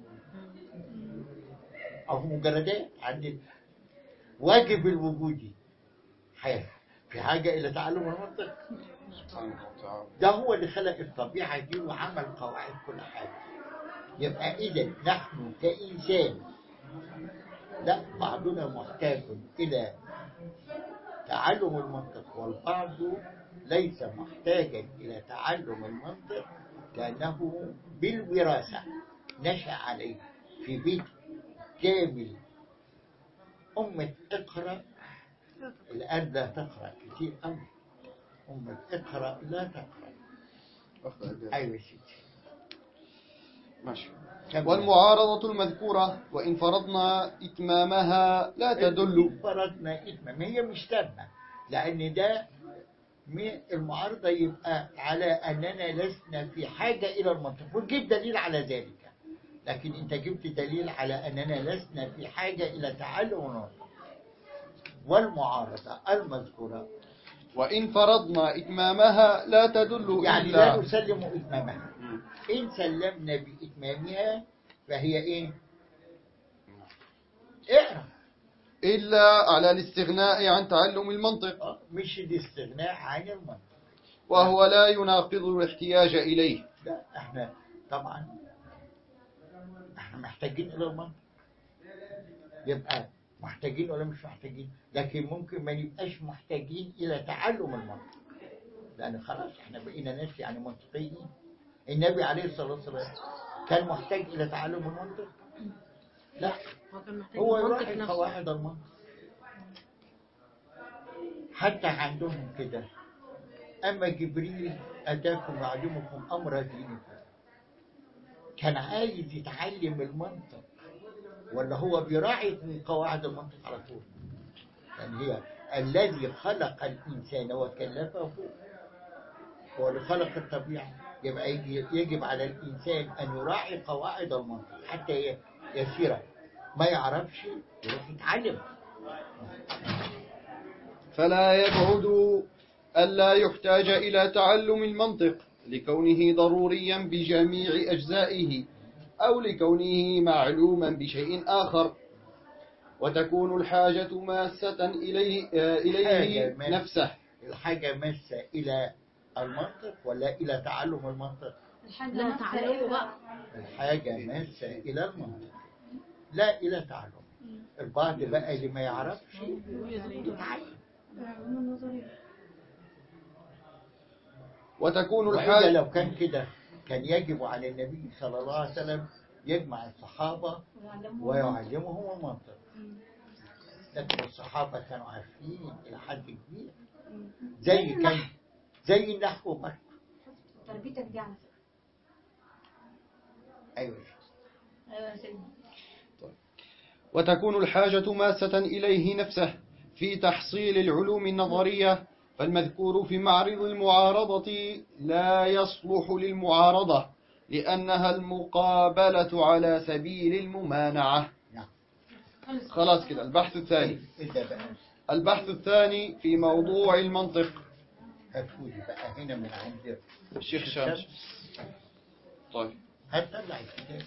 أو مجردات عند واجب الوجودي حياة في حاجة إلى تعلم المنطق ده هو اللي خلق الطبيعة دي وعمل قواعد كل حاجة يبقى إذا نحن كإنسان لا بعضنا محتاج إلى تعلم المنطق والبعض ليس محتاجا إلى تعلم المنطق كأنه بالوراثة نشأ عليه في بيت كامل أمة اقرأ الآن لا تقرأ كتير أوي أمة اقرأ لا تقرأ أيوة يا سيدي
ماشي
كمل.
والمعارضة المذكورة وإن فرضنا إتمامها لا تدل
فرضنا إتمام هي مش تامة لأن ده م- المعارضة يبقى على أننا لسنا في حاجة إلى المنطق وجيب دليل على ذلك لكن أنت جبت دليل على أننا لسنا في حاجة إلى تعلم المنطق والمعارضة المذكورة
وإن فرضنا إتمامها لا تدل
يعني لا
إلا
نسلم إتمامها إن سلمنا بإتمامها فهي إيه؟ اقرأ
إلا على الاستغناء عن تعلم المنطق
آه، مش الاستغناء عن المنطق
وهو لا يناقض الاحتياج إليه
لا احنا طبعا احنا محتاجين الى المنطق يبقى محتاجين ولا مش محتاجين لكن ممكن ما نبقاش محتاجين الى تعلم المنطق لان خلاص احنا بقينا ناس يعني منطقيين النبي عليه الصلاه والسلام كان محتاج الى تعلم المنطق لا
هو كان محتاج
هو
المنطق
يراعي
نفسه
قواعد المنطق حتى عندهم كده أما جبريل أتاكم يعلمكم أمر دينكم كان عايز يتعلم المنطق ولا هو بيراعي من قواعد المنطق على طول يعني هي الذي خلق الإنسان وكلفه هو اللي خلق الطبيعة يبقى يجي- يجب على الإنسان أن يراعي قواعد المنطق حتى ي- يسير ما يعرفش يروح يتعلم
فلا يبعد ألا يحتاج إلى تعلم المنطق لكونه ضروريا بجميع أجزائه أو لكونه معلوما بشيء آخر وتكون الحاجة ماسة إليه, آه، إليه
حاجة ماسة.
نفسه
الحاجة ماسة إلى المنطق ولا إلى تعلم المنطق
الحاجة
لا،
نفسها
تعلموا
إيه
بقى.
الحاجة ماسة إلى المنطق لا إلى تعلم البعض بقى اللي ما يعرفش يتعلم
العلوم النظرية
وتكون
وإلا
الحاجة
لو كان كده كان يجب على النبي صلى الله عليه وسلم يجمع الصحابة
ويعلمهم
ويعلمهم المنطق لكن الصحابة كانوا عارفين إلى حد كبير زي كان زي النحو برضه
تربيتك دي على فكرة
أيوه
أيوة يا سيدنا
وتكون الحاجة ماسة إليه نفسه في تحصيل العلوم النظرية فالمذكور في معرض المعارضة لا يصلح للمعارضة لأنها المقابلة على سبيل الممانعة
نعم
خلاص كده البحث الثاني
إذا بقى
البحث الثاني في موضوع المنطق
هاتولي بقى هنا من عند
الشيخ شمس طيب
هتطلع الكتاب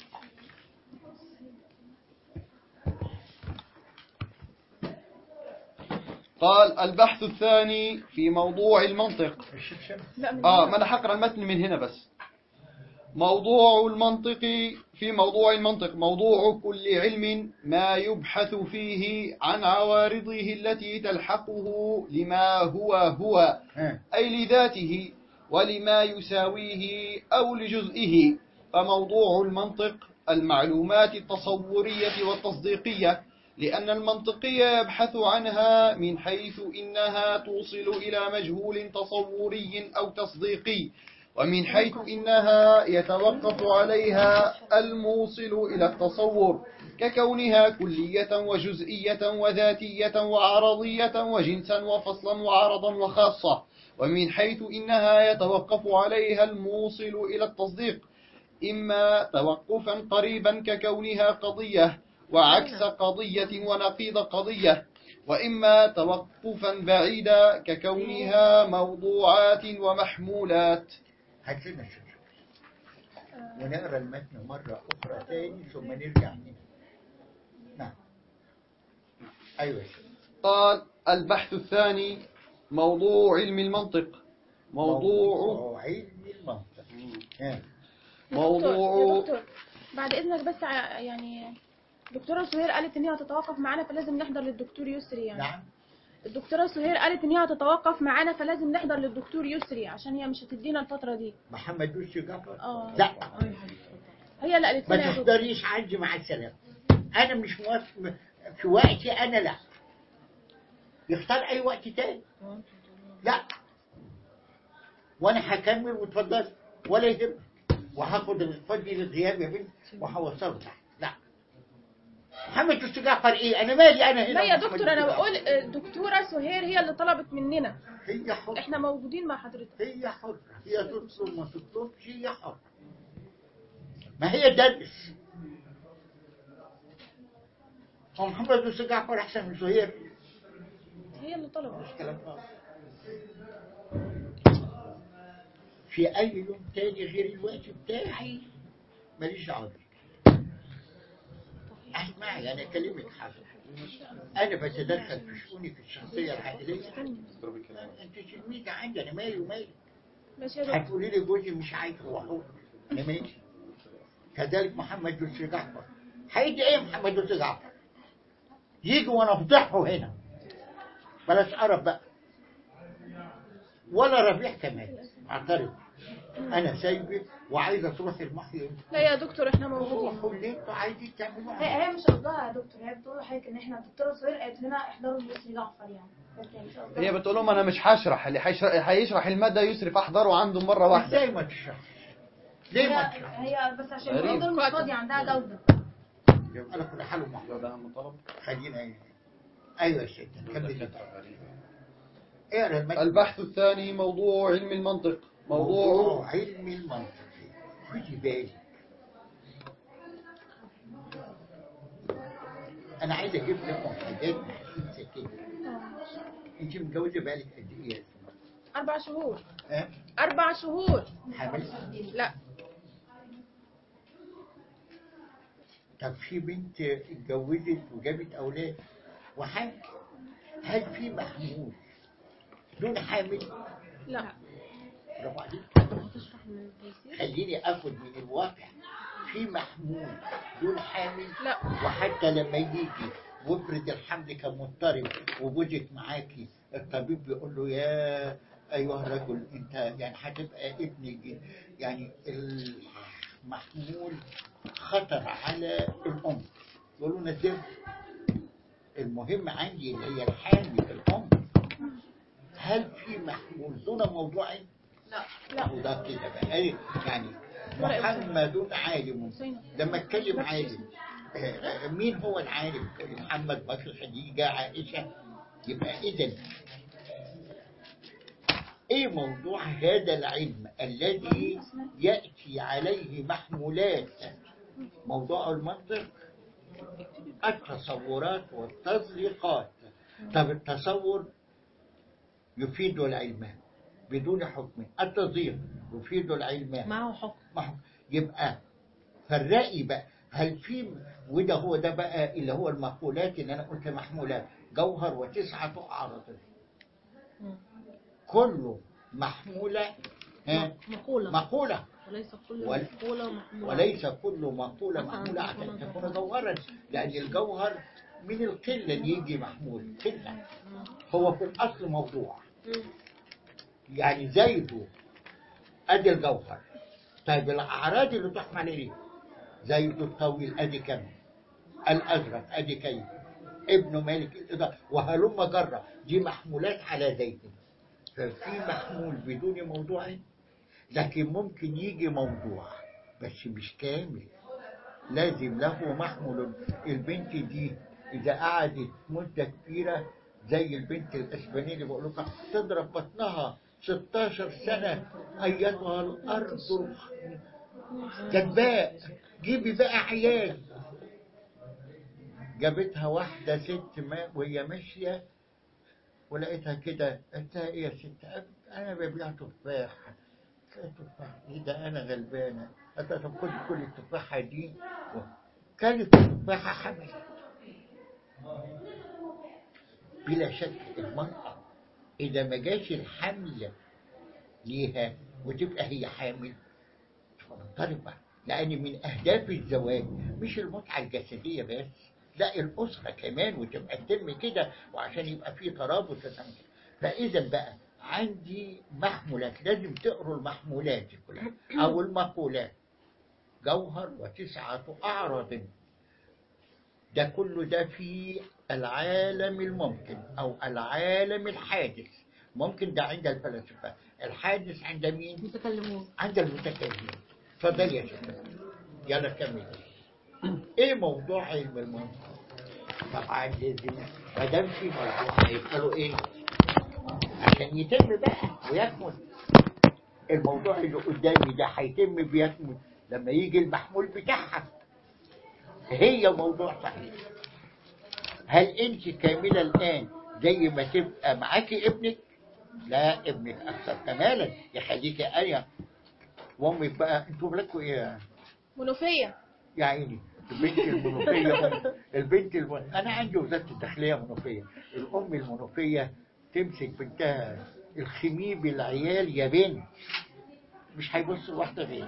قال البحث الثاني في موضوع المنطق
الشيخ شمس
لا من
آه
هنا.
ما أنا حقرأ المتن من هنا بس موضوع المنطق في موضوع المنطق موضوع كل علم ما يبحث فيه عن عوارضه التي تلحقه لما هو هو
ها
أي لذاته ولما يساويه أو لجزئه فموضوع المنطق المعلومات التصورية والتصديقية لأن المنطقية يبحث عنها من حيث إنها توصل إلى مجهول تصوري أو تصديقي ومن حيث إنها يتوقف عليها الموصل إلى التصور ككونها كلية وجزئية وذاتية وعرضية وجنسا وفصلا وعرضا وخاصة ومن حيث إنها يتوقف عليها الموصل إلى التصديق إما توقفا قريبا ككونها قضية وعكس قضية ونقيض قضية وإما توقفا بعيدا ككونها موضوعات ومحمولات
هات لنا الشيخ شمس ونقرا المتن مرة أخرى تاني ثم نرجع هنا نعم أيوه يا شيخ.
قال البحث الثاني موضوع علم المنطق موضوع
موضوع علم المنطق ها
يا
موضوع
دكتور بعد اذنك بس ع- يعني دكتورة سهير قالت ان هي هتتوقف معانا فلازم نحضر للدكتور يسري يعني
نعم
الدكتورة سهير قالت ان هي هتتوقف معانا فلازم نحضر للدكتور يسري عشان هي مش هتدينا الفترة دي
محمد وش جعفر
اه
لا
هي اللي قالت
ما
لنا يا دكتور
تحضريش عندي مع السلامة أنا مش موافق م- في وقتي أنا لا يختار أي وقت تاني لا وأنا هكمل وتفضل ولا يهمك وهاخد الفضل للغياب يا بنت وهوصله تحت لا محمد وش جعفر إيه أنا مالي أنا هنا
لا يا
ومحمد
دكتور انا
وش جعفر.
بقول الدكتورة سهير هي اللي طلبت مننا
هي حرة
احنا موجودين مع حضرتك
هي حرة هي تطلب ما تطلبش هي حرة ما هي درس هو محمد بن جعفر أحسن من زهير
هي اللي طلبت
مش كلام فاضي. في أي يوم تاني غير الوقت بتاعي ماليش دعوة بيك اسمعي أنا أكلمك حاجة أنا بتدخل في شؤونك الشخصية العائلية أنت تلميذة عندي أنا مالي ومالي
ماشي يا دكتور
هتقولي لي جوزي مش عايز هو حر انا ماشي كذلك محمد لطفي جعفر هيجي ايه محمد لطفي جعفر يجي وانا افضحه هنا بلاش قرف بقى ولا ربيع كمان اعترف انا سايبك وعايزه تروح المحيط
لا يا دكتور احنا موجودين
روحوا اللي انتوا عايزين تعملوه
هي هي مش قصدها يا دكتور هي بتقول لحضرتك ان احنا الدكتوره سهير قالت لنا احضروا ليسري جعفر يعني بس هي مش قصدها
هي بتقول لهم أنا مش هشرح اللي هيشرح, هيشرح المادة يسرف أحضره عنده مرة واحدة
ازاي ما تشرحش ليه ما
هي,
تشرحش
هي بس عشان
غريب.
بتقول مش فاضيه عندها جوده
يبقى انا كل حاله محضر
ده أهم طلب
خلينا ايه ايوه يا ست كمل اقرا المتن
البحث الثاني موضوع علم المنطق موضوع
موضوع علم المنطق خدي بالك انا عايز اجيب لكم حاجات محسوسه كده انت متجوزه بالك قد ايه يا اسماء؟
اربع شهور
ها
اربع شهور
حامل
لا
طب في بنت اتجوزت وجابت اولاد وحامل هل في محمول دون حامل؟
لا
برافو عليك
تشرح من التيسير
خليني اخد من الواقع في محمول دون حامل
لا
وحتى لما يجي وافرض الحمل كان مضطرب وجوزك معاكي الطبيب بيقول له يا ايها الرجل انت يعني هتبقى ابن ج- يعني المحمول خطر على الام يقولوا نزل المهم عندي اللي هي الحامل الام هل في محمول دون موضوع
لا لا
وده كده بقى إيه؟ يعني محمد عالم لما اتكلم عالم آه، مين هو العالم محمد بكر خديجة عائشة يبقى إذا إيه موضوع هذا العلم الذي يأتي عليه محمولات موضوع المنطق التصورات والتزليقات طب التصور يفيد العلم بدون حكم التضييق يفيد العلم
معه حكم
ما- يبقى فرقي بقى هل في وده هو ده بقى اللي هو المقولات اللي انا قلت محمولات جوهر وتسعة أعراض
مم.
كله محمولة ها
مقولة
مقولة
وليس كل
ول-
مقولة محمولة
وليس كل مقولة
مثلاً
محمولة عشان
تكون
تكون جوهرا لأن الجوهر من القلة اللي يجي محمول قلة هو في الأصل موضوع
مم.
يعني زيد ادي الجوهر طيب الاعراض اللي تحمل عليه زيد الطويل ادي كم الازرق ادي كيف ابن مالك الإضاءة وهلم جرة دي محمولات على زيد ففي محمول بدون موضوع لكن ممكن يجي موضوع بس مش كامل لازم له محمول البنت دي إذا قعدت مدة كبيرة زي البنت الأسبانية اللي بقول لكم تضرب بطنها 16 سنة أيتها الأرض كذباء جيبي بقى عيال جابتها واحدة ست ما وهي ماشية ولقيتها كده قلت لها ايه يا ست انا ببيع تفاح قلت لها تفاح ايه ده انا غلبانة قلت لها طب خدي كل التفاحة دي كانت التفاحة حمل بلا شك المرأة إذا ما جاش الحمل ليها وتبقى هي حامل مضطربة لأن من أهداف الزواج مش المتعة الجسدية بس لا الأسرة كمان وتبقى تتم كده وعشان يبقى في ترابط وتنمية. فإذا بقى عندي محمولات لازم تقروا المحمولات دي كلها أو المقولات جوهر وتسعة أعراض ده كله ده في العالم الممكن أو العالم الحادث ممكن ده عند الفلاسفة الحادث عند مين؟
متكلمون
عند المتكلمين اتفضل يا شيخ يلا كمل ايه موضوع علم المنطق طبعا لازم ما دام في موضوع هيبقى ايه عشان يتم بقى ويكمل الموضوع اللي قدامي ده هيتم بيكمل لما يجي المحمول بتاعها هي موضوع صحيح هل انت كاملة الان زي ما تبقى معاكي ابنك لا ابنك اكثر كمالا يخليكي انا وامك بقى انتوا بلادكم ايه يا-
منوفية
يا عيني البنت المنوفية البنت الم... أنا عندي وزارة الداخلية منوفية الأم المنوفية تمسك بنتها الخميب العيال يا بنت مش هيبص واحدة غير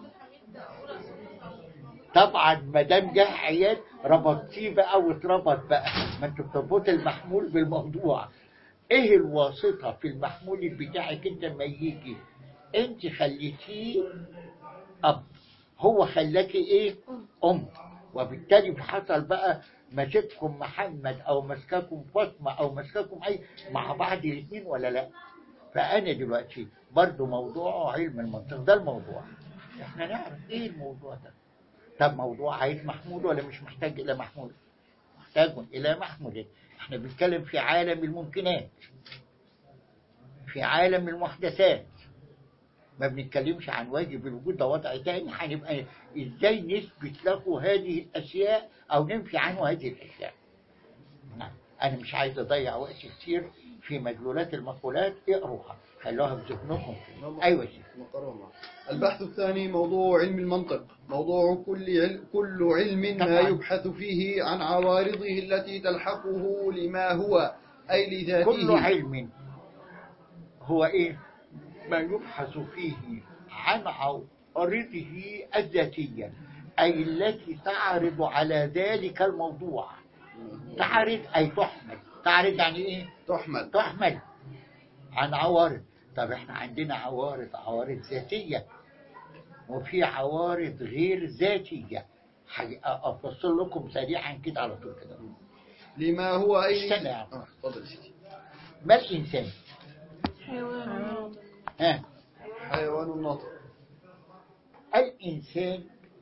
طبعا ما دام جه عيال ربطتيه بقى واتربط بقى ما انت بتربط المحمول بالموضوع ايه الواسطة في المحمول بتاعك انت لما يجي انت خليتيه اب هو خلاكي ايه ام وبالتالي حصل بقى ماسككم محمد او مسككم فاطمه او مسككم اي مع بعض الاثنين ولا لا فانا دلوقتي برضو موضوع علم المنطق ده الموضوع احنا نعرف ايه الموضوع ده طب موضوع عايز محمول ولا مش محتاج الى محمول محتاج الى محمول احنا بنتكلم في عالم الممكنات في عالم المحدثات ما بنتكلمش عن واجب الوجود ده وضع تاني هنبقى ازاي نثبت له هذه الاشياء او ننفي عنه هذه الاشياء نعم أنا مش عايز أضيع وقت كتير في مدلولات المقولات اقروها خلوها في ذهنكم أيوة يا سيدي.
نقرأها البحث الثاني موضوع علم المنطق موضوع كل علم, كل علم ما
طبعاً.
يبحث فيه عن عوارضه التي تلحقه لما هو أي
كل
لذاته
علم هو إيه ما يبحث فيه عن عوارضه الذاتية أي التي تعرض على ذلك الموضوع تعرض أي تحمل تعرض يعني إيه
تحمل
تحمل عن عوارض طب احنا عندنا عوارض عوارض ذاتية وفي عوارض غير ذاتية حاجة- أفصل لكم سريعا كده على طول كده
لما هو أي
استنى يا عم.
آه، تفضل يا سيدي
ما الإنسان
حيوان
ها
حيوان ناطق
الإنسان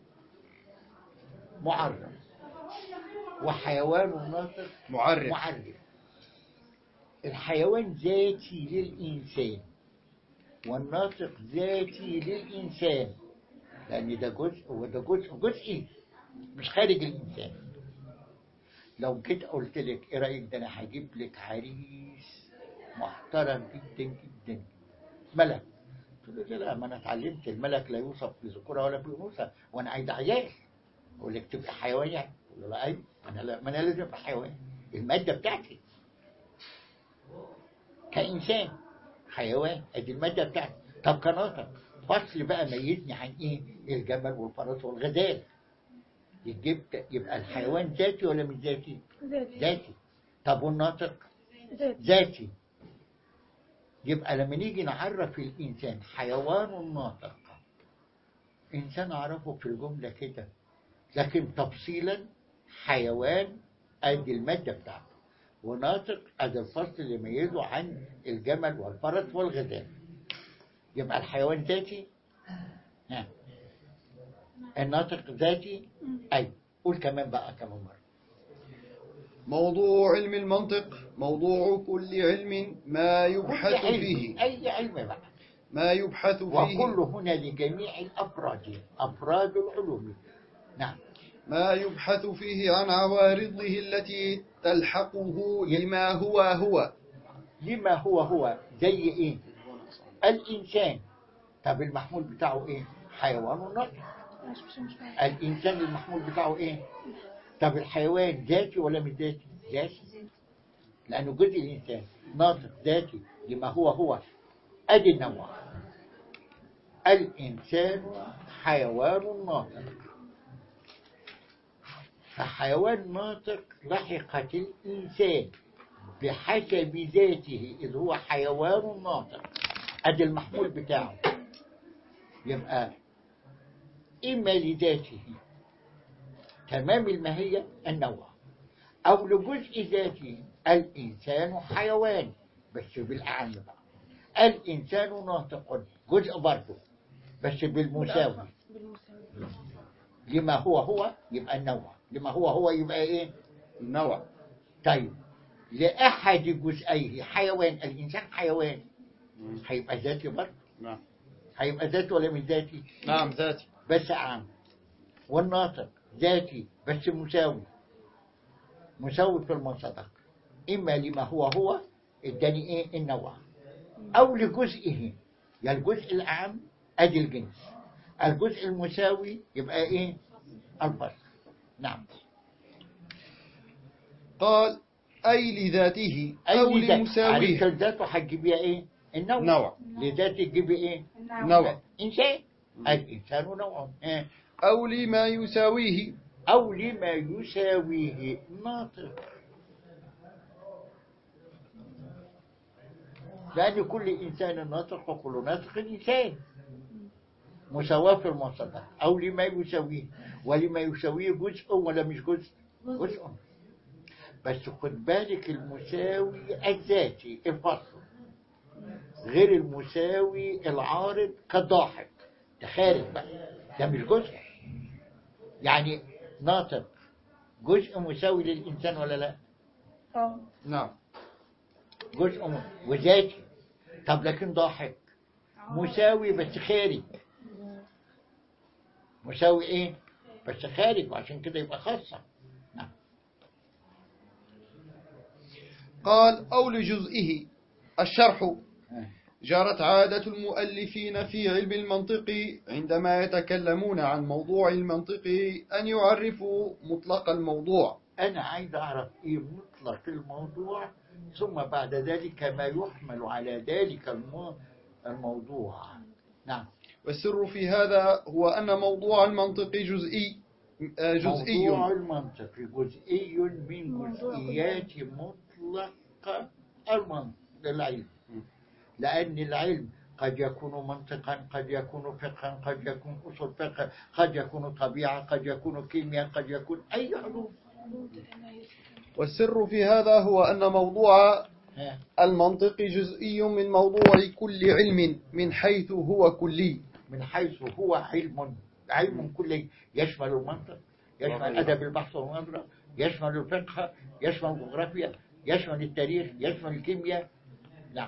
معرف وحيوان ناطق
معرف
معرف الحيوان ذاتي للإنسان والناطق ذاتي للإنسان لأن ده جزء وده جزء جزئي مش خارج الإنسان لو جيت قلت لك إيه رأيك ده أنا هجيب لك عريس محترم جدا جدا ملك قلت له لا ما أنا اتعلمت الملك لا يوصف بذكورها ولا بأنوثة وأنا عايز عيال أقول لك تبقى حيوان يعني أقول له لا أيوه أنا لا ما أنا لازم أبقى حيوان المادة بتاعتي كإنسان حيوان ادي المادة بتاعتي طب كناطق فصل بقى ميزني عن ايه الجمل والفرس والغزال يجيب يبقى الحيوان ذاتي ولا مش ذاتي
ذاتي
ذاتي طب والناطق
ذاتي
ذاتي يبقى لما نيجي نعرف الإنسان حيوان ناطق إنسان أعرفه في الجملة كده لكن تفصيلا حيوان أدي المادة بتاعته وناطق أدي الفصل اللي يميزه عن الجمل والفرس والغزال يبقى الحيوان ذاتي ها الناطق ذاتي أي قول كمان بقى كمان مرة
موضوع علم المنطق موضوع كل علم ما يبحث
كل علم،
فيه
أي علم بقى
ما يبحث فيه
وكل هنا لجميع الأفراد أفراد العلوم نعم
ما يبحث فيه عن عوارضه التي تلحقه لما هو هو
لما هو هو زي إيه الإنسان طب المحمول بتاعه إيه حيوان ناطق
مش مش مش فاهم
الإنسان المحمول بتاعه إيه طب الحيوان ذاتي ولا مش ذاتي ذاتي لأنه جزء الإنسان ناطق ذاتي لما هو هو أدي النوع الإنسان حيوان ناطق فحيوان ناطق لحقت الإنسان بحسب ذاته إذ هو حيوان ناطق أدي المحمول بتاعه يبقى إما لذاته تمام الماهية النوع أو لجزء ذاته الإنسان حيوان بس بالأعم بقى الإنسان ناطق جزء برضه بس بالمساوي
بالمساوي
لما هو هو يبقى النوع لما هو هو يبقى إيه
النوع
طيب لأحد جزئيه حيوان الإنسان حيوان هيبقى ذاتي برضه
نعم
هيبقى ذاتي ولا مش ذاتي
نعم ذاتي
بس أعم والناطق ذاتي بس مساوي مساوي في المصدق إما لما هو هو اداني إيه النوع أو لجزئه يا الجزء الأعم أدي الجنس الجزء المساوي يبقى إيه الفصل نعم
قال أي لذاته
أي
أو
ذات
لمساويه
عرفت ذاته هتجيبيها إيه النوع
نوع.
لذاته تجيبي إيه
نوع
إنسان الإنسان نوع إيه؟
أو لما يساويه
أو لما يساويه ناطق لأن كل إنسان ناطق وكل ناطق إنسان مساواة في المصدر أو لما يساويه ولما يساويه جزء ولا مش جزء جزء بس خد بالك المساوي الذاتي الفصل غير المساوي العارض كالضاحك ده خارج بقى ده مش جزء يعني ناطق جزء مساوي للإنسان ولا لا
اه
نعم
جزء م- وذاتي طب لكن ضاحك مساوي بس خارج مساوي ايه بس خارج وعشان كده يبقى خاصة نعم
قال أو لجزئه الشرح
آه.
جرت عادة المؤلفين في علم المنطق عندما يتكلمون عن موضوع المنطق أن يعرفوا مطلق الموضوع
أنا عايز أعرف إيه مطلق الموضوع ثم بعد ذلك ما يحمل على ذلك المو- الموضوع نعم
والسر في هذا هو أن موضوع المنطق جزئي آه، جزئي
موضوع المنطق جزئي من جزئيات مطلق المنطق العلم لأن العلم قد يكون منطقا قد يكون فقها قد يكون أصول فقه قد يكون طبيعة قد يكون كيمياء قد يكون أي علوم
والسر في هذا هو أن موضوع
ها.
المنطق جزئي من موضوع كل علم من حيث هو كلي
من حيث هو علم علم كلي يشمل المنطق يشمل أدب البحث والنظرة يشمل الفقه يشمل الجغرافيا يشمل التاريخ يشمل الكيمياء نعم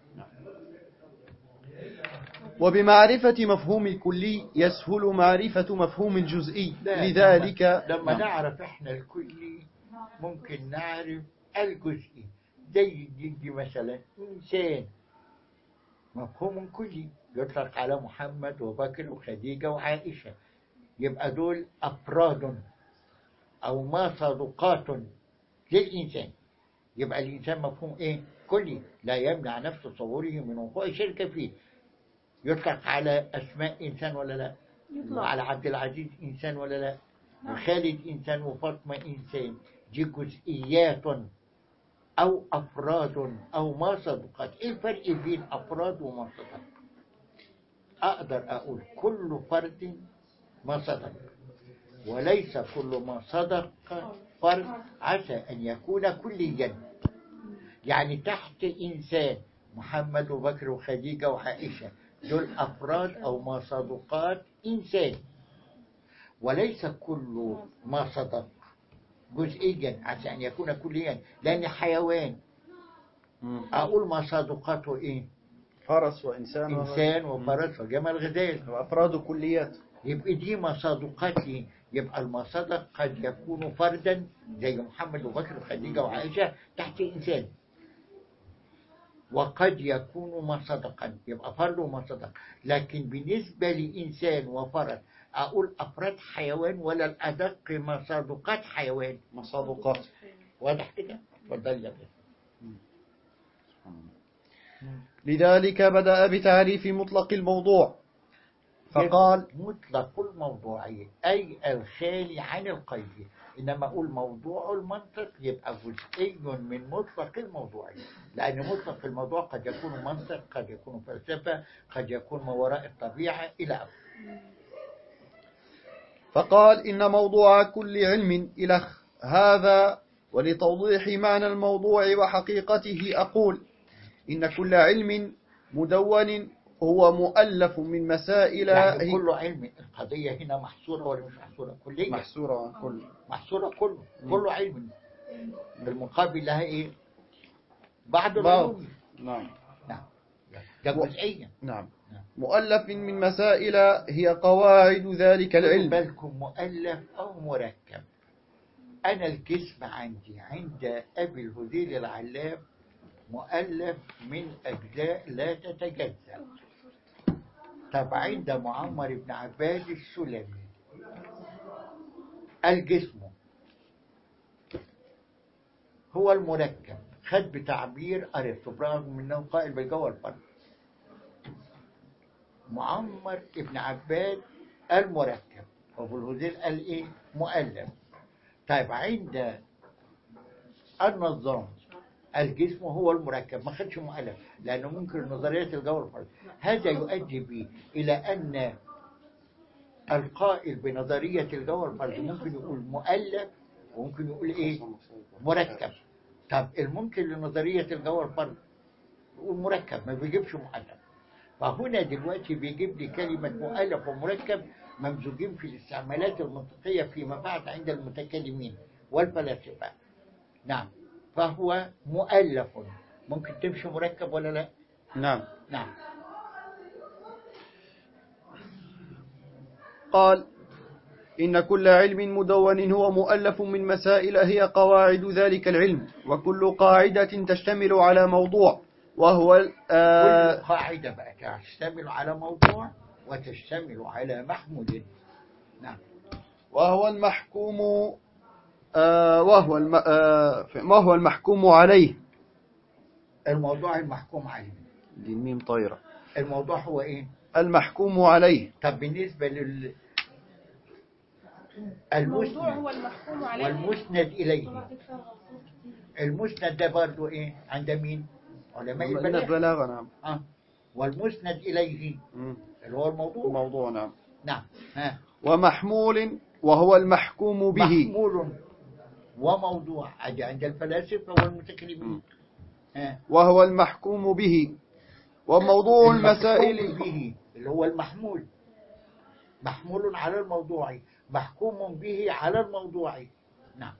وبمعرفة مفهوم الكلي يسهل معرفة مفهوم الجزئي
لا،
لذلك
لما, لما
نعم.
نعرف احنا الكلي ممكن نعرف الجزئي زي يجي مثلا إنسان مفهوم كلي يطلق على محمد وبكر وخديجة وعائشة يبقى دول أفراد أو ما صادقات للإنسان يبقى الإنسان مفهوم إيه؟ كلي لا يمنع نفس تصوره من وقوع شركة فيه يطلق على أسماء إنسان ولا لا؟ وعلى عبد العزيز إنسان ولا لا؟ وخالد إنسان وفاطمة إنسان دي جزئيات أو أفراد أو ما صدقات إيه الفرق بين أفراد وما صدق أقدر أقول كل فرد ما صدق وليس كل ما صدق فرد عسى أن يكون كليا يعني تحت إنسان محمد وبكر وخديجة وعائشة دول أفراد أو ما صدقات إنسان وليس كل ما صدق جزئيا عسى أن يكون كليا لأن حيوان
مم.
أقول ما صادقاته إيه
فرس وإنسان
إنسان وفرس وجمل غزال
وأفراد كليات
يبقى دي ما صادقاته يبقى المصادق قد يكون فردا زي محمد وبكر وخديجة وعائشة تحت إنسان وقد يكون مصدقا يبقى فرد ومصدق لكن بالنسبة لإنسان وفرد أقول أفراد حيوان ولا الأدق مصادقات حيوان
مصادقات
واضح كده؟ اتفضل يا بيه.
لذلك بدأ بتعريف مطلق الموضوع فقال
مطلق الموضوعية أي الخالي عن القيد إنما أقول موضوع المنطق يبقى جزئي من مطلق الموضوعية لأن مطلق الموضوع قد يكون منطق قد يكون فلسفة قد يكون ما وراء الطبيعة إلى آخره
فقال إن موضوع كل علم إلخ هذا ولتوضيح معنى الموضوع وحقيقته أقول إن كل علم مدون هو مؤلف من مسائل
يعني
هي-
كل علم القضية هنا محصورة ولا مش محصورة كلية
محصورة عن كل
محصورة كله كله علم بالمقابل لها إيه بعض
بعض
العلوم
نعم
نعم ده جزئية
نعم
نعم.
مؤلف من مسائل هي قواعد ذلك
خلوا
العلم
بالكم مؤلف أو مركب أنا الجسم عندي عند أبي الهذيل العلام مؤلف من أجزاء لا تتجزأ طب عند معمر بن عباد السلمي الجسم هو المركب خد بتعبير أرسطو برغم منه قائل بالجوهر الفرد معمر ابن عباد المركب وابو الهذيل قال ايه مؤلف طيب عند النظام الجسم هو المركب ما خدش مؤلف لانه ممكن نظريه الجو الفرد هذا يؤدي به الى ان القائل بنظريه الجو الفرد ممكن يقول مؤلف وممكن يقول ايه مركب طب الممكن لنظريه الجو الفرد يقول مركب ما بيجيبش مؤلف فهنا دلوقتي بيجيب لي كلمة مؤلف ومركب ممزوجين في الاستعمالات المنطقية فيما بعد عند المتكلمين والفلاسفة نعم فهو مؤلف ممكن تمشي مركب ولا لا
نعم
نعم
قال إن كل علم مدون هو مؤلف من مسائل هي قواعد ذلك العلم وكل قاعدة تشتمل على موضوع وهو ال- آه
كل قاعدة بقى تشتمل على موضوع وتشتمل على محمول نعم
وهو المحكوم آه وهو الم آه ما هو المحكوم عليه
الموضوع المحكوم عليه
دي الميم طايرة
الموضوع هو ايه
المحكوم عليه
طب بالنسبة لل
الموضوع
المسند
هو المحكوم عليه
والمسند إليه المسند ده برضو ايه عند مين علماء
من
البلاغة
البلاغة نعم
آه. والمسند إليه
مم.
اللي هو الموضوع
موضوع نعم
نعم ها
ومحمول وهو المحكوم به
محمول وموضوع أدي عند الفلاسفة والمتكلمين ها
وهو المحكوم به وموضوع المسائل
المحكوم به اللي هو المحمول محمول على الموضوع محكوم به على الموضوع نعم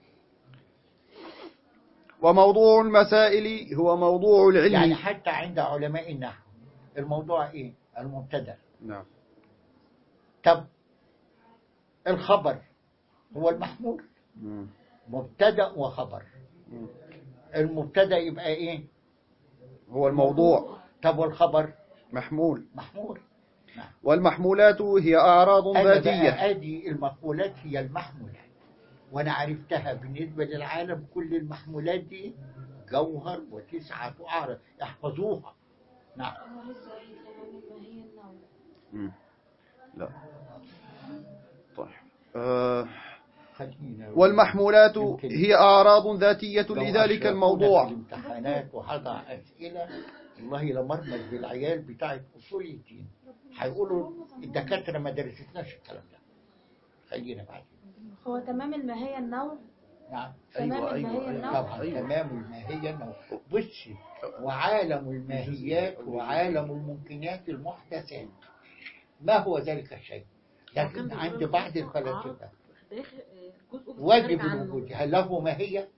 وموضوع المسائل هو موضوع العلم
يعني حتى عند علماء النحو الموضوع ايه المبتدا
نعم
طب الخبر هو المحمول
مم.
مبتدا وخبر
مم.
المبتدا يبقى ايه
هو الموضوع
طب والخبر
محمول
محمول
والمحمولات هي أعراض
أنا بقى
ذاتية
ادي المقولات هي المحمولات وانا عرفتها بالنسبه للعالم كل المحمولات دي جوهر وتسعه اعراض احفظوها نعم
مم. لا طيب آه
خلينا
والمحمولات
يمكن
هي أعراض ذاتية
لو
لذلك
أشركونا
الموضوع
في الامتحانات وهضع أسئلة والله لمرمز بالعيال بتاعت أصول الدين هيقولوا الدكاترة ما درستناش الكلام ده خلينا بعدين
هو تمام الماهية النوع
نعم
تمام
أيوة،
الماهية
أيوة،
النوع
طبعا
أيوة.
تمام الماهية إنه بصي وعالم الماهيات وعالم الممكنات المحدثات ما هو ذلك الشيء لكن عند بعض الفلاسفة واجب الوجود هل له ماهية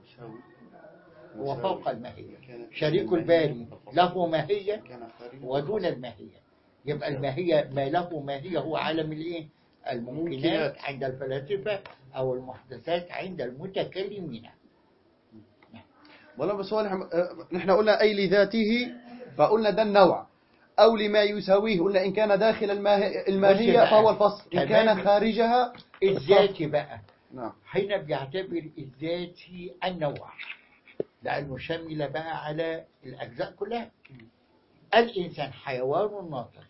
وفوق الماهية شريك الباري له ماهية ودون الماهية يبقى الماهية ما له ماهية هو عالم الايه الممكنات عند الفلاسفة أو المحدثات عند المتكلمين
ولا بس هو نحن آه، نحن قلنا أي لذاته فقلنا ده النوع أو لما يساويه قلنا إن كان داخل الماه- الماهية
بقى.
فهو الفصل إن كان
تمام.
خارجها
الذاتي بقى
نعم
حين بيعتبر الذاتي النوع لأنه شمل بقى على الأجزاء كلها الإنسان حيوان ناطق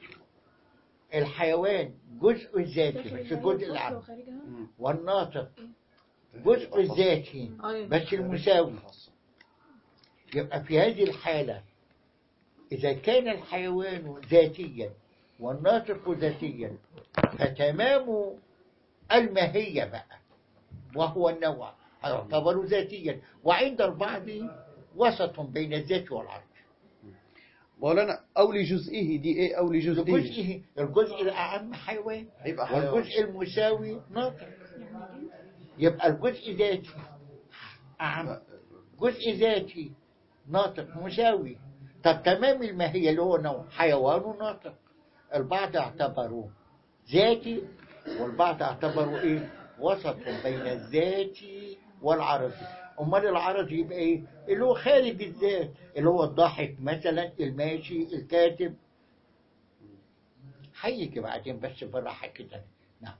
الحيوان جزء ذاتي بس جزء العام والناطق جزء ذاتي بس المساوي يبقى في هذه الحالة إذا كان الحيوان ذاتيا والناطق ذاتيا فتمام الماهية بقى وهو النوع يعتبر ذاتيا وعند البعض وسط بين الذات والعرض
مولانا أو لجزئه دي إيه أو لجزئه
الجزء الجزء الأعم حيوان
يبقى حيوان
والجزء المساوي ناطق يبقى الجزء ذاتي أعم جزء ذاتي ناطق مساوي طب تمام الماهية اللي هو نوع حيوان ناطق البعض اعتبروه ذاتي والبعض اعتبروا ايه وسط بين الذاتي والعرضي امال العرض يبقى ايه اللي هو خارج الذات اللي هو الضاحك مثلا الماشي الكاتب هيجي بعدين بس بالراحه كده نعم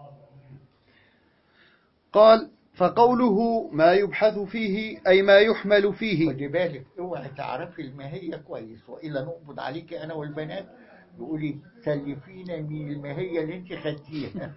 قال فقوله ما يبحث فيه أي ما يحمل فيه
خدي بالك اوعي تعرفي الماهيه كويس والا نقبض عليك انا والبنات يقولي سلفينا من الماهيه اللي انت خدتيها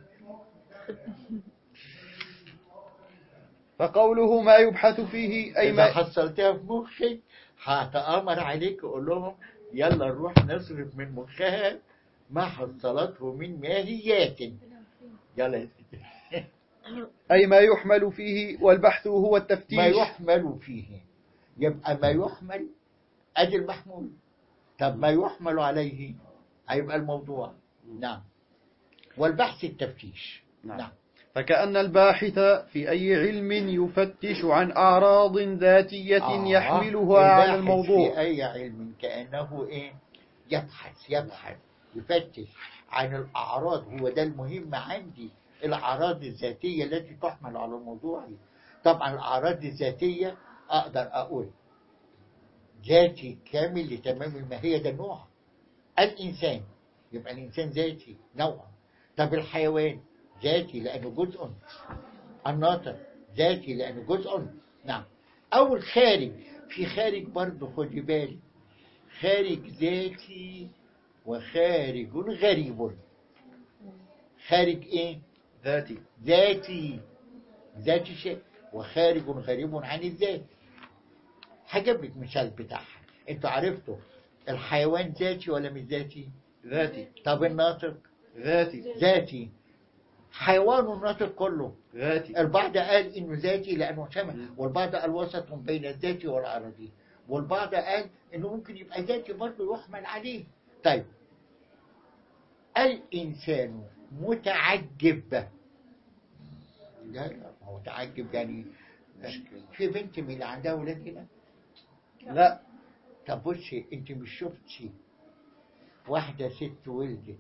فقوله ما يبحث فيه أي
إذا
ما
حصلتها في مخك هتأمر عليك أقول لهم يلا نروح نصرف من مخها ما حصلته من ماهيات يلا يا ستي.
أي ما يحمل فيه والبحث هو التفتيش
ما يحمل فيه يبقى ما يحمل أدي المحمول طب ما يحمل عليه هيبقى الموضوع نعم والبحث التفتيش
نعم.
نعم
فكأن الباحث في أي علم يفتش عن أعراض ذاتية
آه،
يحملها على
الباحث
الموضوع
في أي علم كأنه إيه يبحث يبحث يفتش عن الأعراض هو ده المهم عندي الأعراض الذاتية التي تحمل على الموضوع طبعا الأعراض الذاتية أقدر أقول ذاتي كامل لتمام الماهية ده نوع الإنسان يبقى الإنسان ذاتي نوع طب الحيوان ذاتي لأنه جزء الناطق ذاتي لأنه جزء نعم أو الخارج في خارج برضه خدي بالك خارج ذاتي وخارج غريب خارج ايه
ذاتي
ذاتي ذاتي شيء وخارج غريب عن الذات هجيب لك مثال بتاعها انتوا عرفتوا الحيوان ذاتي ولا مش ذاتي
ذاتي
طب الناطق
ذاتي
ذاتي حيوان الناطق كله
ذاتي
البعض قال انه ذاتي لانه سمع والبعض قال وسط بين الذاتي والعرضي والبعض قال انه ممكن يبقى ذاتي برضه يحمل عليه طيب الانسان متعجب لا لا هو متعجب يعني في بنت من اللي عندها ولاد هنا
لا
طب بصي انت مش شفتي واحدة ست ولدت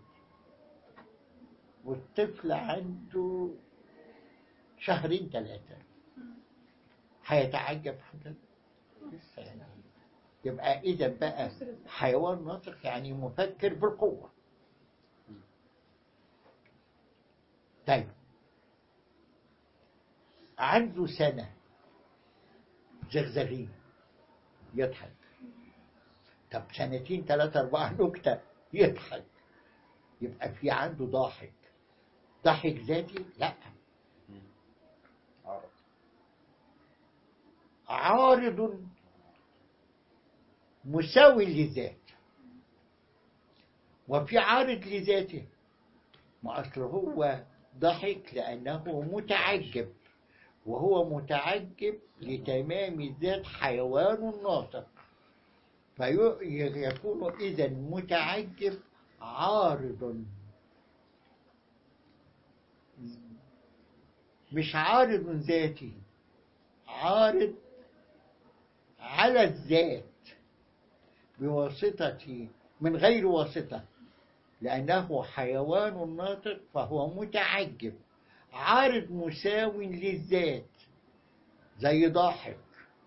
والطفل عنده شهرين ثلاثة هيتعجب حضرتك لسه يعني يبقى إذا بقى حيوان ناطق يعني مفكر بالقوة طيب عنده سنة زغزغين يضحك طب سنتين ثلاثة أربعة نكتة يضحك يبقى في عنده ضاحك ضحك ذاتي لا
عرض
عارض مساوي للذات وفي عارض لذاته ما أصل هو ضحك لأنه متعجب وهو متعجب لتمام الذات حيوان ناطق فيكون إذا متعجب عارض مش عارض ذاتي عارض على الذات بواسطة من غير واسطة لأنه حيوان ناطق فهو متعجب عارض مساو للذات زي ضاحك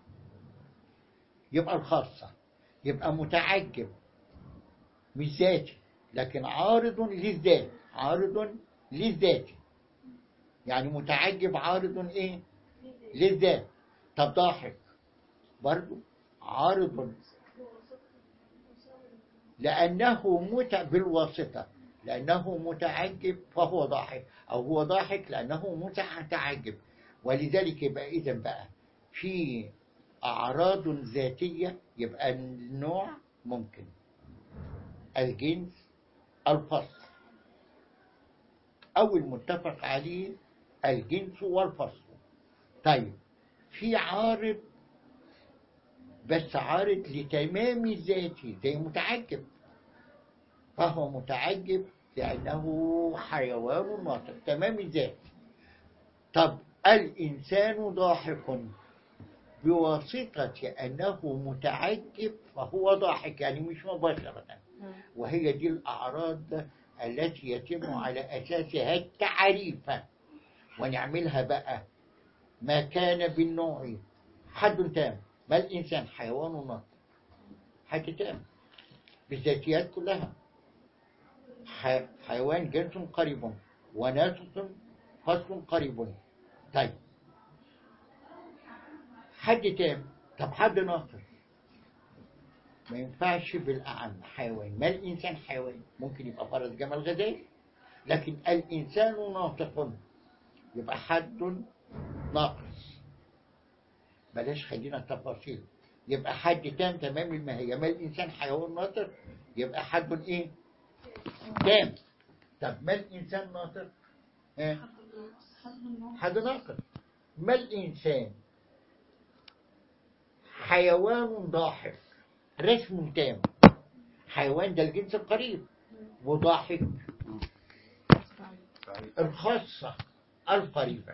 يبقى الخاصة يبقى متعجب مش ذاتي لكن عارض للذات عارض للذات يعني متعجب عارض ايه للذات طب ضاحك برضو عارض لأنه مت بالواسطة لأنه متعجب فهو ضاحك أو هو ضاحك لأنه متعجب ولذلك يبقى إذا بقى في أعراض ذاتية يبقى النوع ممكن الجنس الفصل أو المتفق عليه الجنس والفصل طيب في عارض بس عارض لتمام ذاتي زي متعجب فهو متعجب لأنه حيوان ناطق تمام الذات طب الإنسان ضاحك بواسطة أنه متعجب فهو ضاحك يعني مش مباشرة وهي دي الأعراض التي يتم على أساسها التعريف ونعملها بقى ما كان بالنوع حد تام ما الإنسان حيوان ناطق حد تام بالذاتيات كلها ح- حيوان جنس قريب وناسق فصل قريب طيب حد تام طب حد ناقص ما ينفعش بالأعم حيوان ما الإنسان حيوان ممكن يبقى فرس جمل غزال لكن الإنسان ناطق يبقى حد ناقص بلاش خلينا التفاصيل يبقى حد تام تمام الماهية ما الإنسان حيوان ناطق يبقى حد إيه تام طب ما الإنسان ناطق إيه؟ حد ناقص ما الإنسان حيوان ضاحك رسم تام حيوان ده الجنس القريب وضاحك الخاصة القريبة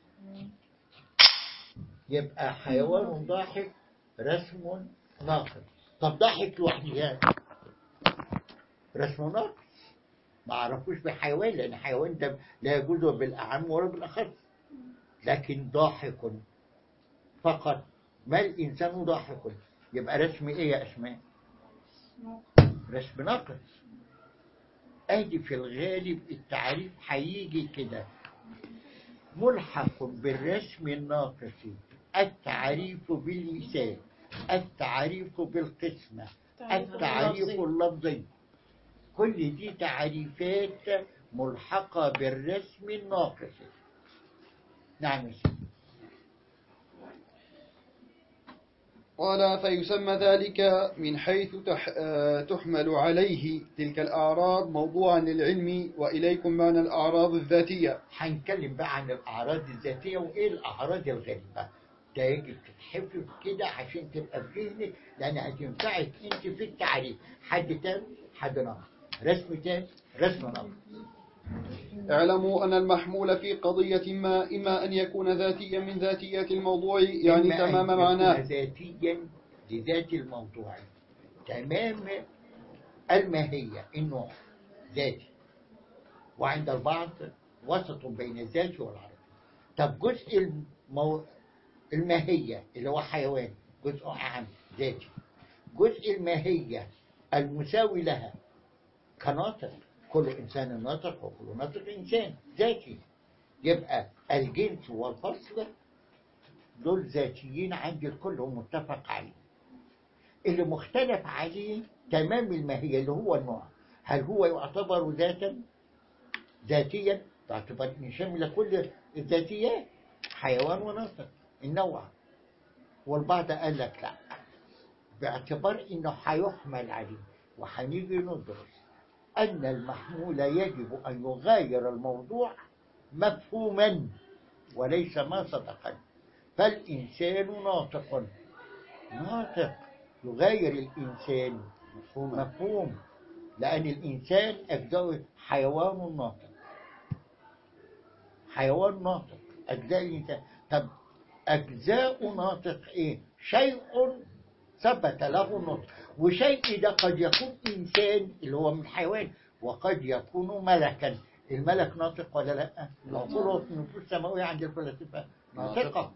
يبقى حيوان ضاحك رسم ناقص طب ضاحك لوحدها رسم ناقص ما اعرفوش بحيوان لان الحيوان ده لا يجوز بالاعم ولا بالاخص لكن ضاحك فقط ما الانسان ضاحك يبقى رسم ايه يا اسماء رسم ناقص ادي في الغالب التعريف هيجي كده ملحق بالرسم الناقص التعريف بالمثال التعريف بالقسمة التعريف اللفظي كل دي تعريفات ملحقة بالرسم الناقص نعم يا سيدي.
قال فيسمى ذلك من حيث تح آه، تحمل عليه تلك الأعراض موضوعا للعلم وإليكم معنى الأعراض الذاتية
هنتكلم بقى عن الأعراض الذاتية وإيه الأعراض الغريبة ده يجب تتحفظ كده عشان تبقى في ذهنك لأن هتنفعك أنت في التعريف حد تام حد ناقص رسم تام رسم ناقص
اعلموا أن المحمول في قضية ما إما أن يكون ذاتيا من ذاتيات الموضوع يعني
إما أن
تمام
يكون
معناه
ذاتيا لذات الموضوع تمام الماهية النوع ذاتي وعند البعض وسط بين الذات والعرض طب جزء المو... الماهية اللي هو حيوان جزء أعم ذاتي جزء الماهية المساوي لها كناطق كل إنسان ناطق وكل ناطق إنسان ذاتي يبقى الجنس والفصل دول ذاتيين عند الكل ومتفق عليه اللي مختلف عليه تمام الماهية اللي هو النوع هل هو يعتبر ذاتا ذاتيا تعتبر ان شامل كل الذاتيات حيوان وناطق النوع والبعض قال لك لا باعتبار انه هيحمل عليه وهنيجي ندرس ان المحمول يجب ان يغاير الموضوع مفهوما وليس ما صدقا فالإنسان ناطق ناطق يغير الإنسان مفهوم مفهوم لأن الإنسان أجزاء حيوان ناطق حيوان ناطق أجزاء الإنسان طب أجزاء ناطق إيه؟ شيء ثبت له النطق وشيء ده قد يكون إنسان اللي هو من حيوان وقد يكون ملكا الملك ناطق ولا لا؟ العقول النفوس السماوية عند الفلاسفة ناطقة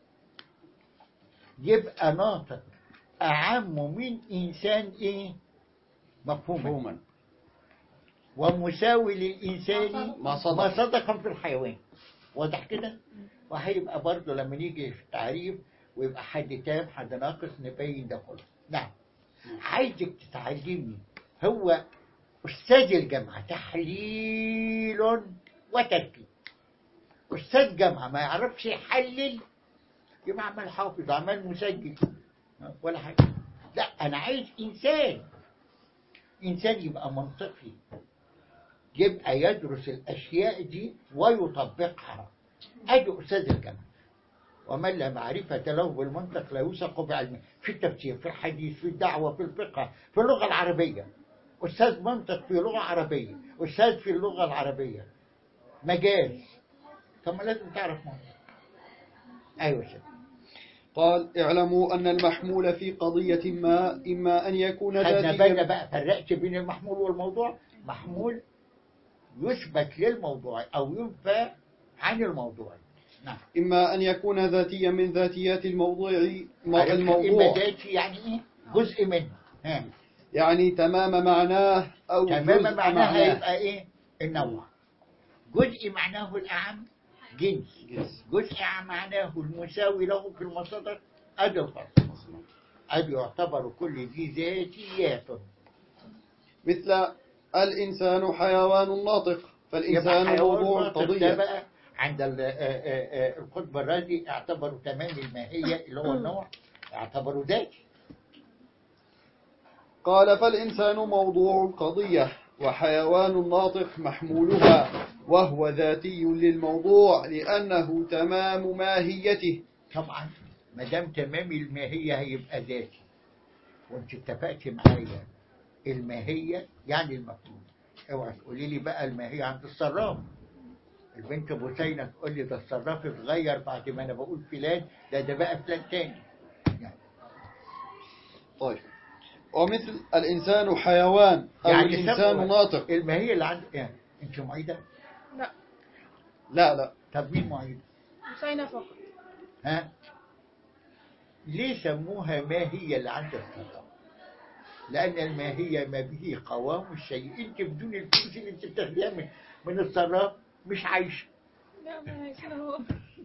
يبقى ناطق أعم من إنسان إيه؟ مفهوما
مفهوما
ومساوي للإنسان
ما صدق.
ما صدقا في الحيوان واضح كده؟ وهيبقى برضه لما نيجي في التعريف ويبقى حد تام حد ناقص نبين ده كله نعم عايزك تتعلمني هو أستاذ الجامعة تحليل وتركيب أستاذ جامعة ما يعرفش يحلل يبقى عمال حافظ عمال مسجل ولا حاجة لا أنا عايز إنسان إنسان يبقى منطقي يبقى يدرس الأشياء دي ويطبقها أدي أستاذ الجامعة ومن لا معرفة له بالمنطق لا يوثق بعلمه في التفسير في الحديث في الدعوة في الفقه في اللغة العربية أستاذ منطق في لغة عربية أستاذ في اللغة العربية مجاز طب ما لازم تعرف منطق أيوة شيخ
قال اعلموا أن المحمول في قضية ما إما أن يكون
خدنا بالنا
ذاتيا
بقى فرقت بين المحمول والموضوع محمول يثبت للموضوع أو ينفى عن الموضوع نعم
إما أن يكون ذاتيا من ذاتيات الموضوع مو-
عرفت
الموضوع
إما ذاتي يعني إيه جزء منه ها
يعني تمام معناه أو
تماما
جزء
معناها يبقى ايه النوع جزء معناه الأعم جنس
جنس.
جزء معناه المساوي له في المصدر أدي الفرق أدي يعتبر كل دي ذاتيات
مثل الإنسان حيوان ناطق
يبقى
فالإنسان
حيوان
موضوع
ناطق ده
القضية
بقى عند ال- آه، آه، آه، القطب الرازي اعتبروا تمام الماهية اللي هو النوع اعتبروا ذاتي
قال فالإنسان موضوع القضية وحيوان ناطق محمولها وهو ذاتي للموضوع لأنه تمام ماهيته
طبعا ما دام تمام الماهية هيبقى ذاتي وانت اتفقت معايا الماهية يعني المفهوم اوعى تقولي لي بقى الماهية عند الصراف البنت بوسينة تقول لي ده الصراف اتغير بعد ما انا بقول فلان ده ده بقى فلان تاني يعني
طيب ومثل الإنسان حيوان أو
يعني
الإنسان
سبب-
ناطق
الماهية اللي عند يعني انت معيدة
لا لا
طب مين معيد
حسينة فقط
ها ليه سموها ماهية اللي عند الصلاة لأن الماهية ما به قوام الشيء انت بدون الفلوس اللي انت بتاخديها من من الصراف مش عايشة
لا ما هيصير هو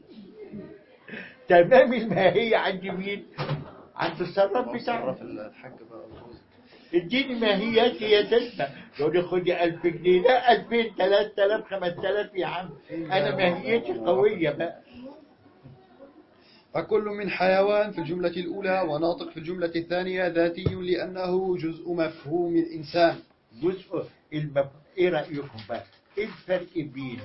تمام الماهية عند مين عند الصراف بتاعه
صرف الحق بقى
اديني ماهيات يا سيدنا يقول لي خدي 1000 جنيه لا 2000 3000 5000 يا عم انا ماهيتي قويه بقى
فكل من حيوان في الجملة الأولى وناطق في الجملة الثانية ذاتي لأنه جزء مفهوم الإنسان
جزء المب... ايه رايكم بقى ايه الفرق بين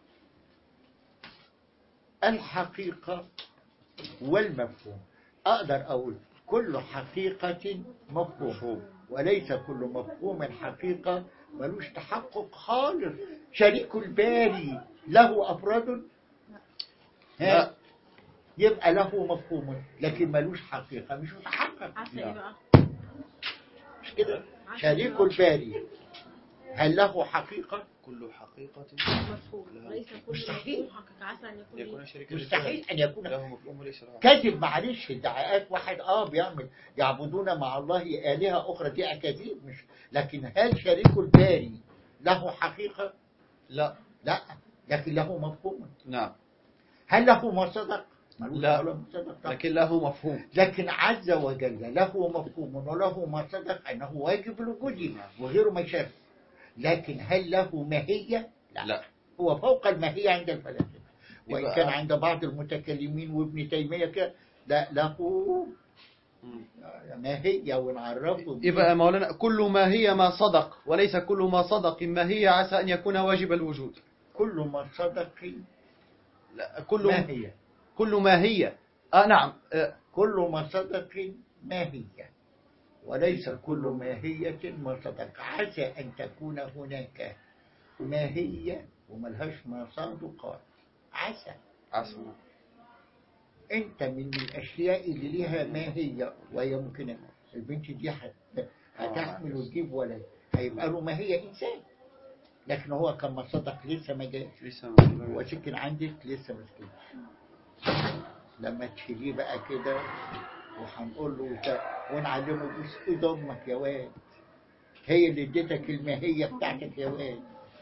الحقيقه والمفهوم اقدر اقول كل حقيقه مفهوم وليس كل مفهوم حقيقه ملوش تحقق خالص شريك الباري له افراد
لا.
ها يبقى له مفهوم لكن ملوش حقيقه مش متحقق
عسى ايه بقى
مش كده شريك الباري هل له حقيقه
كل حقيقة
مفهوم ليس كل
مستحيل.
مفهوم حقيقة عسى ان يكون
يكون
إيه؟
شريكا
مستحيل ان يكون
له مفهوم وليس له
كذب معلش ادعاءات واحد اه بيعمل يعبدون مع الله آلهة أخرى دي أكاذيب مش لكن هل شريك الباري له حقيقة؟
لا
لا لكن له مفهوم
نعم
هل له ما صدق؟ ملوش
لا.
ولا ما صدق طبعا.
لكن له مفهوم
لكن عز وجل له مفهوم وله ما صدق أنه واجب الوجود وغيره ما شاف لكن هل له ماهية؟ لا,
لا.
هو فوق الماهية عند الفلاسفة وإن
يبقى-
كان عند بعض المتكلمين وابن تيمية كده لا له ماهية ونعرفه
يبقى يا مولانا كل ما هي ما صدق وليس كل ما صدق ما هي عسى أن يكون واجب الوجود
كل ما صدق
لا كل
ماهية
كل ما هي آه نعم آه
كل ما صدق ماهية وليس كل ماهية ما صدق عسى أن تكون هناك ماهية وملهاش ما صادقات عسى
عسى
أنت من الأشياء اللي ليها ماهية ويمكن البنت دي هت- هتحمل وتجيب ولد هيبقى له ماهية إنسان لكن هو كان ما صدق لسه ما جاش
ليس
هو سكن عندك لسه مسكين لما تشيليه بقى كده وهنقول له وت- ونعلمه بص ايد امك يا واد هي اللي اديتك الماهيه بتاعتك يا واد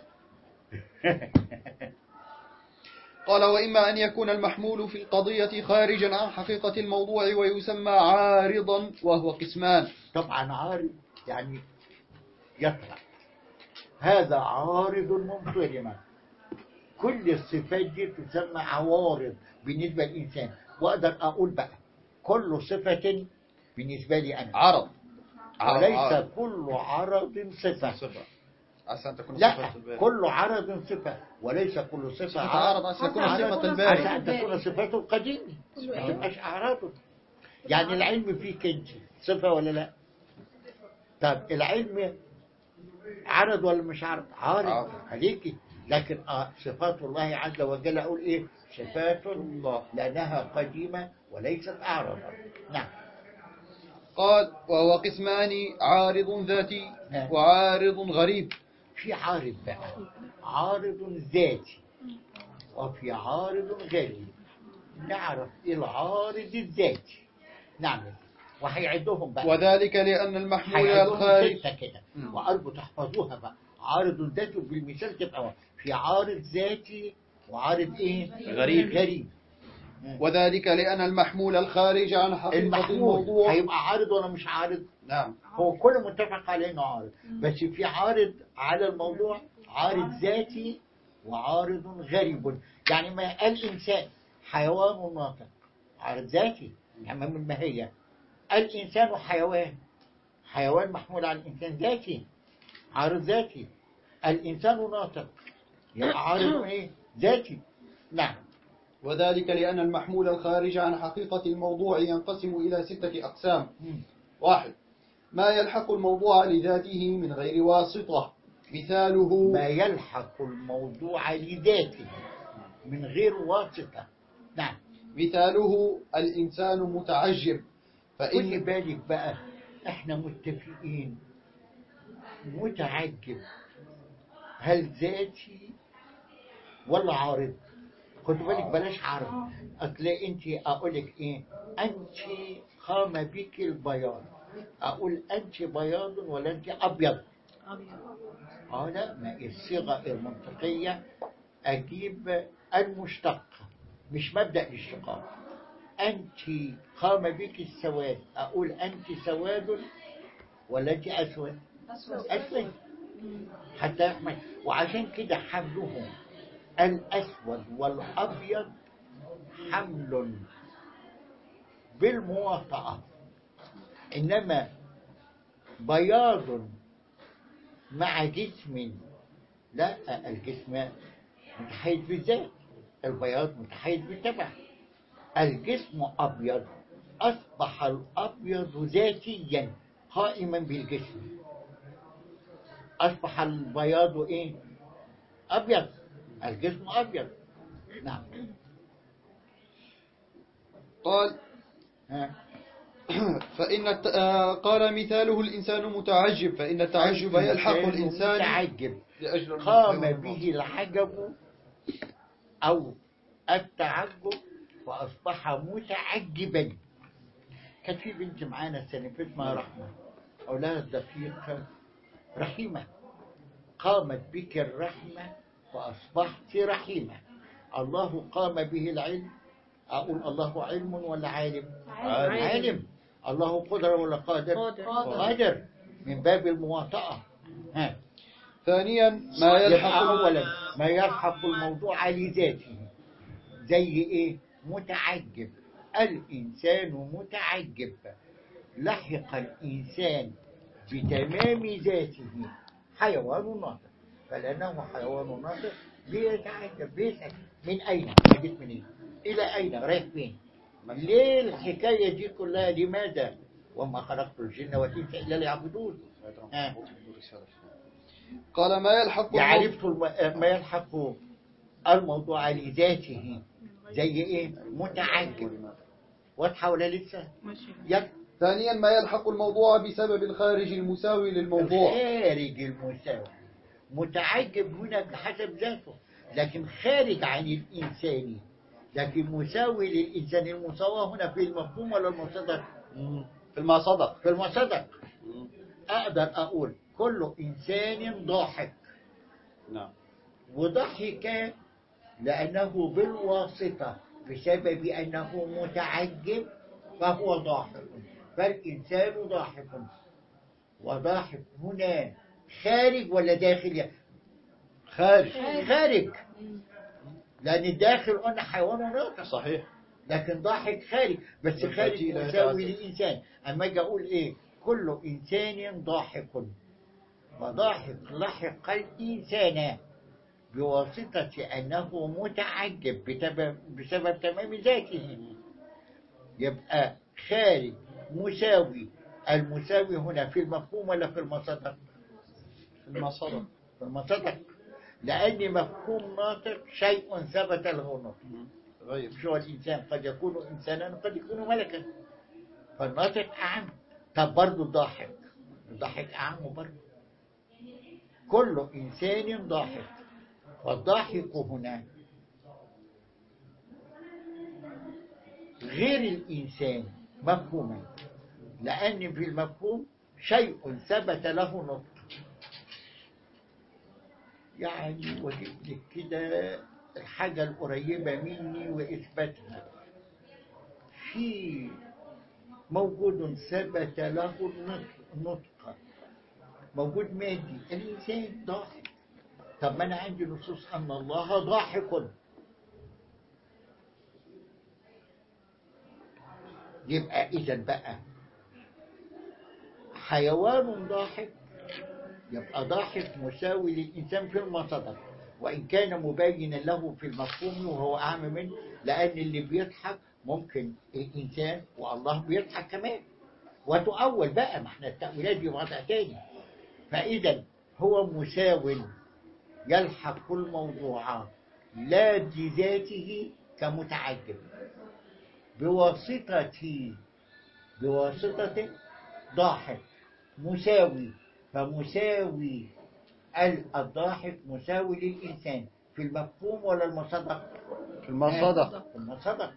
قال وإما أن يكون المحمول في القضية خارجا عن حقيقة الموضوع ويسمى عارضا وهو قسمان
طبعا عارض يعني يطلع هذا عارض ممترمة كل الصفات دي تسمى عوارض بالنسبة للإنسان وأقدر أقول بقى كل صفة بالنسبة لي أنا
عرض عرض
وليس
عرض.
كل عرض صفة
صفة عسى أن تكون
لا
صفة الباري
كل عرض صفة وليس كل صفة
صفة عرض عسى تكون
عسى
صفة
تكون
عسى
الباري
أن تكون صفاته القديمة
كله
ما
إيه؟
تبقاش أعراضه يعني العلم فيك أنت صفة ولا لا؟ طب العلم عرض ولا مش عرض؟ عارض
عرض.
عليكي لكن آه صفات الله عز وجل أقول إيه؟ صفات
الله
لأنها قديمة وليست أعراضا نعم
قال وهو قسمان عارض ذاتي
نعم.
وعارض غريب
في عارض بقى عارض ذاتي وفي عارض غريب نعرف إيه العارض الذاتي نعمل وهيعدهم بقى
وذلك لأن المحمول
هيعدهم
الخارج
ستة كده
مم.
وأرجو تحفظوها بقى عارض ذاتي وبالمثال تبقى في عارض ذاتي وعارض إيه
غريب.
غريب
وذلك لأن المحمول الخارج عن حقيقة
المحمول
الموضوع
هيبقى عارض ولا مش عارض
نعم
هو كل متفق عليه انه عارض بس في عارض على الموضوع عارض ذاتي وعارض غريب يعني ما الانسان حيوان ناطق عارض ذاتي يعني من الماهيه الانسان حيوان حيوان محمول على الانسان ذاتي عارض ذاتي الانسان ناطق يبقى عارض ايه ذاتي نعم
وذلك لأن المحمول الخارج عن حقيقة الموضوع ينقسم إلى ستة أقسام
مم.
واحد ما يلحق الموضوع لذاته من غير واسطة مثاله
ما يلحق الموضوع لذاته من غير واسطه نعم
مثاله الإنسان متعجب
خلي
فإن
بالك بقى احنا متفقين متعجب هل ذاتي ولا عارض خد بالك بلاش عارض اصل انت اقول لك ايه انت قام بك البياض اقول انت بياض ولا انت ابيض اه لا ما الصيغه المنطقيه اجيب المشتق مش مبدا الاشتقاق انت قام بك السواد اقول انت سواد ولا انت اسود اسود حتى يحمل وعشان كده حملهم الاسود والابيض حمل بالمواطأة إنما بياض مع جسم لا الجسم متحيز بالذات البياض متحيز بالتبع الجسم أبيض أصبح الأبيض ذاتيا قائما بالجسم أصبح البياض إيه أبيض الجسم أبيض نعم
قال
ها.
فإن الت... آه، قال مثاله الإنسان متعجب فإن التعجب يلحق الإنسان
متعجب
لأجل
قام
المتعجب.
به العجب أو التعجب فأصبح متعجبا كانت في بنت معانا السنة اللي فاتت اسمها رحمة أولاد دقيقة رحيمة قامت بك الرحمة فأصبحت رحيمة الله قام به العلم أقول الله علم ولا عالم
عالم.
عالم الله قدر ولا قادر
قادر.
قادر من باب المواطأة ها
ثانيا ما
يبقى
يلحق
أولا ما يلحق الموضوع لذاته زي إيه متعجب الإنسان متعجب لحق الإنسان بتمام ذاته حيوان ناطق فلأنه حيوان ناطق بيتعجب بيسأل من أين جيت منين إلى أين رايح فين ليه الحكاية دي كلها لماذا وما خلقت الجن والإنس إلا ليعبدون آه.
قال ما يلحق الموضوع-
عرفت الم- ما يلحق الموضوع لذاته زي ايه متعجب واضحه ولا لسه يك-
ثانيا ما يلحق الموضوع بسبب الخارج المساوي للموضوع
خارج المساوي متعجب هنا بحسب ذاته لكن خارج عن الانسان لكن مساوي للانسان المساواه هنا في المفهوم ولا المصدر
في المصدق
في المصدر اقدر اقول كل انسان ضاحك
نعم
وضحك لأنه بالواسطة بسبب أنه متعجب فهو ضاحك فالإنسان ضاحك وضاحك هنا خارج ولا داخل
خارج
خارج لأن الداخل قلنا حيوان ناطق
صحيح
لكن ضاحك خارج بس خارج
والفتيلة
مساوي
يتعدد.
للإنسان أما أجي أقول إيه كل إنسان ضاحك وضاحك لحق الإنسان بواسطة أنه متعجب بسبب, بسبب تمام ذاته يبقى خارج مساوي المساوي هنا في المفهوم ولا في المصدر
في المصدق
في المصدر لأن مفهوم ناطق شيء ثبت له نطق
غير
مش هو الإنسان قد يكون إنسانا وقد يكون ملكا فالناطق أعم طب برضه الضاحك الضاحك أعم برضه كل إنسان ضاحك والضاحك هنا غير الإنسان مفهوما لأن في المفهوم شيء ثبت له نطق يعني وجدت لك كده الحاجة القريبة مني وإثباتها في موجود ثبت له النطق النطق موجود مادي الإنسان ضاحك طب ما أنا عندي نصوص أن الله ضاحك يبقى إذا بقى حيوان ضاحك يبقى ضاحك مساوي للإنسان في المصدر وإن كان مبينا له في المفهوم وهو أعم منه لأن اللي بيضحك ممكن الإنسان والله بيضحك كمان وتؤول بقى ما احنا التأويلات دي وضع تاني فإذا هو مساو يلحق الموضوع لا بذاته كمتعجب بواسطة بواسطة ضاحك مساوي فمساوي ال- الضاحك مساوي للإنسان في المفهوم ولا المصدق؟
في المصدق
في المصدق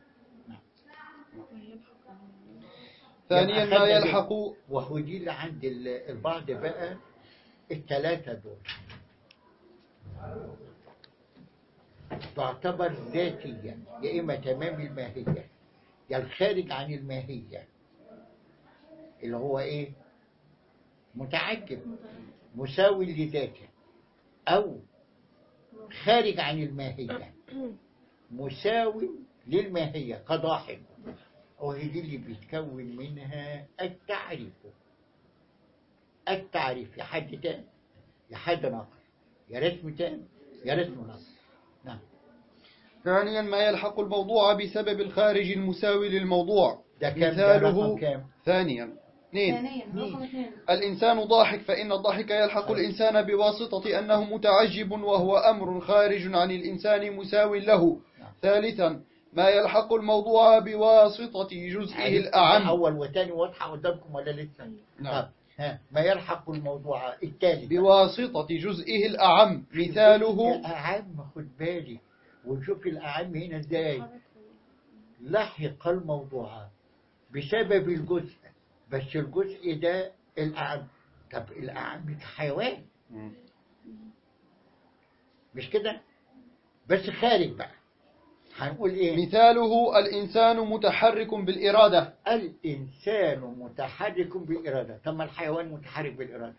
ثانيا ما
أخذنا
يلحق
وهو دي اللي عند ال- البعض بقى الثلاثة دول تعتبر ذاتيا يا إما تمام الماهية يا الخارج عن الماهية اللي هو إيه متعجب مساوي لذاته أو خارج عن الماهية مساوي للماهية كضاحك وهي دي اللي بيتكون منها التعريف التعريف يا حد تاني يا حد ناقص يا رسم تاني يا رسم ناقص نعم
ثانيا ما يلحق الموضوع بسبب الخارج المساوي للموضوع
ده كام ده رقم
مثاله
كام
ثانيا اثنين
ثانيا رقم اثنين
الإنسان ضاحك فإن الضحك يلحق الإنسان بواسطة أنه متعجب وهو أمر خارج عن الإنسان مساو له
نعم.
ثالثا ما يلحق الموضوع بواسطة جزئه
عرفت
الأعم
أول وتاني واضحة قدامكم ولا لسه
نعم.
طب ها ما يلحق الموضوع التالي
بواسطة جزئه الأعم مثاله
الأعم خد بالي وشوف الأعم هنا ازاي لحق الموضوع بسبب الجزء بس الجزء ده الأعم طب الأعم حيوان مش كده بس خارج بقى هنقول ايه
مثاله الإنسان متحرك بالإرادة
الإنسان متحرك بالإرادة طب ما الحيوان متحرك بالإرادة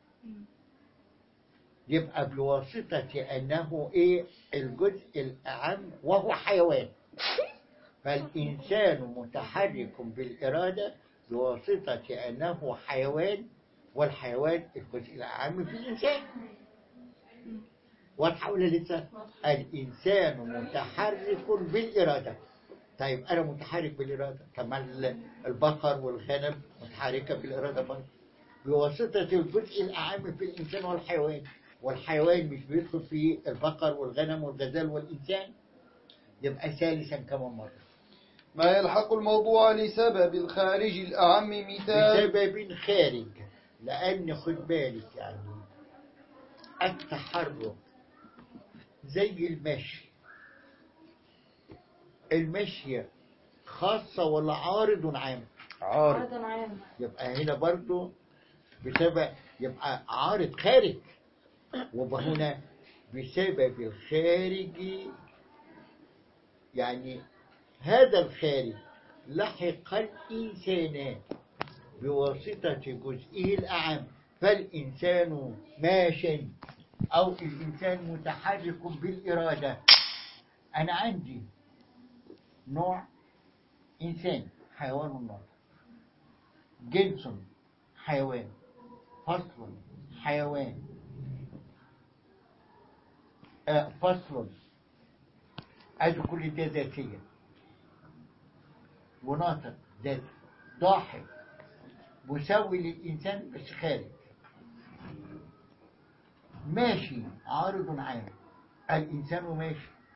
يبقى بواسطة أنه إيه الجزء الأعم وهو حيوان فالإنسان متحرك بالإرادة بواسطة أنه حيوان والحيوان الجزء الأعم في الإنسان واضحة ولا لسه؟ الإنسان متحرك بالإرادة طيب أنا متحرك بالإرادة طب ما ال- البقر والغنم متحركة بالإرادة برضه بواسطة الجزء الأعم في الإنسان والحيوان والحيوان مش بيدخل فيه البقر والغنم والغزال والإنسان يبقى ثالثا كمان مرة
ما يلحق الموضوع لسبب الخارج الأعم مثال
بسبب خارج لأن خد بالك يعني التحرك زي المشي المشي خاصة ولا عارض عام
عارض
عرض عام
يبقى هنا برضو بسبب يبقى عارض خارج وهنا بسبب الخارج يعني هذا الخارج لحق الإنسان بواسطة جزئه الأعم فالإنسان ماش أو الإنسان متحرك بالإرادة أنا عندي نوع إنسان حيوان النار جنس حيوان فصل حيوان آه، فصل أدي كل ده ذاتية وناطق ذاتي ضاحك مساوي للإنسان بس خارج ماشي عارض عام الإنسان ماشي